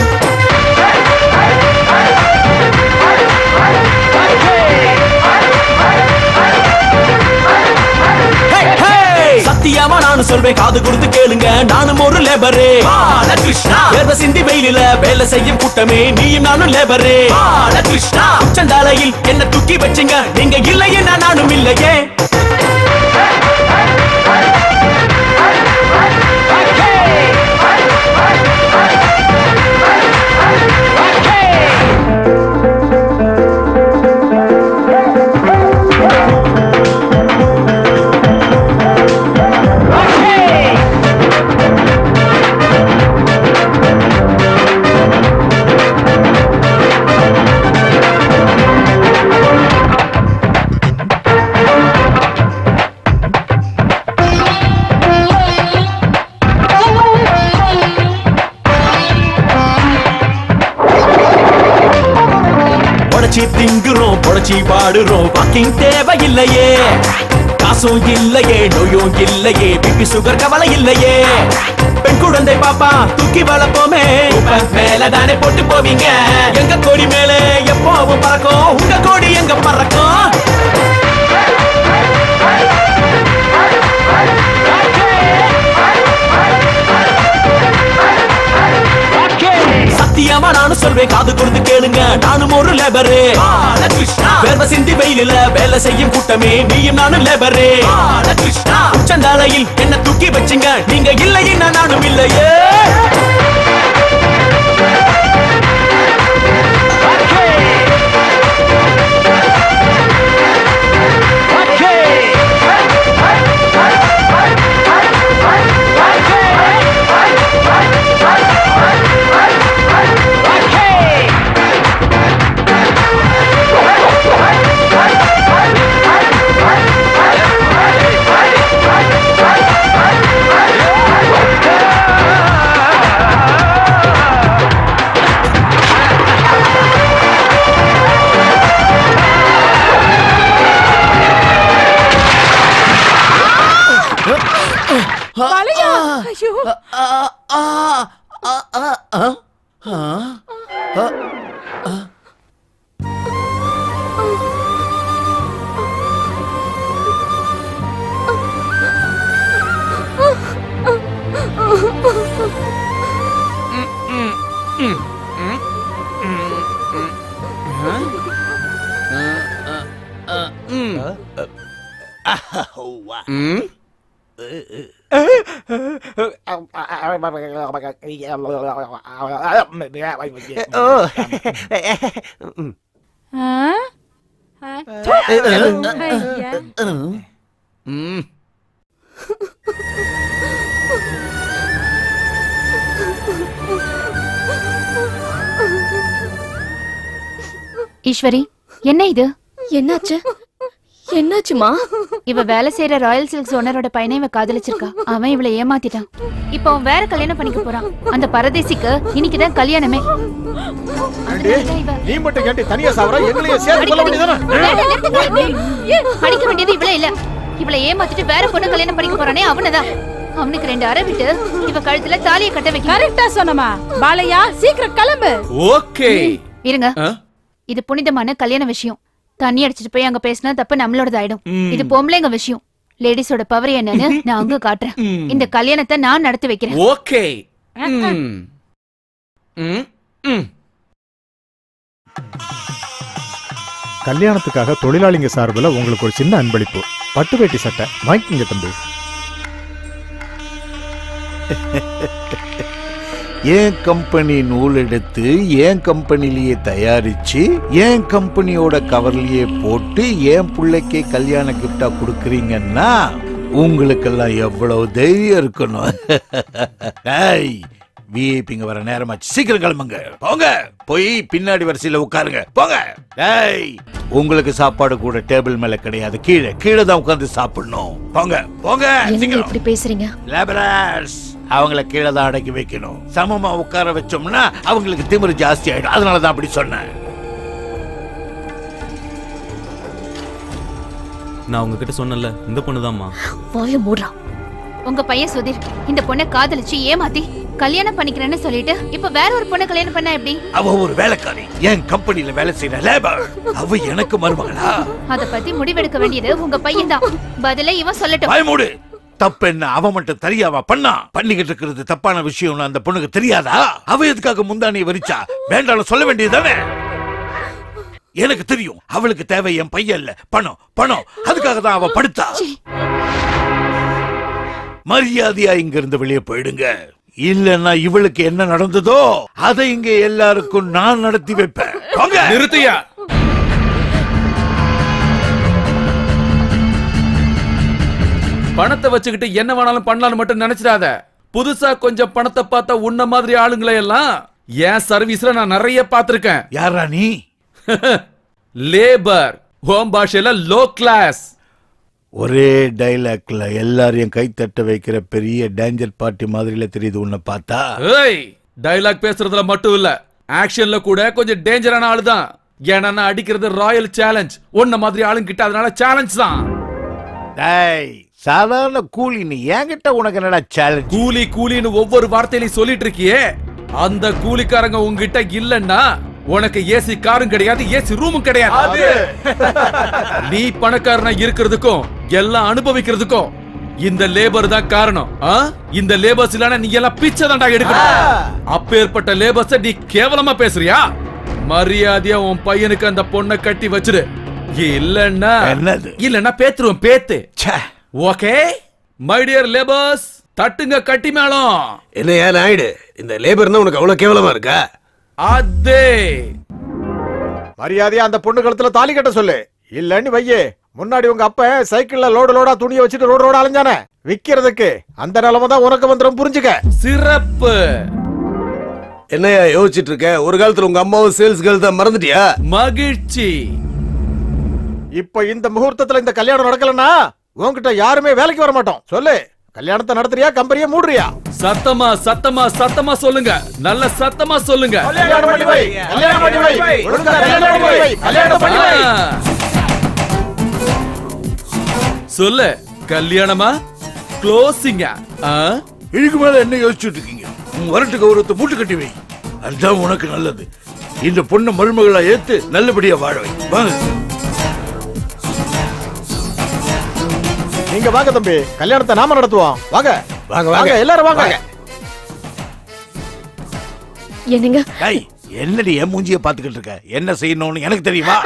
சத்தியமா நானும் சொல்வேன் காது கொடுத்து கேளுங்க நானும் ஒரு லேபரு கிருஷ்ணா வேர்வ சிந்தி வெயிலில வேலை செய்யும் கூட்டமே நீயும் நானும் லேபரு கிருஷ்ணா உச்சந்தாலையில் என்ன தூக்கி வச்சுங்க நீங்க இல்லையே நான் நானும் இல்லையே உடச்சி திங்குறோம் புடச்சி பாடுறோம் வாக்கிங் தேவையில்லையே காசும் இல்லையே நோயும் இல்லையே பிபி சுகர் கவலை இல்லையே பெண் குழந்தை பாப்பா தூக்கி வளர்ப்போமே உப்ப மேல தானே போட்டு போவீங்க எங்க கோடி மேலே எப்போவும் பறக்கும் உங்க கோடி எங்க பறக்கும் சத்தியமா நானும் சொல்வேன் காது கொடுத்து கேளுங்க நானும் ஒரு லேபரு கிருஷ்ணா வேர்வ சிந்தி வெயிலில வேலை செய்யும் கூட்டமே நீயும் நானும் லேபரு கிருஷ்ணா உச்சந்தாலையில் என்ன தூக்கி வச்சுங்க நீங்க இல்லையே நான் நானும் இல்லையே பாலையா ஐயோ ஆ? ஆ, ச்சே. ஐயா. ஈஸ்வரி என்ன இது என்னாச்சு என்னாச்சுமா இவ வேலை செய்யற ராயல் சில்க்ஸ் ஓனரோட பையனை இவ காதலிச்சிருக்கா அவன் இவளை ஏமாத்திட்டான் இப்போ அவன் வேற கல்யாணம் பண்ணிக்க போறான் அந்த பரதேசிக்கு இன்னைக்குதான் கல்யாணமே நீ மட்டும் கேட்டு தனியா சாவற எங்களையும் சேர்த்து கொள்ள வேண்டியதானே படிக்க வேண்டியது இவளே இல்ல இவளை ஏமாத்திட்டு வேற பொண்ணு கல்யாணம் பண்ணிக்க போறானே அவனதான் அவனுக்கு ரெண்டு அறை விட்டு இவ கழுத்துல தாலியை கட்ட வைக்க கரெக்டா சொன்னமா பாலையா சீக்கிரம் கிளம்பு ஓகே இருங்க இது புனிதமான கல்யாண விஷயம் தண்ணி அடிச்சிட்டு போய் அங்க பேசினா தப்பு நம்மளோடதாயிடும் ம். இது பொம்பளைங்க விஷயம் லேடிஸோட பவர் என்னன்னு நான் அங்க காட்டுறேன் ம். இந்த கல்யாணத்தை நான் நடத்தி வைக்கிறேன் ஓகே ம். ம், ம். கல்யாணத்துக்காக தொழிலாளிங்க சார்பில் உங்களுக்கு ஒரு சின்ன அன்பளிப்பு பட்டு வேட்டி சட்டை வாங்கிக்கங்க தம்பி என் கம்பெனி நூல் எடுத்து என் கம்பெனிலேயே தயாரிச்சு என் கம்பெனியோட கவர்லயே போட்டு என் பிள்ளைக்கு கல்யாண கிஃப்டா கொடுக்குறீங்கன்னா உங்களுக்கெல்லாம் எவ்வளவு தைரியம் இருக்கணும் ஏய் விஐபிங்க வர நேரமாச்சு சீக்கிரம் கிளம்புங்க போங்க போய் பின்னாடி வரிசையில உட்காருங்க போங்க ஏய் உங்களுக்கு சாப்பாடு கூட டேபிள் மேல கிடையாது கீழே கீழே தான் உட்கார்ந்து சாப்பிடணும் போங்க போங்க என்னங்க சீக்கிரம் இப்படி பேசுறீங்க லேபரர்ஸ் அவங்கள கீழே தான் அடக்கி வைக்கணும் சமமா உட்கார வச்சோம்னா அவங்களுக்கு திமிரு ஜாஸ்தி ஆயிடும் அதனால தான் அப்படி சொன்னேன் நான் உங்ககிட்ட சொன்னேன்ல இந்த பொண்ணுதாம்மா வாய மூடுறா உங்க பையன் சுதீர் இந்த பொண்ணை காதலிச்சு ஏமாத்தி கல்யாணம் பண்ணிக்கிறேன்னு சொல்லிட்டு இப்ப வேற ஒரு பொண்ணை கல்யாணம் பண்ணா எப்படி அவ ஒரு வேலைக்காரி என் கம்பெனில வேலை செய்யற லேபர் அவ எனக்கு மருமகளா அத பத்தி முடிவெடுக்க வேண்டியது உங்க பையன் தான் பதில இவன் சொல்லட்டும் வாய் மூடு தப்பு என்ன அவ மட்டும் தெரியாவா பண்ணா பண்ணிக்கிட்டு இருக்கிறது தப்பான விஷயம்னு அந்த பொண்ணுக்கு தெரியாதா அவ எதுக்காக முந்தானியை வரிச்சா வேண்டாம் சொல்ல வேண்டியதுதானே எனக்கு தெரியும் அவளுக்கு தேவை என் பையன் இல்ல பணம் பணம் அதுக்காக தான் அவ படுத்தா மரியாதையா இங்க இருந்து வெளியே போயிடுங்க இல்லன்னா இவளுக்கு என்ன நடந்ததோ அதை இங்க எல்லாருக்கும் நான் நடத்தி வைப்பேன் போங்க. நிறுத்தியா பணத்தை வச்சுக்கிட்டு என்ன வேணாலும் பண்ணலாம்னு மட்டும் நினைச்சிடாத புதுசா கொஞ்சம் பணத்தை பார்த்த உன்ன மாதிரி ஆளுங்களை எல்லாம் என் சர்வீஸ்ல நான் நிறைய பார்த்திருக்கேன் யாரா நீ லேபர் ஹோம் பாஷையில லோ கிளாஸ் ஒரே டைலாக்ல எல்லாரையும் கை தட்ட வைக்கிற பெரிய டேஞ்சர் பார்ட்டி மாதிரில தெரியுது உன்னை பார்த்தா ஏய் டைலாக் பேசுறதுல மட்டும் இல்ல ஆக்ஷன்ல கூட கொஞ்சம் டேஞ்சரான ஆளு தான் ஏன்னா நான் அடிக்கிறது ராயல் சேலஞ்ச் உன்ன மாதிரி ஆளுங்க கிட்ட அதனால சேலஞ்ச் தான் டேய் சாதாரண கூலி நீ என்கிட்ட உனக்கு என்னடா சேலஞ்ச் கூலி கூலின்னு ஒவ்வொரு வார்த்தையிலையும் சொல்லிட்டு இருக்கியே அந்த கூலிக்காரங்க உங்ககிட்ட இல்லன்னா உனக்கு ஏசி காரும் கிடையாது ஏசி ரூமும் கிடையாது நீ பணக்காரனா இருக்கிறதுக்கும் எல்லாம் அனுபவிக்கிறதுக்கும் இந்த லேபர் தான் காரணம் ஆ? இந்த லேபர்ஸ் இல்லனா நீ எல்லாம் பிச்சை தாண்டா எடுக்கணும் அப்பேற்பட்ட லேபர்ஸ நீ கேவலமா பேசுறியா மரியாதையா உன் பையனுக்கு அந்த பொண்ணை கட்டி வச்சிரு இல்லன்னா என்னது இல்லன்னா பேத்துருவேன் பேத்து ஓகே மை டியர் லேபர்ஸ் தட்டுங்க கட்டி மேளம் என்னையா நாயுடு இந்த லேபர்னா உனக்கு அவ்வளவு கேவலமா இருக்கா அதே மரியாதையா அந்த பொண்ணு கழுத்துல தாலி கட்ட சொல்லு இல்லன்னு வையே முன்னாடி உங்க அப்ப சைக்கிள்ல லோடு லோடா துணியை வச்சுட்டு ரோடு ரோடு அலைஞ்சானே விக்கிறதுக்கு அந்த நிலைமை தான் உனக்கு வந்துடும் புரிஞ்சுக்க சிறப்பு என்னையா யோசிச்சுட்டு இருக்க ஒரு காலத்துல உங்க அம்மாவும் சேல்ஸ் கேர்ள் தான் மறந்துட்டியா மகிழ்ச்சி இப்ப இந்த முகூர்த்தத்துல இந்த கல்யாணம் நடக்கலன்னா உன்கிட்ட யாருமே வேலைக்கு வர மாட்டோம் சொல்லு கல்யாணத்தை நடத்துறியா கம்பெனியை மூடுறியா சத்தமா சத்தமா சத்தமா சொல்லுங்க நல்ல சத்தமா சொல்லுங்க கல்யாணம் பண்ணி வை, கல்யாணம் பண்ணி வை, ஒழுங்கா கல்யாணம் பண்ணி வை, கல்யாணம் பண்ணி வை. ஆ. சொல்லு கல்யாணமா க்ளோசிங்கா இதுக்கு மேல என்ன யோசிச்சுட்டு இருக்கீங்க உன் வரட்டு கௌரவத்தை மூட்டு கட்டி வை அதுதான் உனக்கு நல்லது இந்த பொண்ணை மருமகளா ஏத்து நல்லபடியா வாழ வை வாங்க நீங்க வாங்க தம்பி கல்யாணத்தை நாம நடத்துவோம் வாங்க வாங்க வாங்க எல்லாரும் வாங்க என்னங்க டேய் என்னடி என் மூஞ்சிய பாத்துக்கிட்டு இருக்க என்ன செய்யணும்னு எனக்கு தெரியுமா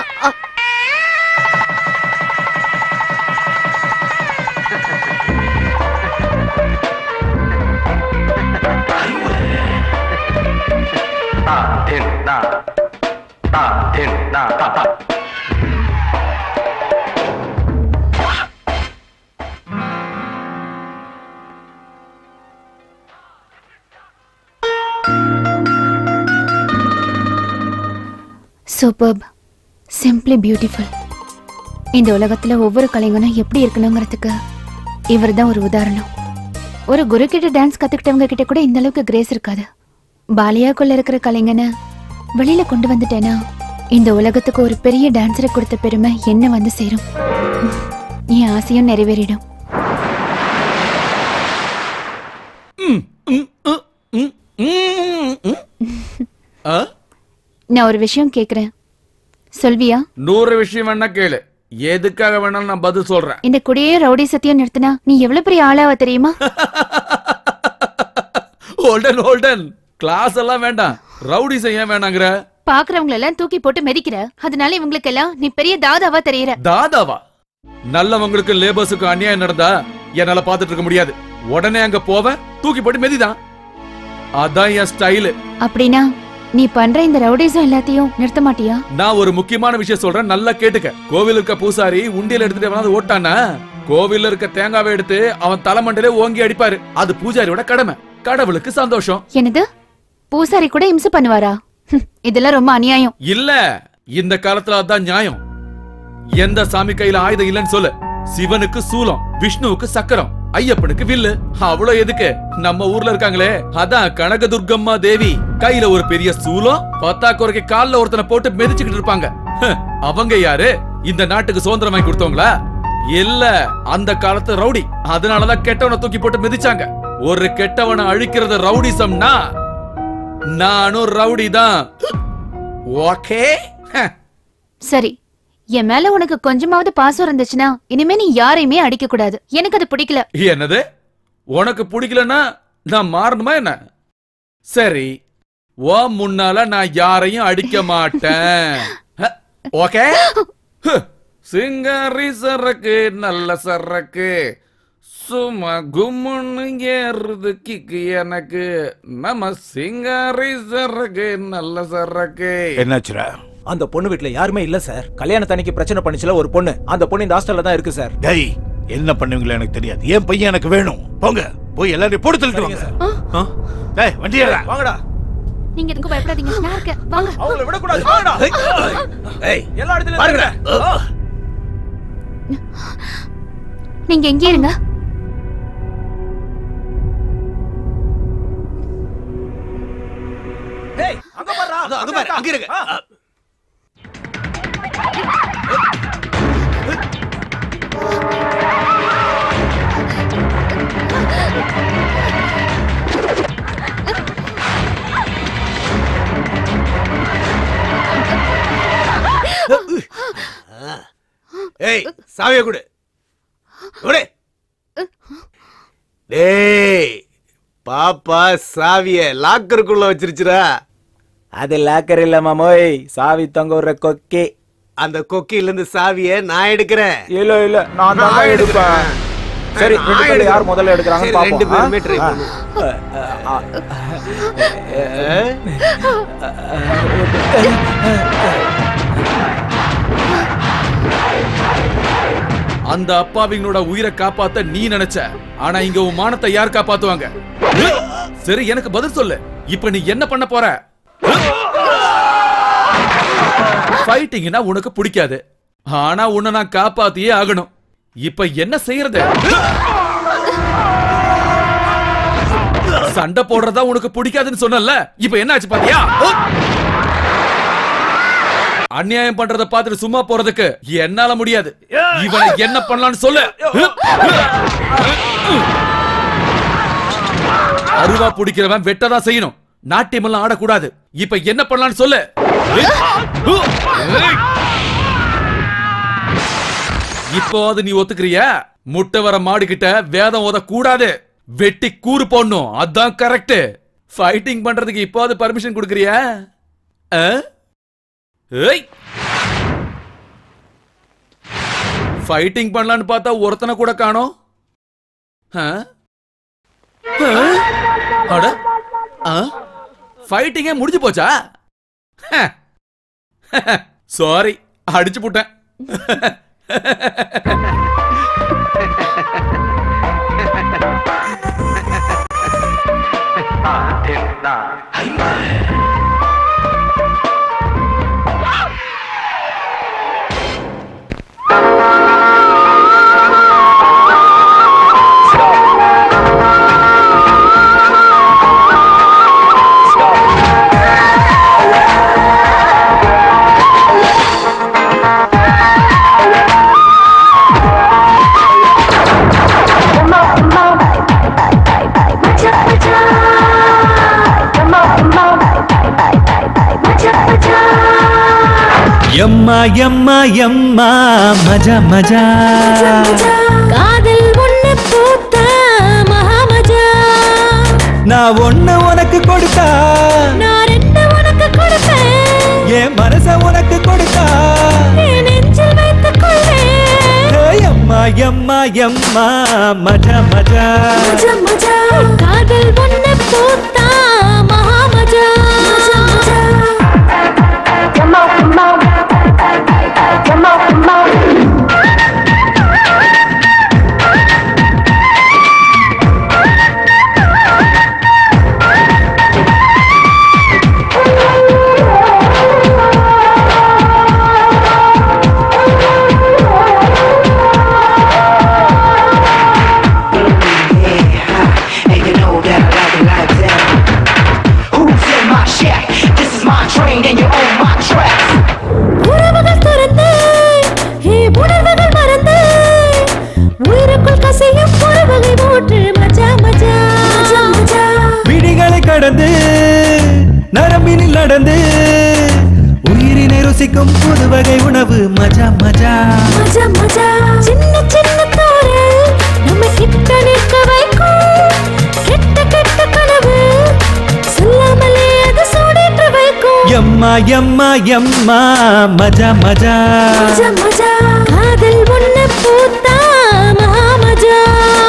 சூப்பர்ப் சிம்பிளி பியூட்டிஃபுல் இந்த உலகத்துல ஒவ்வொரு கலைஞனும் எப்படி இருக்கணுங்கிறதுக்கு இவர் தான் ஒரு உதாரணம் ஒரு குரு கிட்ட டான்ஸ் கத்துக்கிட்டவங்க கிட்ட கூட இந்த அளவுக்கு கிரேஸ் இருக்காது பாலியாக்குள்ள இருக்கிற கலைஞனை வெளியில கொண்டு வந்துட்டேனா இந்த உலகத்துக்கு ஒரு பெரிய டான்ஸரை கொடுத்த பெருமை என்ன வந்து சேரும் என் ஆசையும் நிறைவேறிடும் நான் ஒரு விஷயம் கேக்குறேன் சொல்வியா நூறு விஷயம் வேணா கேளு எதுக்காக வேணாலும் நான் பதில் சொல்றேன் இந்த குடியே ரவுடி சத்தியம் நிறுத்தினா நீ எவ்வளவு பெரிய ஆளாவ தெரியுமா ஹோல்டன் ஹோல்டன் கிளாஸ் எல்லாம் வேண்டாம் ரவுடிசம் ஏன் வேணாங்கிற பாக்குறவங்க எல்லாம் தூக்கி போட்டு மிதிக்கிற அதனால இவங்களுக்கு எல்லாம் நீ பெரிய தாதாவா தெரியற தாதாவா நல்லவங்களுக்கு லேபர்ஸுக்கு அநியாயம் நடந்தா என்னால பாத்துட்டு இருக்க முடியாது உடனே அங்க போவேன் தூக்கி போட்டு மெதிதான் அதான் என் ஸ்டைலு அப்படின்னா நீ பண்ற இந்த ரவுடிசம் எல்லாத்தையும் நிறுத்த மாட்டியா நான் ஒரு முக்கியமான விஷயம் சொல்றேன் நல்லா கேட்டுக்க கோவில் இருக்க பூசாரி உண்டியல் எடுத்துட்டு எவனாவது ஓட்டானா கோவில்ல இருக்க தேங்காவை எடுத்து அவன் தலைமண்டலே ஓங்கி அடிப்பாரு அது பூஜாரியோட கடமை கடவுளுக்கு சந்தோஷம் என்னது பூசாரி கூட இம்சை பண்ணுவாரா ஹம், இதெல்லாம் ரொம்ப அநியாயம் இல்ல இந்த காலத்துல அதான் நியாயம் எந்த சாமி கையில ஆயுதம் இல்லைன்னு சொல்லு சிவனுக்கு சூலம் விஷ்ணுவுக்கு சக்கரம் ஐயப்பனுக்கு வில்லு அவ்வளவு எதுக்கு நம்ம ஊர்ல இருக்காங்களே அதான் கனகதுர்கம்மா தேவி கையில ஒரு பெரிய சூலம் பத்தா குறைக்கு கால்ல ஒருத்தனை போட்டு மிதிச்சுக்கிட்டு இருப்பாங்க ஹ், அவங்க யாரு இந்த நாட்டுக்கு சுதந்திரம் வாங்கி கொடுத்தவங்களா இல்ல அந்த காலத்து ரவுடி அதனாலதான் கெட்டவனை தூக்கி போட்டு மிதிச்சாங்க ஒரு கெட்டவனை அழிக்கிறது ரவுடிசம்னா நானும் ரவுடி தான் ஓகே சரி என் மேல உனக்கு கொஞ்சமாவது பாசம் இருந்துச்சுன்னா இனிமே நீ யாரையுமே அடிக்க கூடாது எனக்கு அது பிடிக்கல என்னது உனக்கு பிடிக்கலன்னா நான் மாறணுமா என்ன சரி ஓ முன்னால நான் யாரையும் அடிக்க மாட்டேன் ஹ, ஓகே ஹு, சிங்காரி சரக்கு நல்ல சரக்கு சும்மா கும்முன்னு ஏறுது கிக்கு எனக்கு நம்ம சிங்காரி சரக்கு நல்ல சரக்கு என்னாச்சுடா அந்த பொண்ணு வீட்ல யாருமே இல்ல சார் கல்யாணத்தன்னைக்கு பிரச்சனை பண்ணுச்சுல ஒரு பொண்ணு அந்த பொண்ணு இந்த ஹாஸ்டல்ல தான் இருக்கு சார் டேய் என்ன பண்ணுவீங்களோ எனக்கு தெரியாது என் பையன் எனக்கு வேணும் போங்க போய் எல்லாரையும் போட்டு தள்ளிட்டு வாங்க டேய் வண்டி ஏறா வாங்கடா நீங்க எதுக்கும் பயப்படாதீங்க நான் இருக்கேன் வாங்க அவங்கள விடக்கூடாது வாங்கடா ஏய் எல்லா இடத்துலயும் பாருங்கடா. இருக்கேன். நீங்க எங்கே இருங்க டேய் அங்க பாருடா அது- அது பாரு, அங்க இருங்க. ஆ. ஏய் சாவிய கொடு கொடு டேய் பாப்பா சாவிய லாக்கருக்குள்ள வச்சிருச்சுடா அது லாக்கர் இல்ல மாமோய் சாவி தொங்க விடுற கொக்கி அந்த கொக்கில இருந்து சாவிய நான் எடுக்கிறேன் இல்ல இல்ல நான் தான் நான் எடுப்பேன் சரி நான் ரெண்டு பேர்ல எடுக்கிறேன். யார் முதல்ல எடுக்கறாங்கன்னு சரி, ரெண்டு பாப்போம் பேருமே try ஆ. பண்ணுவோம். அந்த அப்பாவிங்களோட உயிரை காப்பாத்த நீ நினைச்ச ஆனா இங்க உன் மானத்தை யார் காப்பாத்துவாங்க சரி எனக்கு பதில் சொல்லு இப்ப நீ என்ன பண்ண போற ஃபைட்டிங்னா உனக்கு பிடிக்காது ஆனா உன்னை நான் காப்பாத்தியே ஆகணும் இப்ப என்ன செய்யறது சண்டை போடுறதா உனக்கு பிடிக்காதுன்னு சொன்னல இப்ப என்ன ஆச்சு பாத்தியா அநியாயம் பண்றத பார்த்துட்டு சும்மா போறதுக்கு என்னால முடியாது இவனை என்ன பண்ணலாம்னு சொல்லு அருவா பிடிக்கிறவன் வெட்டதான் செய்யணும் நாட்டியம் எல்லாம் ஆடக்கூடாது இப்ப என்ன பண்ணலாம்னு சொல்லு இப்போது நீ ஒத்துக்கிறியா முட்டை வர மாடு கிட்ட வேதம் ஓத கூடாது வெட்டி கூறு போடணும் அதான் கரெக்ட் ஃபைட்டிங் பண்றதுக்கு இப்போது பர்மிஷன் கொடுக்கறியா ஆ? ஏய் ஃபைட்டிங் பண்ணலான்னு பார்த்தா ஒருத்தனை கூட காணோம் ஆ? ஆ? அட ஆ? ஃபைட்டிங்கே முடிஞ்சு போச்சா சாரி அடிச்சு போட்டேன் எம்மா எம்மா எம்மா மஜா மஜா காதல் ஒண்ணு பூத்த மகாமஜா நான் ஒண்ணு உனக்கு உனக்கு கொடுத்தா நான் ரெண்டு உனக்கு கொடுப்பேன் என் மனச உனக்கு கொடுத்தா என் நெஞ்சில் வைத்துக் கொள்வேன் ஏய் அம்மா எம்மா எம்மா மஜா மஜா மஜா மஜா காதல் ஒண்ணு பூத்தா மகா மஜா மஜா மஜா Come on, come on. Come on, come on. And you know that I like it like that. Who's in my shack? This is my train and you're on my tracks. உறவுகள் துறந்து ஹே உணர்வுகள் மறந்து உயிருக்குள் கசையும் உறவுகளை ஊற்று மஜா மஜா மஜா மஜா விடிகளை கடந்து நரம்பினில் நடந்து உயிரினை ருசிக்கும் புது வகை உணவு மஜா மஜா மஜா மஜா சின்ன சின்ன தோரல் நம்ம கிட்ட நிற்க வைக்கும் கெட்ட கெட்ட கனவு சொல்லாமலே அது சூடேற்ற வைக்கும் எம்மா எம்மா எம்மா மஜா மஜா மஜா மஜா காதல் ஒண்ணு பூத்தா மகா மஜா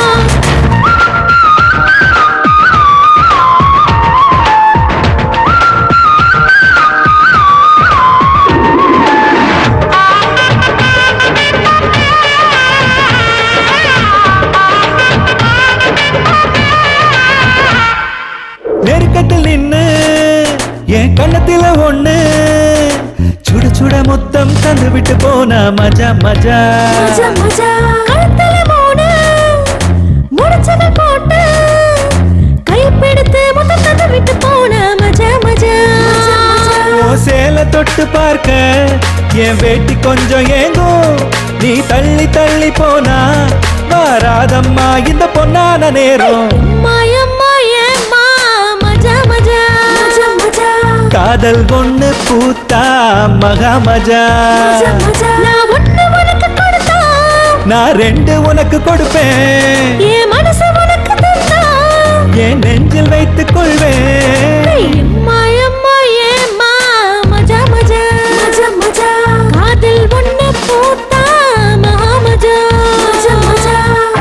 நெருக்கத்தில் நின்னு என் கண்ணத்தில ஒண்ணு சுட சுட முத்தம் தந்து விட்டு போனா மஜா மஜா மஜா மஜா கழுத்துல மூணு முடிச்சதை போட்டு கைப்பிடித்து முத்தம் தந்து விட்டு போன மஜா மஜா ஓ சேல தொட்டு பார்க்க என் வேட்டி கொஞ்சம் ஏங்கும் நீ தள்ளி தள்ளி போனா வாராதம்மா இந்த பொன்னான நேரம் மாயம்மா ஏம்மா மஜா மஜா மஜா மஜா காதல் ஒண்ணு பூத்தா மகா மஜா மஜா மஜா நான் ஒண்ணு உனக்கு கொடுத்தா நான் ரெண்டு உனக்கு கொடுப்பேன் என் மனசு உனக்கு தந்தா என் நெஞ்சில் வைத்துக் கொள்வேன் எம்மா எம்மா ஏம்மா மஜா மஜா மஜா மஜா காதல் ஒண்ணு பூத்தா மகா மஜா மஜா மஜா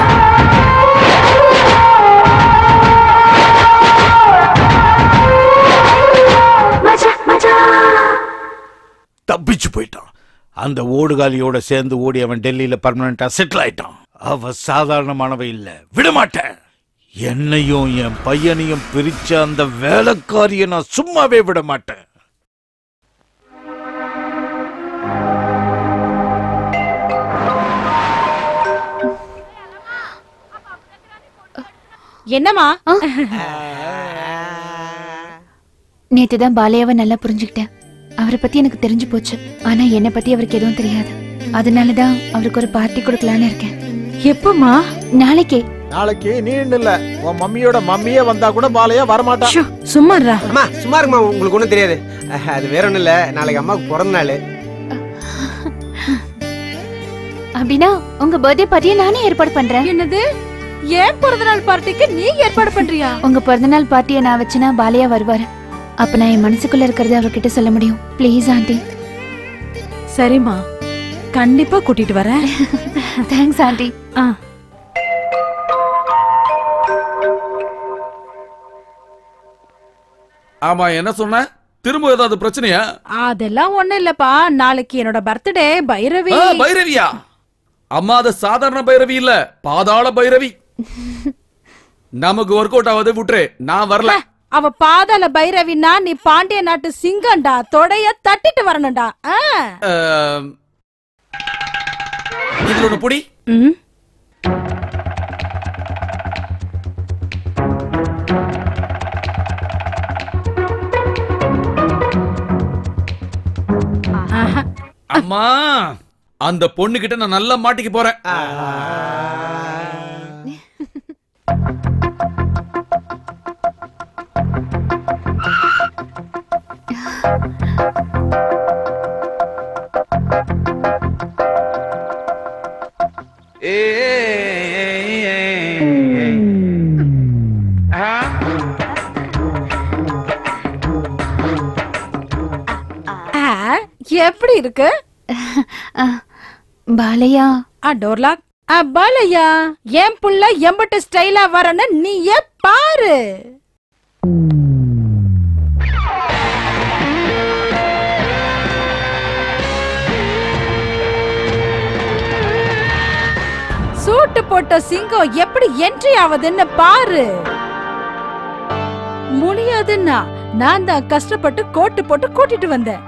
மஜா மஜா தப்பிச்சு போயிட்டான் அந்த ஓடுகாலியோட சேர்ந்து ஓடி அவன் டெல்லியில பர்மனண்டா செட்டில் ஆயிட்டான் அவ சாதாரணமானவ இல்ல விடமாட்டேன் என்னையும் என் பையனையும் பிரிச்ச அந்த வேலைக்காரியை நான் சும்மாவே விட மாட்டேன் என்னம்மா நேத்து தான் பாலையாவை நல்லா புரிஞ்சுக்கிட்டேன் அவரை பத்தி எனக்கு தெரிஞ்சு போச்சு ஆனா என்னை பத்தி அவருக்கு எதுவும் தெரியாது அதனாலதான் அவருக்கு ஒரு பார்ட்டி கொடுக்கலான்னு இருக்கேன் எப்பமா நாளைக்கே நாளைக்கு நீ இல்ல உன் மம்மியோட மம்மியே வந்தா கூட பாலையா வரமாட்டா சும்மாறா அம்மா சும்மா இருமா உங்களுக்கு ஒண்ணும் தெரியாது அஹ், அது வேற ஒண்ணும் இல்ல நாளைக்கு அம்மாவுக்கு பிறந்த நாள் அப்படின்னா உங்க பர்த்டே பார்ட்டியை நானே ஏற்பாடு பண்றேன் என்னது ஏன் பிறந்தநாள் பார்ட்டிக்கு நீ ஏற்பாடு பண்றியா உங்க பிறந்தநாள் பார்ட்டியை நான் வச்சுனா பாலையா வருவாரு அப்ப நான் என் மனசுக்குள்ள இருக்கிறத அவர்கிட்ட சொல்ல முடியும் ப்ளீஸ் ஆண்டி சரிம்மா கண்டிப்பா கூட்டிட்டு வரேன் தேங்க்ஸ் ஆண்டி ஆ ஆமா என்ன சொன்ன திரும்ப ஏதாவது பிரச்சனையா அதெல்லாம் ஒண்ணும் இல்லப்பா நாளைக்கு என்னோட பர்த்டே பைரவி ஆ, பைரவியா அம்மா அது சாதாரண பைரவி இல்ல பாதாள பைரவி நமக்கு ஒர்க் அவுட் ஆகாது விட்டுரு நான் வரல அவ பாதாள பைரவினா நீ பாண்டிய நாட்டு சிங்கம்டா தொடைய தட்டிட்டு வரணும்டா ஆ. அஹ், இதுல ஒண்ணு புடி ம். ஆஹா. அம்மா அந்த பொண்ணு கிட்ட நான் நல்லா மாட்டிக்க போறேன் எப்படி இருக்கு பாலையா ஆ டோர்லாக் ஆ பாலையா என் புள்ள எம்பட்டு ஸ்டைலா வரன்னு நீயே பாரு சூட்டு போட்ட சிங்கம் எப்படி என்ட்ரி ஆகுதுன்னு பாரு முடியாதுன்னா நான் தான் கஷ்டப்பட்டு கோட்டு போட்டு கூட்டிட்டு வந்தேன்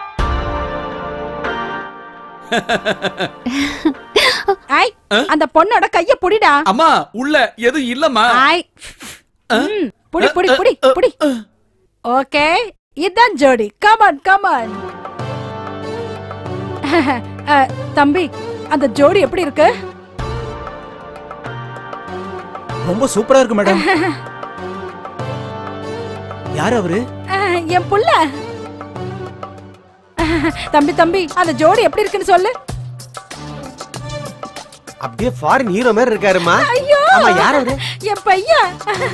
ஐ அந்த பொண்ணோட கைய புடிடா அம்மா உள்ள எதுவும் இல்லம்மா ஐ ம், புடி புடி புடி புடி ஓகே இதான் ஜோடி கமான் கமான் தம்பி அந்த ஜோடி எப்படி இருக்கு ரொம்ப சூப்பரா இருக்கு மேடம் யார் அவரு அஹ், என் புள்ள தம்பி தம்பி அந்த ஜோடி எப்படி இருக்குன்னு சொல்லு அப்படியே ஃபாரின் ஹீரோ மாதிரி இருக்காருமா ஐயோ ஆமா யார் அவரு என் பையன்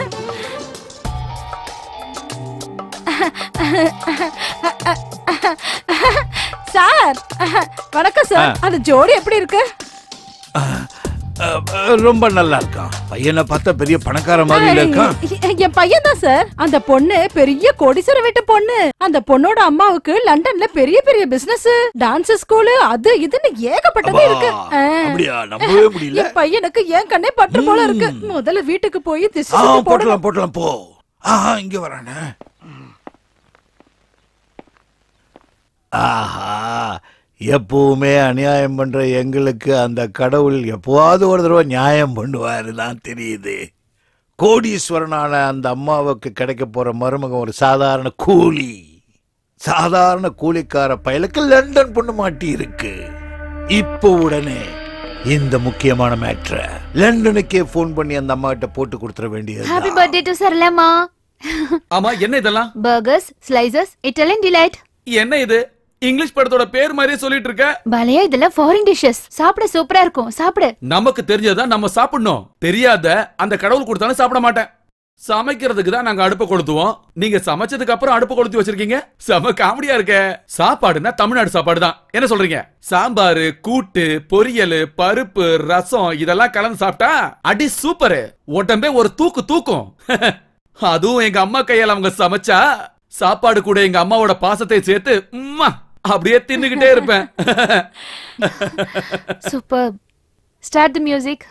சார் வணக்கம் சார் ஆ. அந்த ஜோடி எப்படி இருக்கு அஹ், அஹ், ரொம்ப நல்லா இருக்கான் பையனை பார்த்தா பெரிய பணக்கார மாதிரி இல்ல இருக்கான் எ- என் பையன் தான் சார் அந்த பொண்ணு பெரிய கோடீஸ்வர வீட்டு பொண்ணு அந்த பொண்ணோட அம்மாவுக்கு லண்டன்ல பெரிய பெரிய பிசினஸ் டான்ஸ் ஸ்கூலு அது இதுன்னு ஏகப்பட்டது அப்பா, இருக்கு ஆ. அப்படியா? நம்பவே முடியல. என் பையனுக்கு ஏன் கண்ணே பற்று போல இருக்கு முதல்ல வீட்டுக்கு போய் திசை ஆ சுத்தி போடணும் போட்டலாம் போட்டலாம் போ ஆஹா இங்க வரானே ஆஹா எப்பவுமே அநியாயம் பண்ற எங்களுக்கு அந்த கடவுள் எப்போவாவது ஒரு தடவை நியாயம் பண்ணுவாரு தான் தெரியுது கோடீஸ்வரனான அந்த அம்மாவுக்கு கிடைக்க போற மருமகன் ஒரு சாதாரண கூலி சாதாரண கூலிக்கார பயலுக்கு லண்டன் பொண்ணு மாட்டி இருக்கு இப்போ உடனே இந்த முக்கியமான மேட்ர லண்டனுக்கே ஃபோன் பண்ணி அந்த அம்மா கிட்ட போட்டு கொடுத்துட வேண்டியது ஹாப்பி பர்த்டே டு சரளாமா ஆமா என்ன இதெல்லாம் பர்கர்ஸ் ஸ்லைசஸ் இட்டாலியன் டிலைட் என்ன இது இங்கிலீஷ் படத்தோட பேர் மாதிரியே சொல்லிட்டு இருக்க பாலையா இதெல்லாம் ஃபாரின் டிஷ்ஷஸ் சாப்பிட சூப்பரா இருக்கும் சாப்பிடு நமக்கு தெரிஞ்சதா நம்ம சாப்பிடணும் தெரியாத அந்த கடவுள் கொடுத்தாலும் சாப்பிட மாட்டேன் சமைக்கிறதுக்கு தான் நாங்க அடுப்பு கொளுத்துவோம் நீங்க சமைச்சதுக்கு அப்புறம் அடுப்பு கொளுத்தி வச்சிருக்கீங்க செம காமெடியா இருக்க சாப்பாடுனா தமிழ்நாடு சாப்பாடு தான் என்ன சொல்றீங்க சாம்பாரு கூட்டு பொரியல் பருப்பு ரசம் இதெல்லாம் கலந்து சாப்பிட்டா அடி சூப்பரு உடம்பே ஒரு தூக்கு தூக்கும் அதுவும் எங்க அம்மா கையால அவங்க சமைச்சா சாப்பாடு கூட எங்க அம்மாவோட பாசத்தை சேர்த்து உம்மா அப்படியே தின்னுகிட்டே இருப்பேன் super start the music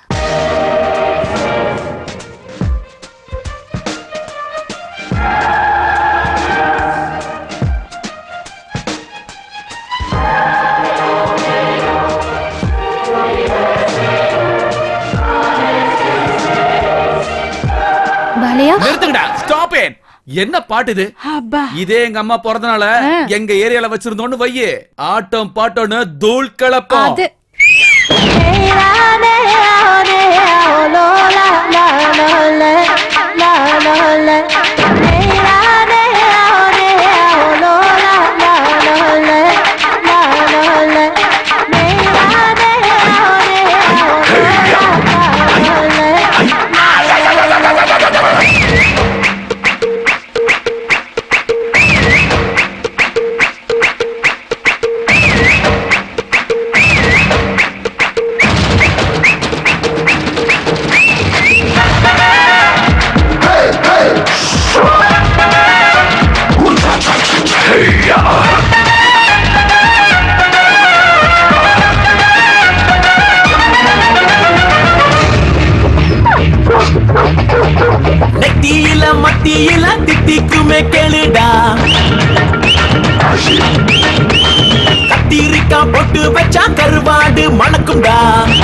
Balayya நிறுத்துங்கடா ஸ்டாப் இட் என்ன பாட்டு இது இதே எங்க அம்மா பிறந்தனால எங்க ஏரியால வச்சிருந்தோன்னு வையே ஆட்டம் பாட்டம்னு தூள் கலப்பம் அது நெத்தியில மத்தியில திட்டிக்குமே கேளுடா கத்திரிக்கா பொட்டு வச்சா கருவாடு மணக்கும்டா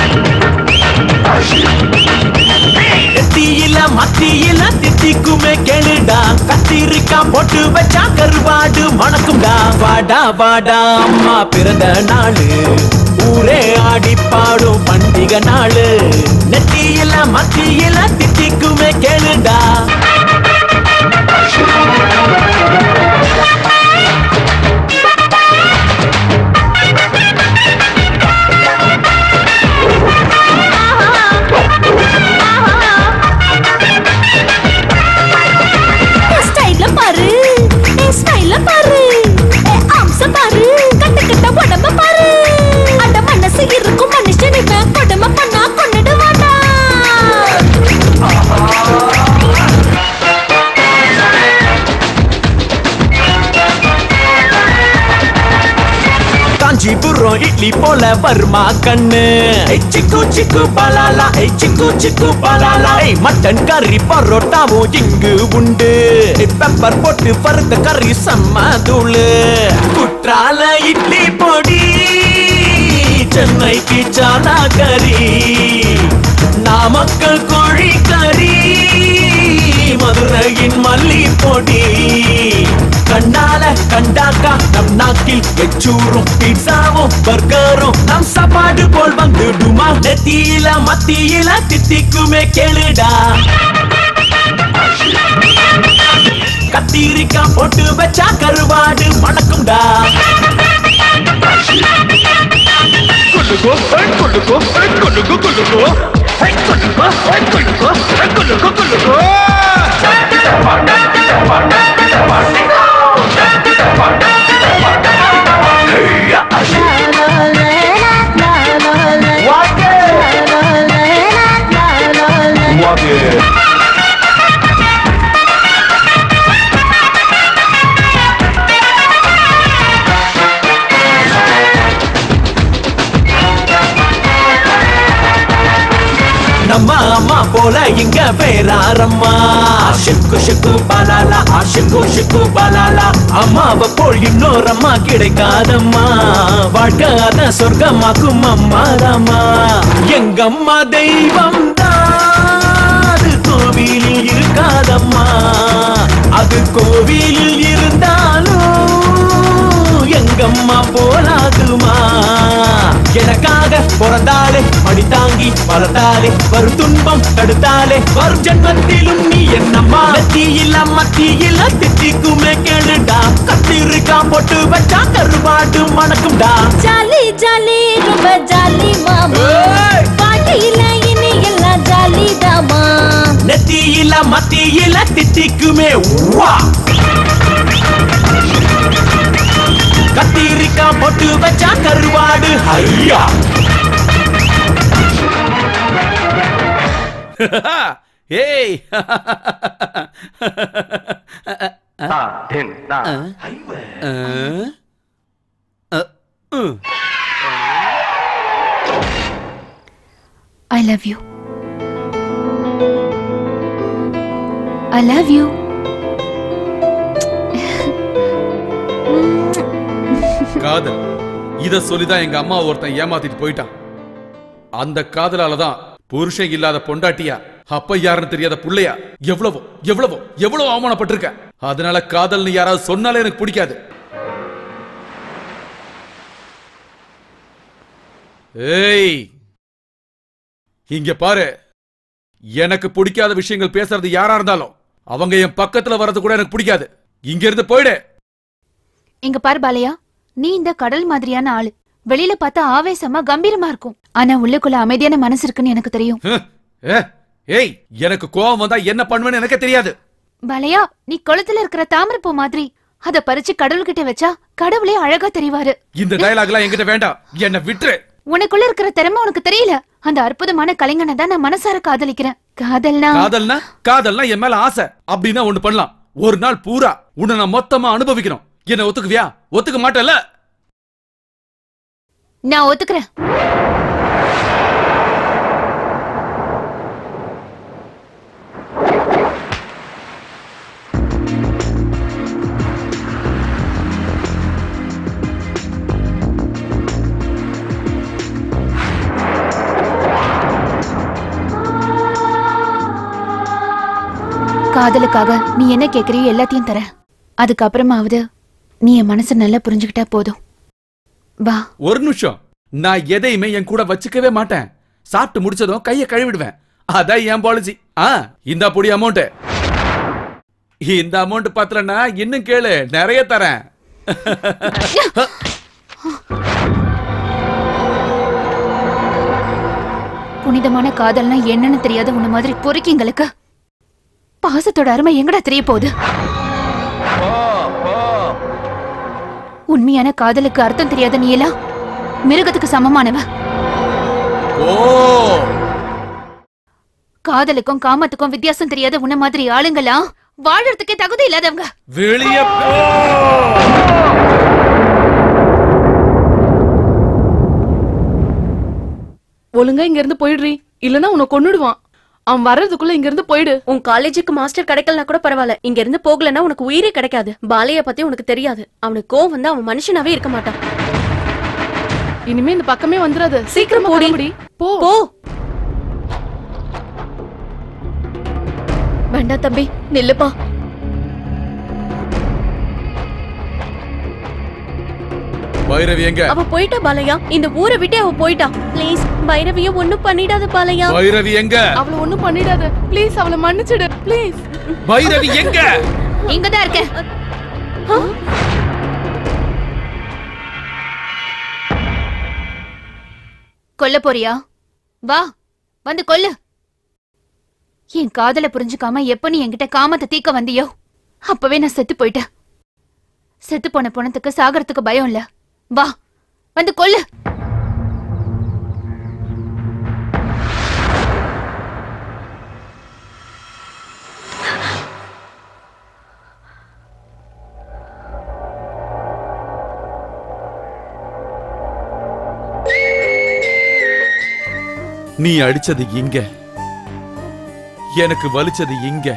நெத்தியில மத்தியில திட்டிக்குமே கேளுடா கத்திரிக்கா பொட்டு வச்சா கருவாடு மணக்கும்டா வாடா வாடா அம்மா பிறந்த நாளு ஊரே ஆடி பாடும் பண்டிகை நாளு நெத்தியில மத்தியில திட்டிக்குமே கேளுடா ஸ்டைல பாரு ஏ ஸ்டைல பாரு ஏ அம்ச பாரு கட்டுக்கு போறோம் இட்லி போல வருமா கண்ணு ஏய், சிக்கு சிக்கு பலாலா ஏய், சிக்கு சிக்கு பலாலா ஏய், மட்டன் கறி பரோட்டாவும் இங்கு உண்டு பெப்பர் போட்டு பருத்த கறி செம்ம தூளு குற்றால இட்லி பொடி சென்னைக்கு சாலா கறி நாமக்கல் கோழி கறி மதுரையின் மல்லி பொடி கண்ணால கண்டாக்கா நம் நாக்கில் எச்சூரும் பீட்சாவும் பர்கரும் நம் சாப்பாடு போல் வந்துடுமா நெத்தியில மத்தியில தித்திக்குமே கேளுடா கத்திரிக்காய் போட்டு வச்சா கருவாடு மணக்கும்டா குல்லுகோ குல்லுகோ குல்லுகோ குல்லுகோ குல்லுகோ குல்லுகோ குல்லுகோ குல்லுகோ Walk it. நம்ம அம்மா போல இங்க பேராரம்மா ஷிக்கு ஷிக்கு பலாலா ஷிக்கு ஷிக்கு பலாலா அம்மாவை போல் இன்னொரு அம்மா கிடைக்காதம்மா வாழ்க்கை அத சொர்க்கமாக்கும் அம்மா ராமா எங்க அம்மா தெய்வம் அது கோவிலில் இருக்காதம்மா அது கோவிலில் இருந்தாலும் எங்கம்மா போலாகுமா எனக்காக பிறந்தாலே மடி தாங்கி வளர்த்தாலே வரும் துன்பம் தடுத்தாலே வரும் ஜென்மத்திலும் நீ என்னம்மா மத்தியில மத்தியில திட்டிக்குமே கேளுடா கத்திரிக்கா போட்டு வச்சா கருவாடு மணக்கும்டா ஜாலி ஜாலி ரொம்ப ஜாலி மாமா வாழ்க்கையில இனி எல்லாம் ஜாலி தாமா நெத்தியில மத்தியில திட்டிக்குமே வா கத்திரிக்கா போட்டு வச்சா கருவாடு ஐயா ஏய் I love you I love you காதல் இத சொல்லிதான் எங்க அம்மா ஒருத்தன் ஏமாத்திட்டு போயிட்டான் அந்த காதலால தான் புருஷன் இல்லாத பொண்டாட்டியா அப்ப யாருன்னு தெரியாத புள்ளையா எவ்வளவோ எவ்வளவோ எவ்வளவு அவமானப்பட்டிருக்க அதனால காதல்னு யாராவது சொன்னாலே எனக்கு பிடிக்காது ஏய் இங்க பாரு எனக்கு பிடிக்காத விஷயங்கள் பேசுறது யாரா இருந்தாலும் அவங்க என் பக்கத்துல வர்றது கூட எனக்கு பிடிக்காது இங்க இருந்து போயிடு இங்க பாரு பாலையா நீ இந்த கடல் மாதிரியான ஆளு வெளியில பார்த்தா ஆவேசமா கம்பீரமா இருக்கும் ஆனா உள்ளுக்குள்ள அமைதியான மனசு இருக்குன்னு எனக்கு தெரியும் ஹ், ஏ, ஏய் எனக்கு கோவம் வந்தா என்ன பண்ணுவேன்னு எனக்கே தெரியாது பாலையா நீ குளத்துல இருக்கிற தாமரைப்பூ மாதிரி அத பறிச்சு கடவுள்கிட்ட வச்சா கடவுளே அழகா தெரிவாரு இந்த டயலாக்லாம் என்கிட்ட வேண்டாம் என்ன விட்டுரு உனக்குள்ள இருக்கிற திறமை உனக்கு தெரியல அந்த அற்புதமான கலைஞனை தான் நான் மனசார காதலிக்கிறேன் காதல்னா காதல்னா காதல்னா என் மேல ஆசை அப்படின்னா ஒண்ணு பண்ணலாம் ஒரு நாள் பூரா உன்னை நான் மொத்தமா அனுபவிக்கணும் என்ன ஒத்துக்குவியா ஒத்துக்க மாட்டேல்ல நான் ஒத்துக்கிறேன் காதலுக்காக நீ என்ன கேக்குறியோ எல்லாத்தையும் தரேன் அதுக்கப்புறமாவது நீ என் மனசை நல்லா புரிஞ்சுக்கிட்டா போதும் வா ஒரு நிமிஷம் நான் எதையுமே என் கூட வச்சுக்கவே மாட்டேன் சாப்பிட்டு முடிச்சதும் கைய கழுவிடுவேன் அதான் என் பாலிசி ஆ இந்த பொடி அமௌண்ட் இந்த அமௌண்ட் பத்தலன்னா இன்னும் கேளு நிறைய தரேன் புனிதமான காதல்னா என்னன்னு தெரியாத உன்ன மாதிரி பொறுக்கிங்களுக்கு பாசத்தோட அருமை எங்கடா தெரிய போகுது உண்மையான காதலுக்கு அர்த்தம் தெரியாத நீ எல்லாம் மிருகத்துக்கு சமமானவ ஓ காதலுக்கும் காமத்துக்கும் வித்தியாசம் தெரியாத உன்ன மாதிரி ஆளுங்களா வாழறதுக்கே தகுதி இல்லாதவங்க வெளிய போ ஒழுங்கா இங்க இருந்து போயிடுறீ இல்லனா உன்னை கொன்னுடுவான் அவன் வர்றதுக்குள்ள இங்க இருந்து போயிடு உன் காலேஜுக்கு மாஸ்டர் கிடைக்கலனா கூட பரவாயில்ல இங்க இருந்து போகலன்னா உனக்கு உயிரே கிடைக்காது பாலைய பத்தி உனக்கு தெரியாது அவனுக்கு கோவம் வந்து அவன் மனுஷனாவே இருக்க மாட்டான் இனிமே இந்த பக்கமே வந்துடாது சீக்கிரம் போடி. கிளம்புடி. போ போ வேண்டாம் தம்பி நில்லுப்பா பைரவி எங்க அவ போயிட்டா பாலையா இந்த ஊரை விட்டே அவ போயிட்டா ப்ளீஸ் பைரவிய ஒண்ணும் பண்ணிடாத பாலையா பைரவி எங்க அவள ஒண்ணும் பண்ணிடாத ப்ளீஸ் அவளை மன்னிச்சிடு ப்ளீஸ் பைரவி எங்க இங்கதான் இருக்கேன் கொல்ல போறியா வா வந்து கொல்லு என் காதல புரிஞ்சுக்காம எப்ப நீ என்கிட்ட காமத்தை தீக்க வந்தியோ அப்பவே நான் செத்து போயிட்டேன் செத்து போன பணத்துக்கு சாகறதுக்கு பயம் இல்ல வா வந்து கொல்லு நீ அடிச்சது இங்க எனக்கு வலிச்சது இங்க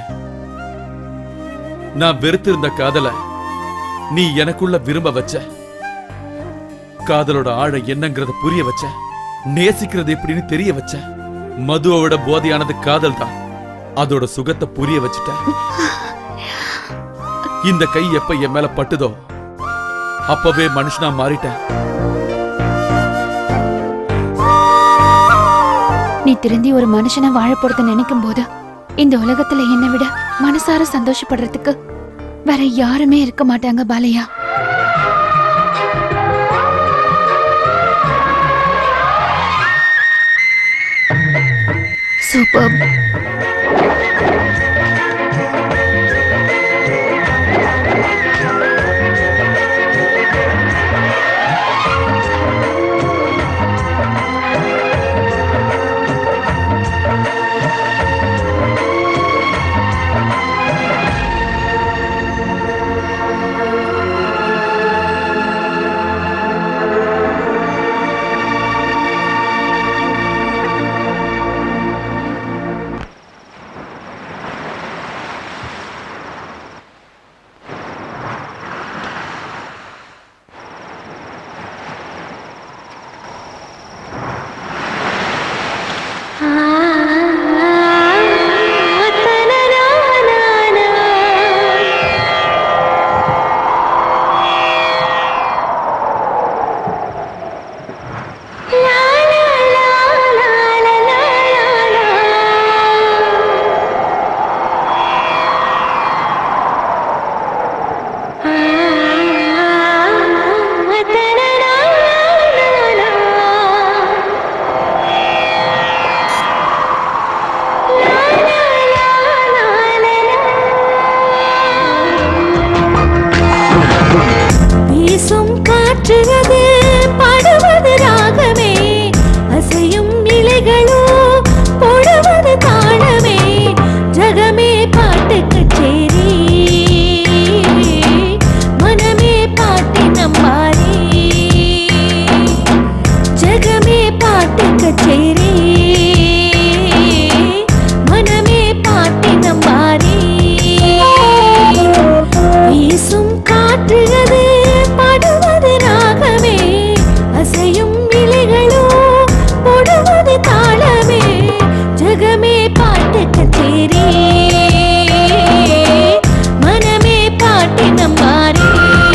நான் வெறுத்திருந்த காதல நீ எனக்குள்ள விரும்ப வச்ச காதலோட ஆழ என்னங்கறத புரிய வச்ச நேசிக்கிறது எப்படின்னு தெரிய வச்ச மதுவோட போதையானது காதல் தான் அதோட சுகத்தை புரிய வச்சுட்ட இந்த கை எப்ப என் மேல பட்டுதோ அப்பவே மனுஷனா மாறிட்டேன் நீ திருந்தி ஒரு மனுஷனை வாழ போறத நினைக்கும் போது இந்த உலகத்துல என்னை விட மனசார சந்தோஷப்படுறதுக்கு வேற யாருமே இருக்க மாட்டாங்க பாலையா சூப்பர் வீசும் காற்றுவது பாடுவது ராகமே அசையும் இலைகளோ போடுவது தாளமே ஜகமே பாட்டு கச்சேரி மனமே பாட்டின் அம்பாரி ஜகமே பாட்டு கச்சேரி மனமே பாட்டின் அம்பாரி வீசும் காற்றுவது பாடுவது ராகமே அசையும் இலைகளோ போடுவது தாளமே ஜகமே பாட்டு கச்சேரி மனமே பாட்டி நம்பாரே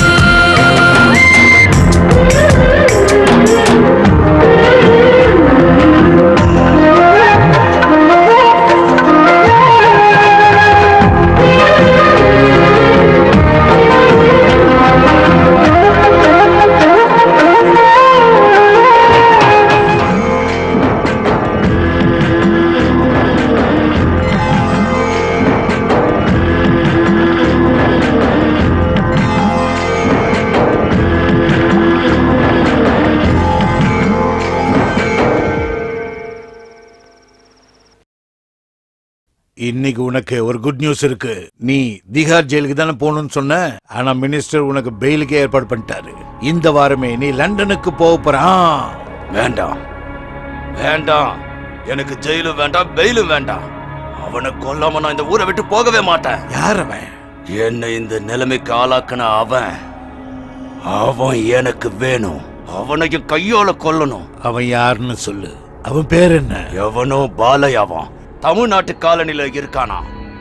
இன்னைக்கு உனக்கு ஒரு குட் நியூஸ் இருக்கு நீ திகார் ஜெயிலுக்கு தானே போகணும்னு சொன்ன ஆனா மினிஸ்டர் உனக்கு பெயிலுக்கு ஏற்பாடு பண்ணிட்டாரு இந்த வாரமே நீ லண்டனுக்கு போக போறான் வேண்டாம் வேண்டாம் எனக்கு ஜெயிலும் வேண்டாம் பெயிலும் வேண்டாம் அவனை கொல்லாம நான் இந்த ஊரை விட்டு போகவே மாட்டேன் யார் அவன் என்னை இந்த நிலைமைக்கு ஆளாக்குன அவன் அவன் எனக்கு வேணும் அவனையும் கையோல கொல்லணும் அவன் யாருன்னு சொல்லு அவன் பேர் என்ன எவனோ பாலையாவான் தமிழ்நாட்டு காலனில இருக்கானா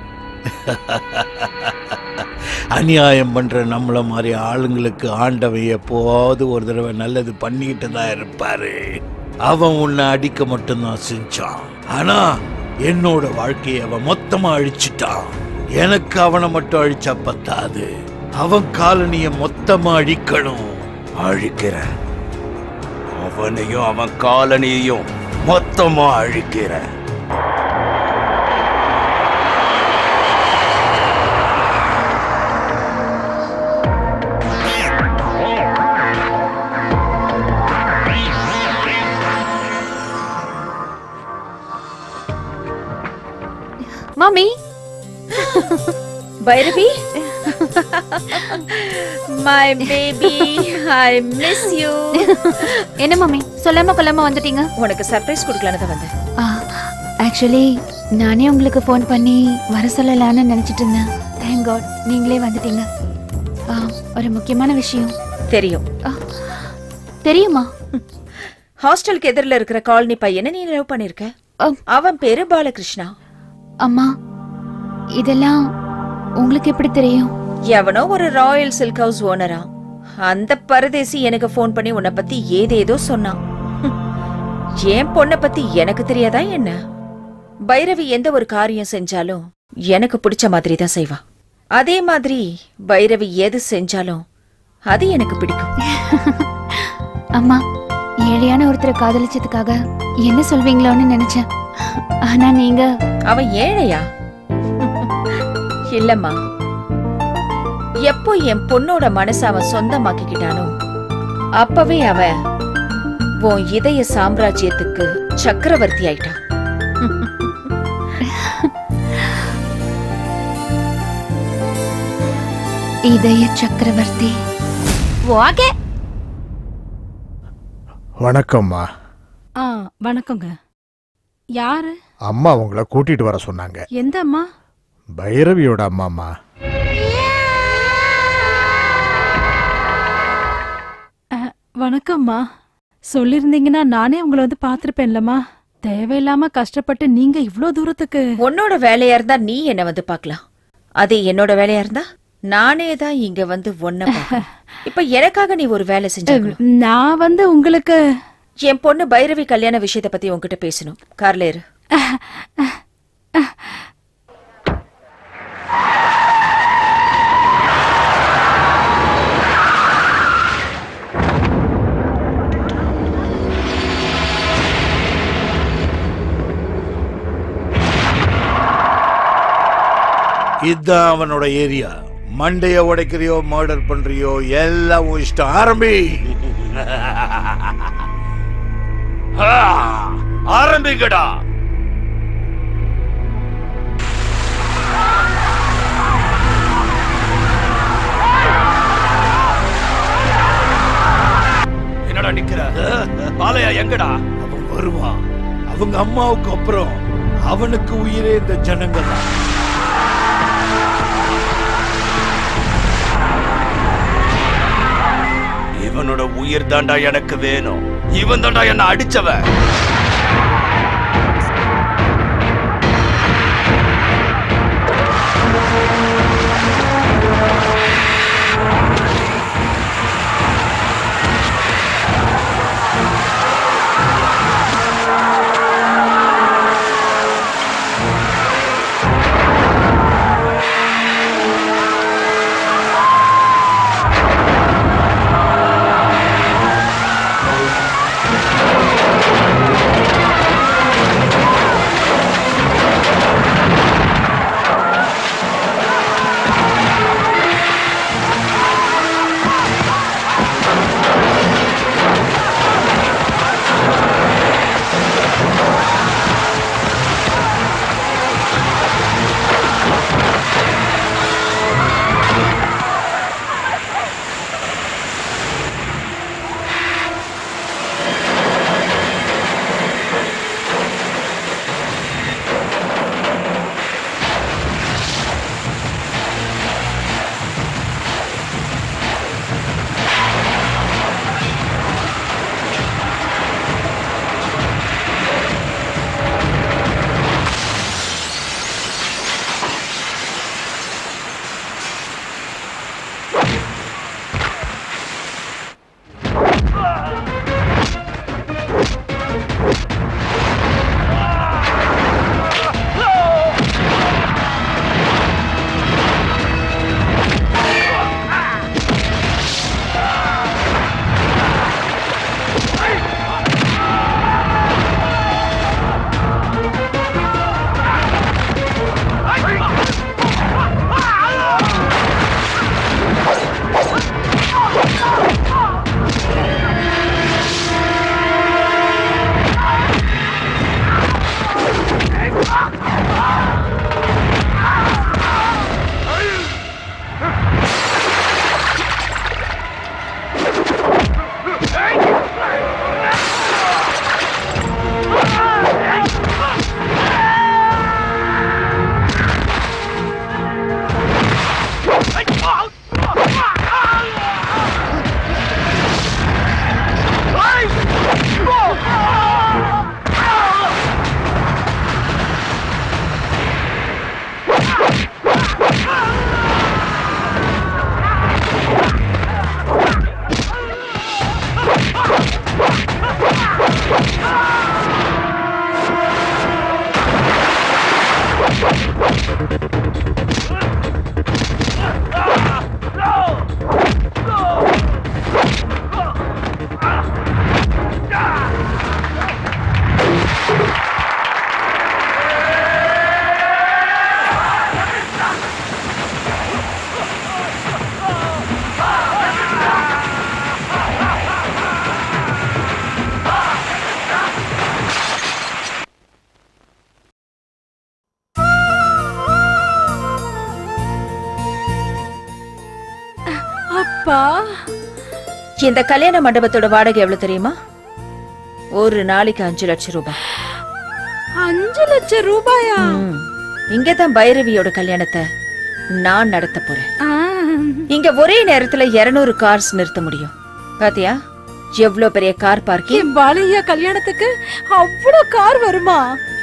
அநியாயம் பண்ற நம்மள மாதிரி ஆளுங்களுக்கு ஆண்டவன் எப்போது ஒரு தடவை நல்லது பண்ணிக்கிட்டு தான் இருப்பாரு அவன் உன்னை அடிக்க மட்டும்தான் செஞ்சான் ஆனா என்னோட வாழ்க்கையை அவன் மொத்தமா அழிச்சிட்டான் எனக்கு அவனை மட்டும் அழிச்சா பத்தாது அவன் காலனிய மொத்தமா அழிக்கணும் அழிக்கிறேன் அவனையும் அவன் காலனியையும் மொத்தமா அழிக்கிறேன் மாமி Bhairavi my baby I miss you என்ன மாமி சொல்லாம கொல்லாம வந்துட்டீங்க உனக்கு சர்ப்ரைஸ் கொடுக்கலான்னு தான் வந்தேன் ஆக்சுவலி நானே உங்களுக்கு ஃபோன் பண்ணி வர சொல்லலாம்னு நினைச்சிட்டு இருந்தேன் தேங்க் காட் நீங்களே வந்துட்டீங்க ஆ, ஒரு முக்கியமான விஷயம் தெரியும் தெரியுமா ஹாஸ்டலுக்கு எதிரில் இருக்கிற காலனி பையனை நீ லவ் பண்ணிருக்க அவன் பேரு பாலகிருஷ்ணா அம்மா இதெல்லாம் உங்களுக்கு எப்படி தெரியும் எவனோ ஒரு ராயல் சில்க் ஹவுஸ் ஓனரா அந்த பரதேசி எனக்கு ஃபோன் பண்ணி உன்னை பத்தி ஏதேதோ சொன்னான் ஹம். என் பொண்ணை பத்தி எனக்கு தெரியாதா என்ன பைரவி எந்த ஒரு காரியம் செஞ்சாலும் எனக்கு பிடிச்ச மாதிரி தான் செய்வா அதே மாதிரி பைரவி எது செஞ்சாலும் அது எனக்கு பிடிக்கும் அம்மா ஏழையான ஒருத்தரை காதலிச்சதுக்காக என்ன சொல்வீங்களோன்னு நினைச்சேன் ஆனா நீங்க அவன் ஏழையா இல்லம்மா எப்போ என் பொண்ணோட மனச அவன் சொந்தமாக்கிக்கிட்டானோ அப்பவே அவன் உன் இதய சாம்ராஜ்யத்துக்கு சக்கரவர்த்தி ஆயிட்டான் இதய சக்கரவர்த்தி ஓகே வணக்கம்மா ஆ வணக்கங்க யாரு அம்மா உங்களை கூட்டிட்டு வர சொன்னாங்க எந்த அம்மா பைரவியோட அம்மாம்மா அஹ், வணக்கம்மா சொல்லிருந்தீங்கன்னா நானே உங்களை வந்து பார்த்திருப்பேன்லம்மா தேவையில்லாம கஷ்டப்பட்டு நீங்க இவ்ளோ தூரத்துக்கு உன்னோட வேலையா இருந்தா நீ என்ன வந்து பார்க்கலாம் அதே என்னோட வேலையா இருந்தா நானே தான் இங்க வந்து ஒன்ன இப்ப எனக்காக நீ ஒரு வேலை செஞ்சாகணும் நான் வந்து உங்களுக்கு என் பொண்ணு பைரவி கல்யாண விஷயத்தை பத்தி உன்கிட்ட பேசணும் கார்ல இரு இதுதான் அவனோட ஏரியா மண்டைய உடைக்கிறியோ மர்டர் பண்றியோ எல்லாம் உன் இஷ்டம் ஆரம்பி ஆரம்பிக்கடா என்னடா நிக்கிற பாலையா எங்கடா அவன் வருவான் அவங்க அம்மாவுக்கு அப்புறம் அவனுக்கு உயிரே இந்த ஜனங்க தான் இவனோட உயிர் தாண்டா எனக்கு வேணும் இவன் தாண்டா என்ன அடிச்சவன் ஆ அப்பா இந்த கல்யாண மண்டபத்தோட வாடகை எவ்வளவு தெரியுமா ஒரு நாளைக்கு அஞ்சு லட்சம் ரூபாய் அஞ்சு லட்சம் ரூபாயா இங்கதான் பைரவியோட கல்யாணத்தை நான் நடத்த போறேன் ஆ, இங்க ஒரே நேரத்துல 200 கார்ஸ் நிறுத்த முடியும் பாத்தியா எவ்வளவு பெரிய கார் பார்க்கிங் என் பாலையா கல்யாணத்துக்கு அவ்வளவு கார் வருமா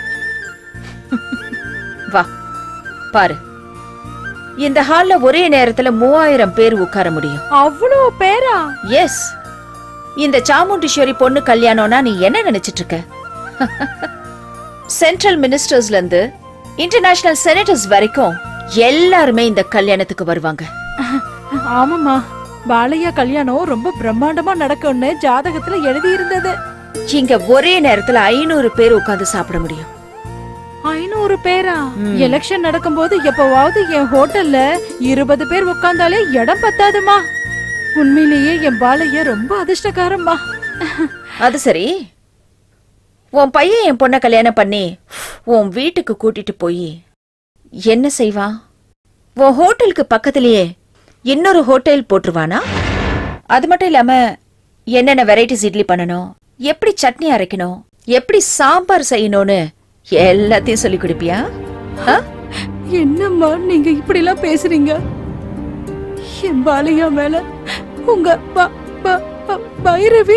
வா பாரு இந்த ஹால்ல ஒரே நேரத்துல மூவாயிரம் பேர் உட்கார முடியும் அவ்வளவு பேரா எஸ் இந்த சாமுண்டீஸ்வரி பொண்ணு கல்யாணம்னா நீ என்ன நினைச்சிட்டு இருக்க சென்ட்ரல் மினிஸ்டர்ஸ்ல இருந்து இன்டர்நேஷனல் செனட்டர்ஸ் வரைக்கும் எல்லாருமே இந்த கல்யாணத்துக்கு வருவாங்க ஆமாமா பாலையா கல்யாணம் ரொம்ப பிரம்மாண்டமா நடக்கும்னு ஜாதகத்துல எழுதி இருந்தது இங்க ஒரே நேரத்துல ஐநூறு பேர் உட்கார்ந்து சாப்பிட முடியும் ஐநூறு பேரா எலெக்ஷன் நடக்கும்போது எப்பவாவது என் ஹோட்டல்ல இருபது பேர் உட்கார்ந்தாலே இடம் பத்தாதுமா உண்மையிலேயே என் பாலையா ரொம்ப அதிர்ஷ்டக்காரம்மா அது சரி உன் பையன் என் பொண்ண கல்யாணம் பண்ணி உன் வீட்டுக்கு கூட்டிட்டு போய் என்ன செய்வான் உன் ஹோட்டலுக்கு பக்கத்திலேயே இன்னொரு ஹோட்டல் போட்டுருவானா அது மட்டும் இல்லாம என்னென்ன வெரைட்டிஸ் இட்லி பண்ணணும் எப்படி சட்னி அரைக்கணும் எப்படி சாம்பார் செய்யணும்னு எல்லாத்தையும் சொல்லி கொடுப்பியா ஆ? என்னம்மா நீங்க இப்படி எல்லாம் பேசுறீங்க என் பாலையா மேல உங்க ப- ப- ப- பைரவி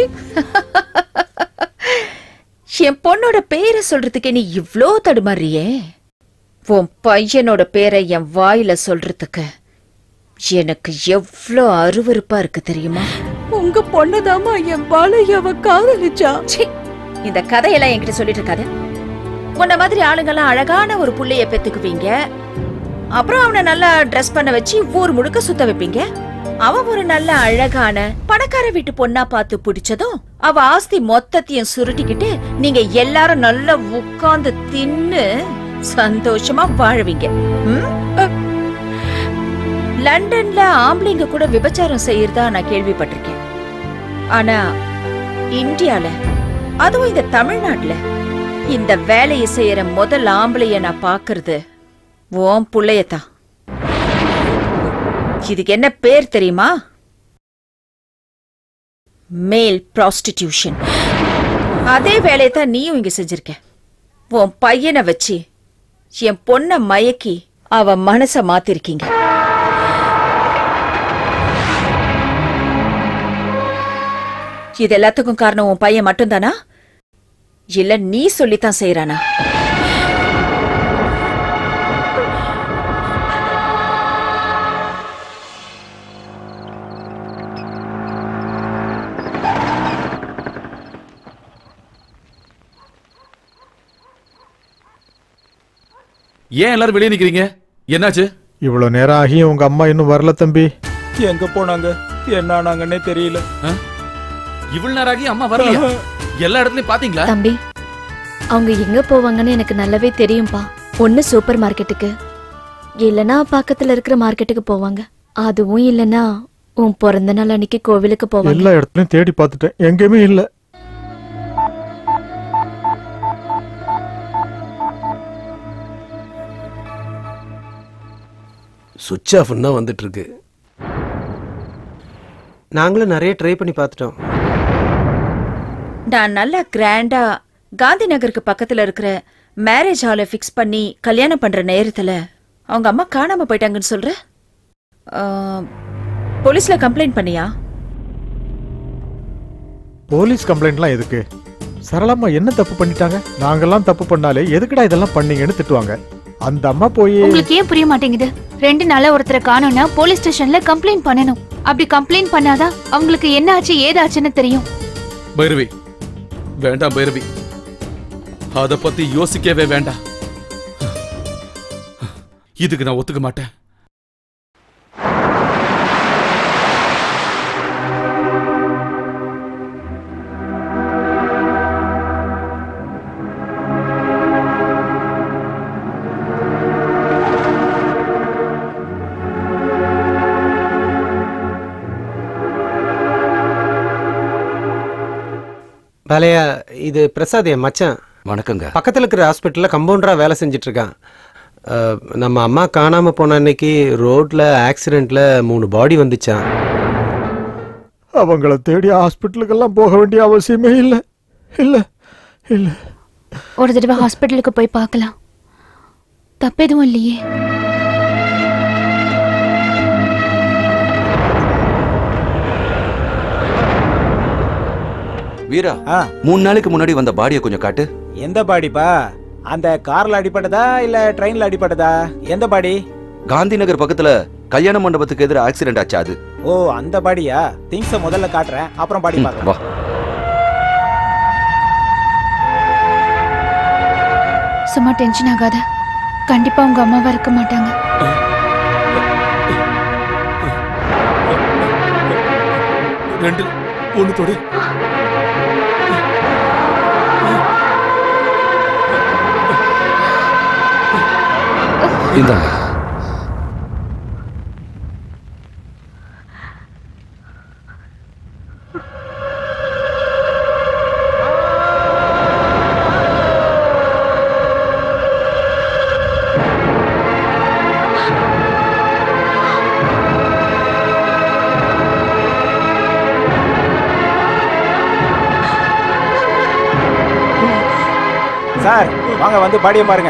என் பொண்ணோட பேரை சொல்றதுக்கு நீ இவ்ளோ தடுமாறியே உன் பையனோட பேரை என் வாயில சொல்றதுக்கு எனக்கு எவ்ளோ அருவருப்பா இருக்கு தெரியுமா உங்க பொண்ணுதாம்மா என் பாலையாவை காதலிச்சா இந்த கதையெல்லாம் என்கிட்ட சொல்லிட்டு இருக்காத உன்ன மாதிரி ஆளுங்கெல்லாம் அழகான ஒரு புள்ளைய பெத்துக்குவீங்க அப்புறம் அவனை நல்லா ட்ரெஸ் பண்ண வச்சு ஊர் முழுக்க சுத்த வைப்பீங்க அவன் ஒரு நல்ல அழகான பணக்கார வீட்டு பொண்ணா பார்த்து பிடிச்சதும் அவ ஆஸ்தி மொத்தத்தையும் சுருட்டிக்கிட்டு நீங்க எல்லாரும் நல்லா உட்கார்ந்து தின்னு சந்தோஷமா வாழுவீங்க ம்? லண்டன்ல ஆம்பளைங்க கூட விபச்சாரம் செய்யறதா நான் கேள்விப்பட்டிருக்கேன் ஆனா இந்தியால அதுவும் இந்த தமிழ்நாட்டுல இந்த வேலையை செய்யற முதல் ஆம்பளைய நான் பாக்குறது ஓம் புள்ளையத்தான் இதுக்கு என்ன பேர் தெரியுமா மேல் ப்ராஸ்டிடியூஷன் அதே வேலையை தான் நீயும் இங்க செஞ்சிருக்க உன் பையனை வச்சு என் பொண்ண மயக்கி அவ மனச மாத்திருக்கீங்க இது எல்லாத்துக்கும் காரணம் உன் பையன் மட்டும்தானா இல்ல நீ சொல்லித்தான் செய்யறானா ஏன் எல்லாரும் வெளியே நிக்கிறீங்க என்னாச்சு இவ்வளவு நேரம் ஆகியும் உங்க அம்மா இன்னும் வரல தம்பி எங்க போனாங்க என்ன ஆனாங்கன்னே தெரியல இவ்வளவு நேரம் ஆகி அம்மா வரலையா எல்லா இடத்துலயும் பாத்தீங்களா தம்பி அவங்க எங்க போவாங்கன்னு எனக்கு நல்லாவே தெரியும்பா ஒண்ணு சூப்பர் மார்க்கெட்டுக்கு இல்லனா பக்கத்துல இருக்கிற மார்க்கெட்டுக்கு போவாங்க அதுவும் இல்லனா உன் பிறந்த நாள் அன்னைக்கு கோவிலுக்கு போவாங்க எல்லா இடத்துலயும் தேடி பார்த்துட்டேன் எங்கேயுமே இல்ல சுவிட்ச் ஆஃப் தான் வந்துட்டு இருக்கு நாங்களும் நிறைய ட்ரை பண்ணி பார்த்துட்டோம் நான் நல்லா கிராண்டா காந்தி நகருக்கு பக்கத்துல இருக்கிற மேரேஜ் ஹாலை ஃபிக்ஸ் பண்ணி கல்யாணம் பண்ற நேரத்துல அவங்க அம்மா காணாம போயிட்டாங்கன்னு சொல்ற ஆ, போலீஸ்ல கம்ப்ளைண்ட் பண்ணியா போலீஸ் கம்ப்ளைண்ட்லாம் எதுக்கு சரளம்மா என்ன தப்பு பண்ணிட்டாங்க நாங்கெல்லாம் தப்பு பண்ணாலே எதுக்குடா இதெல்லாம் பண்ணீங்கன்னு திட்டுவாங்க அந்த அம்மா போய் உங்களுக்கு ஏன் புரிய மாட்டேங்குது ரெண்டு நாளா ஒருத்தரை காணோம்னா போலீஸ் ஸ்டேஷன்ல கம்ப்ளைண்ட் பண்ணணும் அப்படி கம்ப்ளைண்ட் பண்ணாதான் அவங்களுக்கு என்ன ஆச்சு ஏதாச்சுன்னு தெரியும் பைரவி வேண்டாம் பைரவி அத பத்தி யோசிக்கவே வேண்டாம் இதுக்கு நான் ஒத்துக்க மாட்டேன் பாலையா இது பிரசாத் என் மச்சான் வணக்கங்க பக்கத்தில் இருக்கிற ஹாஸ்பிட்டலில் கம்பவுண்டராக வேலை செஞ்சுட்டு இருக்கான் அஹ், நம்ம அம்மா காணாம போன அன்னைக்கு ரோட்ல ஆக்சிடென்ட்ல மூணு பாடி வந்துச்சான் அவங்கள தேடி ஹாஸ்பிட்டலுக்கெல்லாம் போக வேண்டிய அவசியமே இல்லை இல்லை இல்லை ஒரு தடவை ஹாஸ்பிட்டலுக்கு போய் பார்க்கலாம் தப்பு எதுவும் இல்லையே வீரா மூணு நாளைக்கு முன்னாடி வந்த பாடியை கொஞ்சம் காட்டு எந்த பாடிப்பா அந்த கார்ல அடிபட்டதா இல்ல ட்ரெயின்ல அடிபட்டதா எந்த பாடி காந்தி நகர் பக்கத்துல கல்யாண மண்டபத்துக்கு எதிர ஆக்சிடென்ட் ஆச்சு அது ஓ அந்த பாடியா திங்ஸ முதல்ல காட்டுறேன் அப்புறம் பாடி ம், பார்க்கலாம் வா சும்மா டென்ஷன் ஆகாத கண்டிப்பா உங்க அம்மாவா இருக்க மாட்டாங்க ரெண்டு ஒண்ணு தொடு இந்தாங்க சார் வாங்க வந்து பாடியை பாருங்க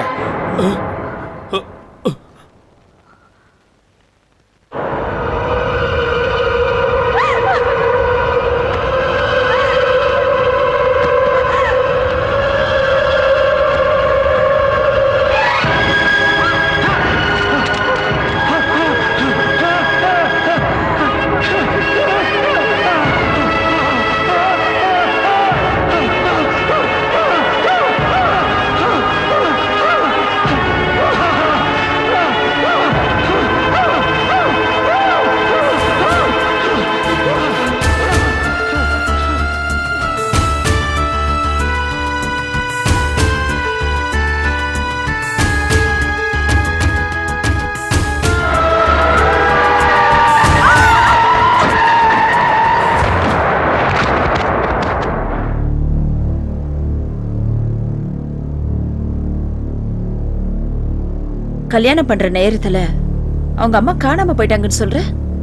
கல்யாணம் பண்ற நேரத்துல அவங்க அம்மா காணாம போயிட்டாங்கன்னு சொல்ற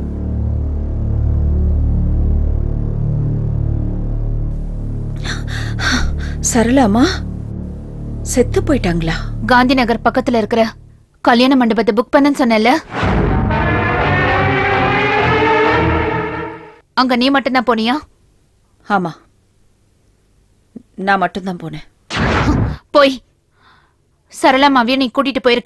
சரளாமா செத்து போயிட்டாங்களா காந்தி நகர் பக்கத்துல இருக்கிற கல்யாண மண்டபத்தை புக் பண்ணன்னு சொன்னேன்ல அங்க நீ மட்டும்தான் போனியா ஆமா நான் மட்டும்தான் போனேன் போய் சரளாமாவையும் நீ கூட்டிட்டு போயிருக்க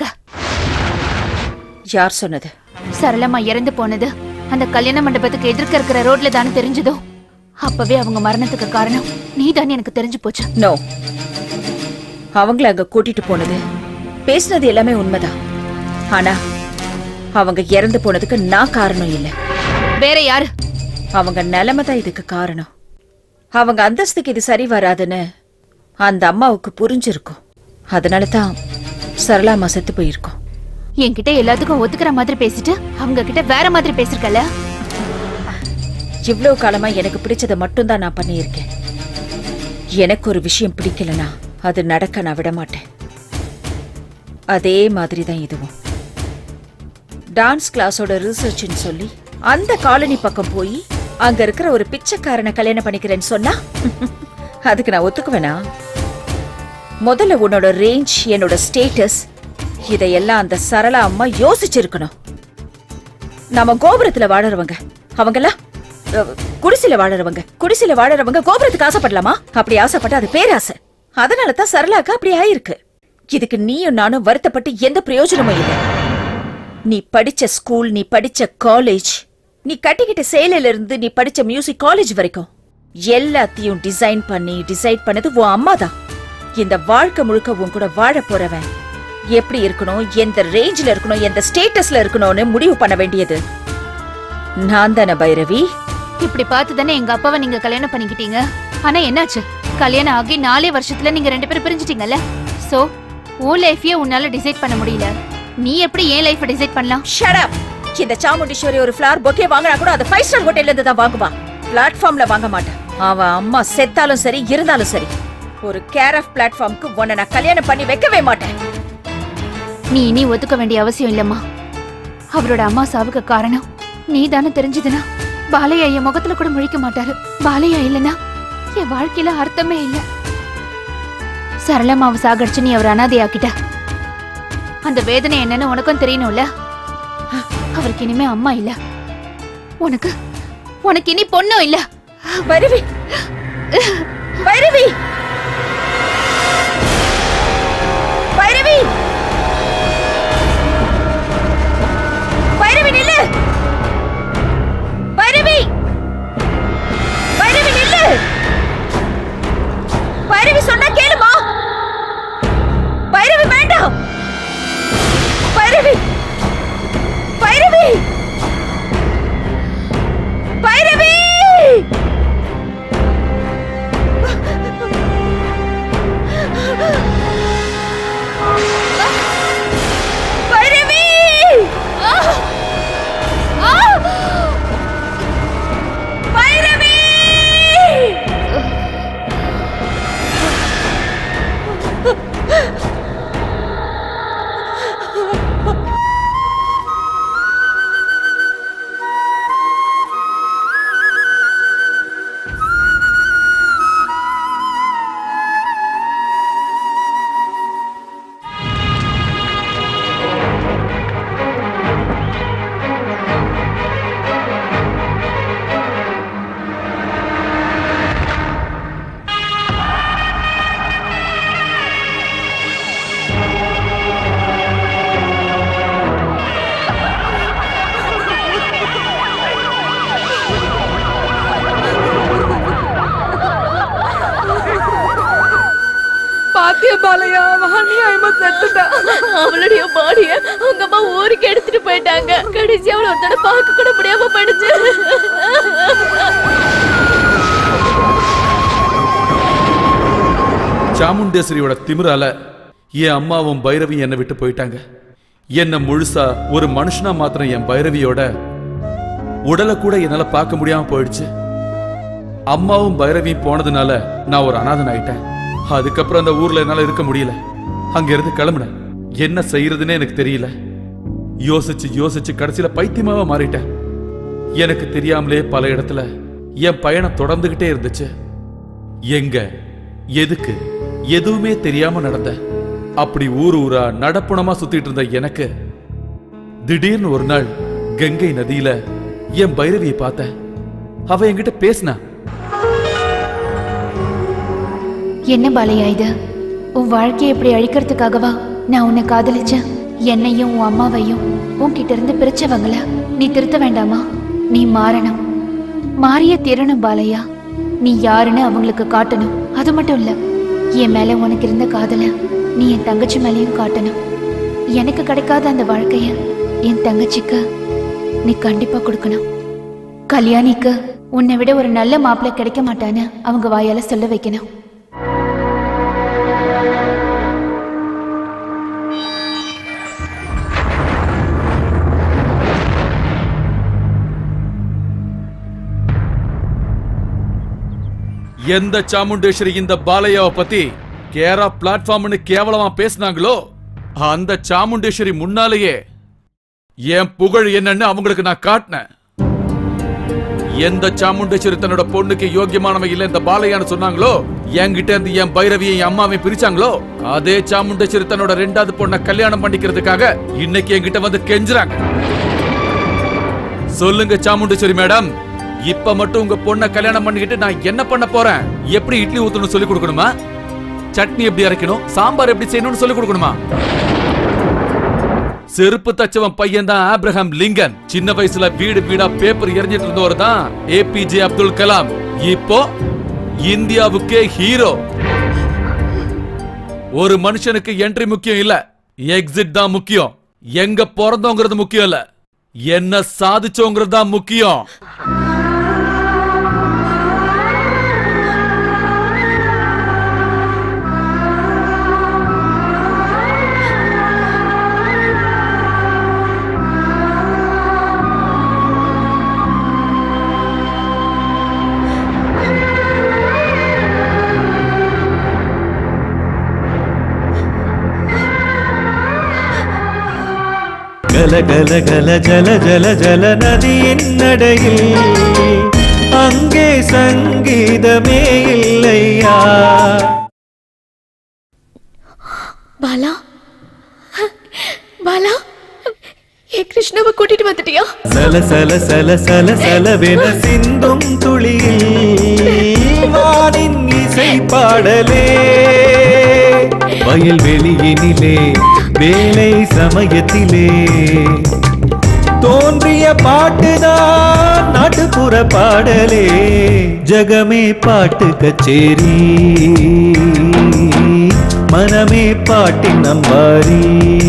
யார் சொன்னது சரளம்மா இறந்து போனது அந்த கல்யாண மண்டபத்துக்கு எதிர்க்க இருக்கிற ரோட்ல தானே தெரிஞ்சதோ அப்பவே அவங்க மரணத்துக்கு காரணம் நீ எனக்கு தெரிஞ்சு போச்சு நோ அவங்கள அங்க கூட்டிட்டு போனது பேசுனது எல்லாமே உண்மைதான் ஆனா அவங்க இறந்து போனதுக்கு நான் காரணம் இல்ல வேற யாரு அவங்க நிலைமை தான் இதுக்கு காரணம் அவங்க அந்தஸ்துக்கு இது சரி வராதுன்னு அந்த அம்மாவுக்கு புரிஞ்சிருக்கும் அதனால தான் சரளாமா செத்து போயிருக்கோம் என்கிட்ட எல்லாத்துக்கும் ஒத்துக்கிற மாதிரி பேசிட்டு அவங்க கிட்ட வேற மாதிரி பேசிருக்கல இவ்வளவு காலமா எனக்கு பிடிச்சதை மட்டும்தான் நான் பண்ணியிருக்கேன் எனக்கு ஒரு விஷயம் பிடிக்கலனா அது நடக்க நான் விட மாட்டேன் அதே மாதிரி தான் இதுவும் டான்ஸ் கிளாஸோட ரிசர்ச்னு சொல்லி அந்த காலனி பக்கம் போய் அங்க இருக்கிற ஒரு பிச்சைக்காரனை கல்யாணம் பண்ணிக்கிறேன்னு சொன்னா அதுக்கு நான் ஒத்துக்குவேனா முதல்ல உன்னோட ரேஞ்ச் என்னோட ஸ்டேட்டஸ் இதையெல்லாம் அந்த சரளா அம்மா யோசிச்சிருக்கணும் நாம கோபுரத்துல வாழறவங்க அவங்கெல்லாம் அஹ், குடிசையில வாழறவங்க குடிசையில வாழறவங்க கோபுரத்துக்கு ஆசைப்படலாமா அப்படி ஆசைப்பட்டா அது பேராசை அதனால தான் சரளாக்கு அப்படி ஆயிருக்கு இதுக்கு நீயும் நானும் வருத்தப்பட்டு எந்த பிரயோஜனமும் இல்லை நீ படிச்ச ஸ்கூல் நீ படிச்ச காலேஜ் நீ கட்டிக்கிட்ட சேலையில இருந்து நீ படிச்ச மியூசிக் காலேஜ் வரைக்கும் எல்லாத்தையும் டிசைன் பண்ணி டிசைட் பண்ணது உன் அம்மா தான் இந்த வாழ்க்கை முழுக்க உன் கூட வாழ போறவன் எப்படி இருக்கணும் எந்த ரேஞ்சில இருக்கணும் எந்த ஸ்டேட்டஸ்ல இருக்கணும்னு முடிவு பண்ண வேண்டியது நான் தானே பைரவி இப்படி பார்த்து தானே எங்க அப்பாவை நீங்க கல்யாணம் பண்ணிக்கிட்டீங்க ஆனா என்னாச்சு கல்யாணம் ஆகி நாலே வருஷத்துல நீங்க ரெண்டு பேரும் பிரிஞ்சிட்டீங்கல்ல சோ உன் லைஃபையே உன்னால டிசைட் பண்ண முடியல நீ எப்படி ஏன் லைஃப டிசைட் பண்ணலாம் ஷட் அப் இந்த சாமுண்டீஸ்வரி ஒரு ஃபிளார் பொக்கே வாங்கினா கூட அது ஃபைவ் ஸ்டார் ஹோட்டல்ல இருந்து தான் வாங்குவான் பிளாட்ஃபார்ம்ல வாங்க மாட்டேன் அவன் அம்மா செத்தாலும் சரி இருந்தாலும் சரி ஒரு கேர் ஆஃப் பிளாட்ஃபார்ம்க்கு உன்னை நான் கல்யாணம் பண்ணி வைக்கவே மாட்டேன் நீ இனி ஒத்துக்க வேண்டிய அவசியம் இல்லம்மா அவரோட அம்மா சாவுக்கு காரணம் நீ தானே தெரிஞ்சதுன்னா பாலையா என் முகத்துல கூட முழிக்க மாட்டாரு பாலையா இல்லனா என் வாழ்க்கையில அர்த்தமே இல்ல சரளமாவை சாகடிச்சு நீ அவர் அனாதையாக்கிட்ட அந்த வேதனை என்னன்னு உனக்கும் தெரியணும்ல அவருக்கு இனிமே அம்மா இல்ல உனக்கு உனக்கு இனி பொண்ணும் இல்ல பைரவி பைரவி பைரவி பைரவி நில்லு பைரவி பைரவி நில்லு பைரவி சொன்னா கேளுமா பைரவி வேண்டாம் பைரவி பைரவி பைரவி பைரவி பைரவி பாத்தியா பாலையா அநியாயமா செத்துட்டா அவளுடைய பாடிய உங்க அம்மா ஊருக்கு எடுத்துட்டு போயிட்டாங்க கடைசி அவளை ஒரு தடவை பார்க்க கூட முடியாம போயிடுச்சு சாமுண்டேஸ்வரியோட திமிரால என் அம்மாவும் பைரவி என்னை விட்டு போயிட்டாங்க என்ன முழுசா ஒரு மனுஷனா மாத்திரம் என் பைரவியோட உடலை கூட என்னால பார்க்க முடியாம போயிடுச்சு அம்மாவும் பைரவியும் போனதுனால நான் ஒரு அனாதன் ஆயிட்டேன் அதுக்கப்புறம் அந்த ஊர்ல என்னால இருக்க முடியல அங்க இருந்து கிளம்புனேன் என்ன செய்யறதுன்னே எனக்கு தெரியல யோசிச்சு யோசிச்சு கடைசியில பைத்தியமாவா மாறிட்டேன் எனக்கு தெரியாமலே பல இடத்துல என் பயணம் தொடர்ந்துகிட்டே இருந்துச்சு எங்க எதுக்கு எதுவுமே தெரியாம நடந்த அப்படி ஊர் ஊரா நடப்புணமா சுத்திட்டு இருந்த எனக்கு திடீர்னு ஒரு நாள் கங்கை நதியில என் பைரவியை பார்த்தேன் அவ என்கிட்ட பேசினா என்ன பாலையா இது உன் வாழ்க்கையை இப்படி அழிக்கிறதுக்காகவா நான் உன்னை காதலிச்சேன் என்னையும் உன் அம்மாவையும் உன்கிட்ட இருந்து பிரிச்சவங்கள நீ திருத்த வேண்டாமா நீ மாறணும் மாறிய தீரணும் பாலையா நீ யாருன்னு அவங்களுக்கு காட்டணும் அது மட்டும் இல்ல என் மேல உனக்கு இருந்த காதல நீ என் தங்கச்சி மேலேயும் காட்டணும் எனக்கு கிடைக்காத அந்த வாழ்க்கைய என் தங்கச்சிக்கு நீ கண்டிப்பா கொடுக்கணும் கல்யாணிக்கு உன்னை விட ஒரு நல்ல மாப்பிள்ளை கிடைக்க மாட்டான்னு அவங்க வாயால சொல்ல வைக்கணும் எந்த சாமுண்டேஸ்வரி இந்த பாலையாவை பத்தி கேரா பிளாட்ஃபார்ம்னு கேவலமா பேசுனாங்களோ அந்த சாமுண்டேஸ்வரி முன்னாலேயே என் புகழ் என்னன்னு அவங்களுக்கு நான் காட்டினேன் எந்த சாமுண்டேஸ்வரி தன்னோட பொண்ணுக்கு யோக்கியமானவன் இல்ல இந்த பாலையான்னு சொன்னாங்களோ என்கிட்ட இருந்து என் பைரவியை என் அம்மாவை பிரிச்சாங்களோ அதே சாமுண்டேஸ்வரி தன்னோட ரெண்டாவது பொண்ணை கல்யாணம் பண்ணிக்கிறதுக்காக இன்னைக்கு என்கிட்ட வந்து கெஞ்சுறாங்க சொல்லுங்க சாமுண்டேஸ்வரி மேடம் இப்ப மட்டும் உங்க பொண்ணை கல்யாணம் பண்ணிக்கிட்டு நான் என்ன பண்ண போறேன் எப்படி இட்லி ஊத்தணும் சொல்லி கொடுக்கணுமா சட்னி எப்படி அரைக்கணும் சாம்பார் எப்படி செய்யணும்னு சொல்லி கொடுக்கணுமா செருப்பு தச்சவன் பையன் தான் ஆப்ரஹாம் லிங்கன் சின்ன வயசுல வீடு வீடா பேப்பர் எரிஞ்சிட்டு இருந்தவர் தான் ஏபிஜே அப்துல் கலாம் இப்போ இந்தியாவுக்கே ஹீரோ ஒரு மனுஷனுக்கு என்ட்ரி முக்கியம் இல்ல எக்ஸிட் தான் முக்கியம் எங்க பிறந்தோங்கிறது முக்கியம் இல்ல என்ன சாதிச்சோங்கிறது தான் முக்கியம் கல கல கல ஜல ஜல ஜல நதியின் நடையில் அங்கே சங்கீதமே இல்லையா பாலா பாலா ஏ கிருஷ்ணாவை கூட்டிட்டு வந்துட்டியா சல சல சல சல சலவென சிந்தும் துளியில் வானின் இசை பாடலே வயல்வெளியினிலே வேலை சமயத்திலே தோன்றிய பாட்டுதான் நாட்டுப்புற பாடலே ஜகமே பாட்டு கச்சேரி மனமே பாட்டின் நம்பாரி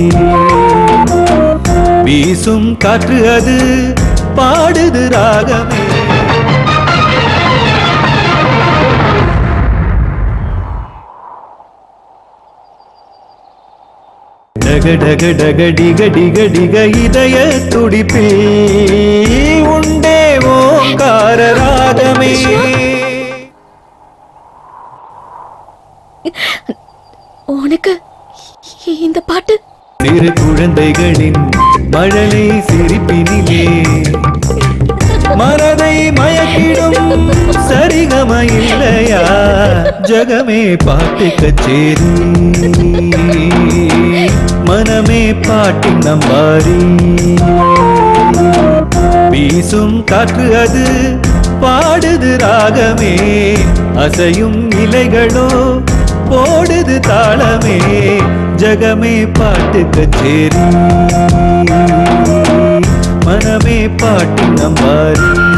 வீசும் காற்று அது பாடுது ராகமே டக டக டக டிக டிக டிக இதய துடிப்பில் உண்டே ஓங்கார ராகமே உனக்கு இந்த பாட்டு சிறு குழந்தைகளின் மழலை சிரிப்பினிலே மனதை மயக்கிடும் சரிகம இல்லையா ஜகமே பாட்டு கச்சேரி மனமே பாட்டின் நம்பாரி வீசும் காற்று அது பாடுது ராகமே அசையும் இலைகளோ போடுது தாளமே ஜகமே பாட்டு கச்சேரி மனமே பாட்டு நம்பாரி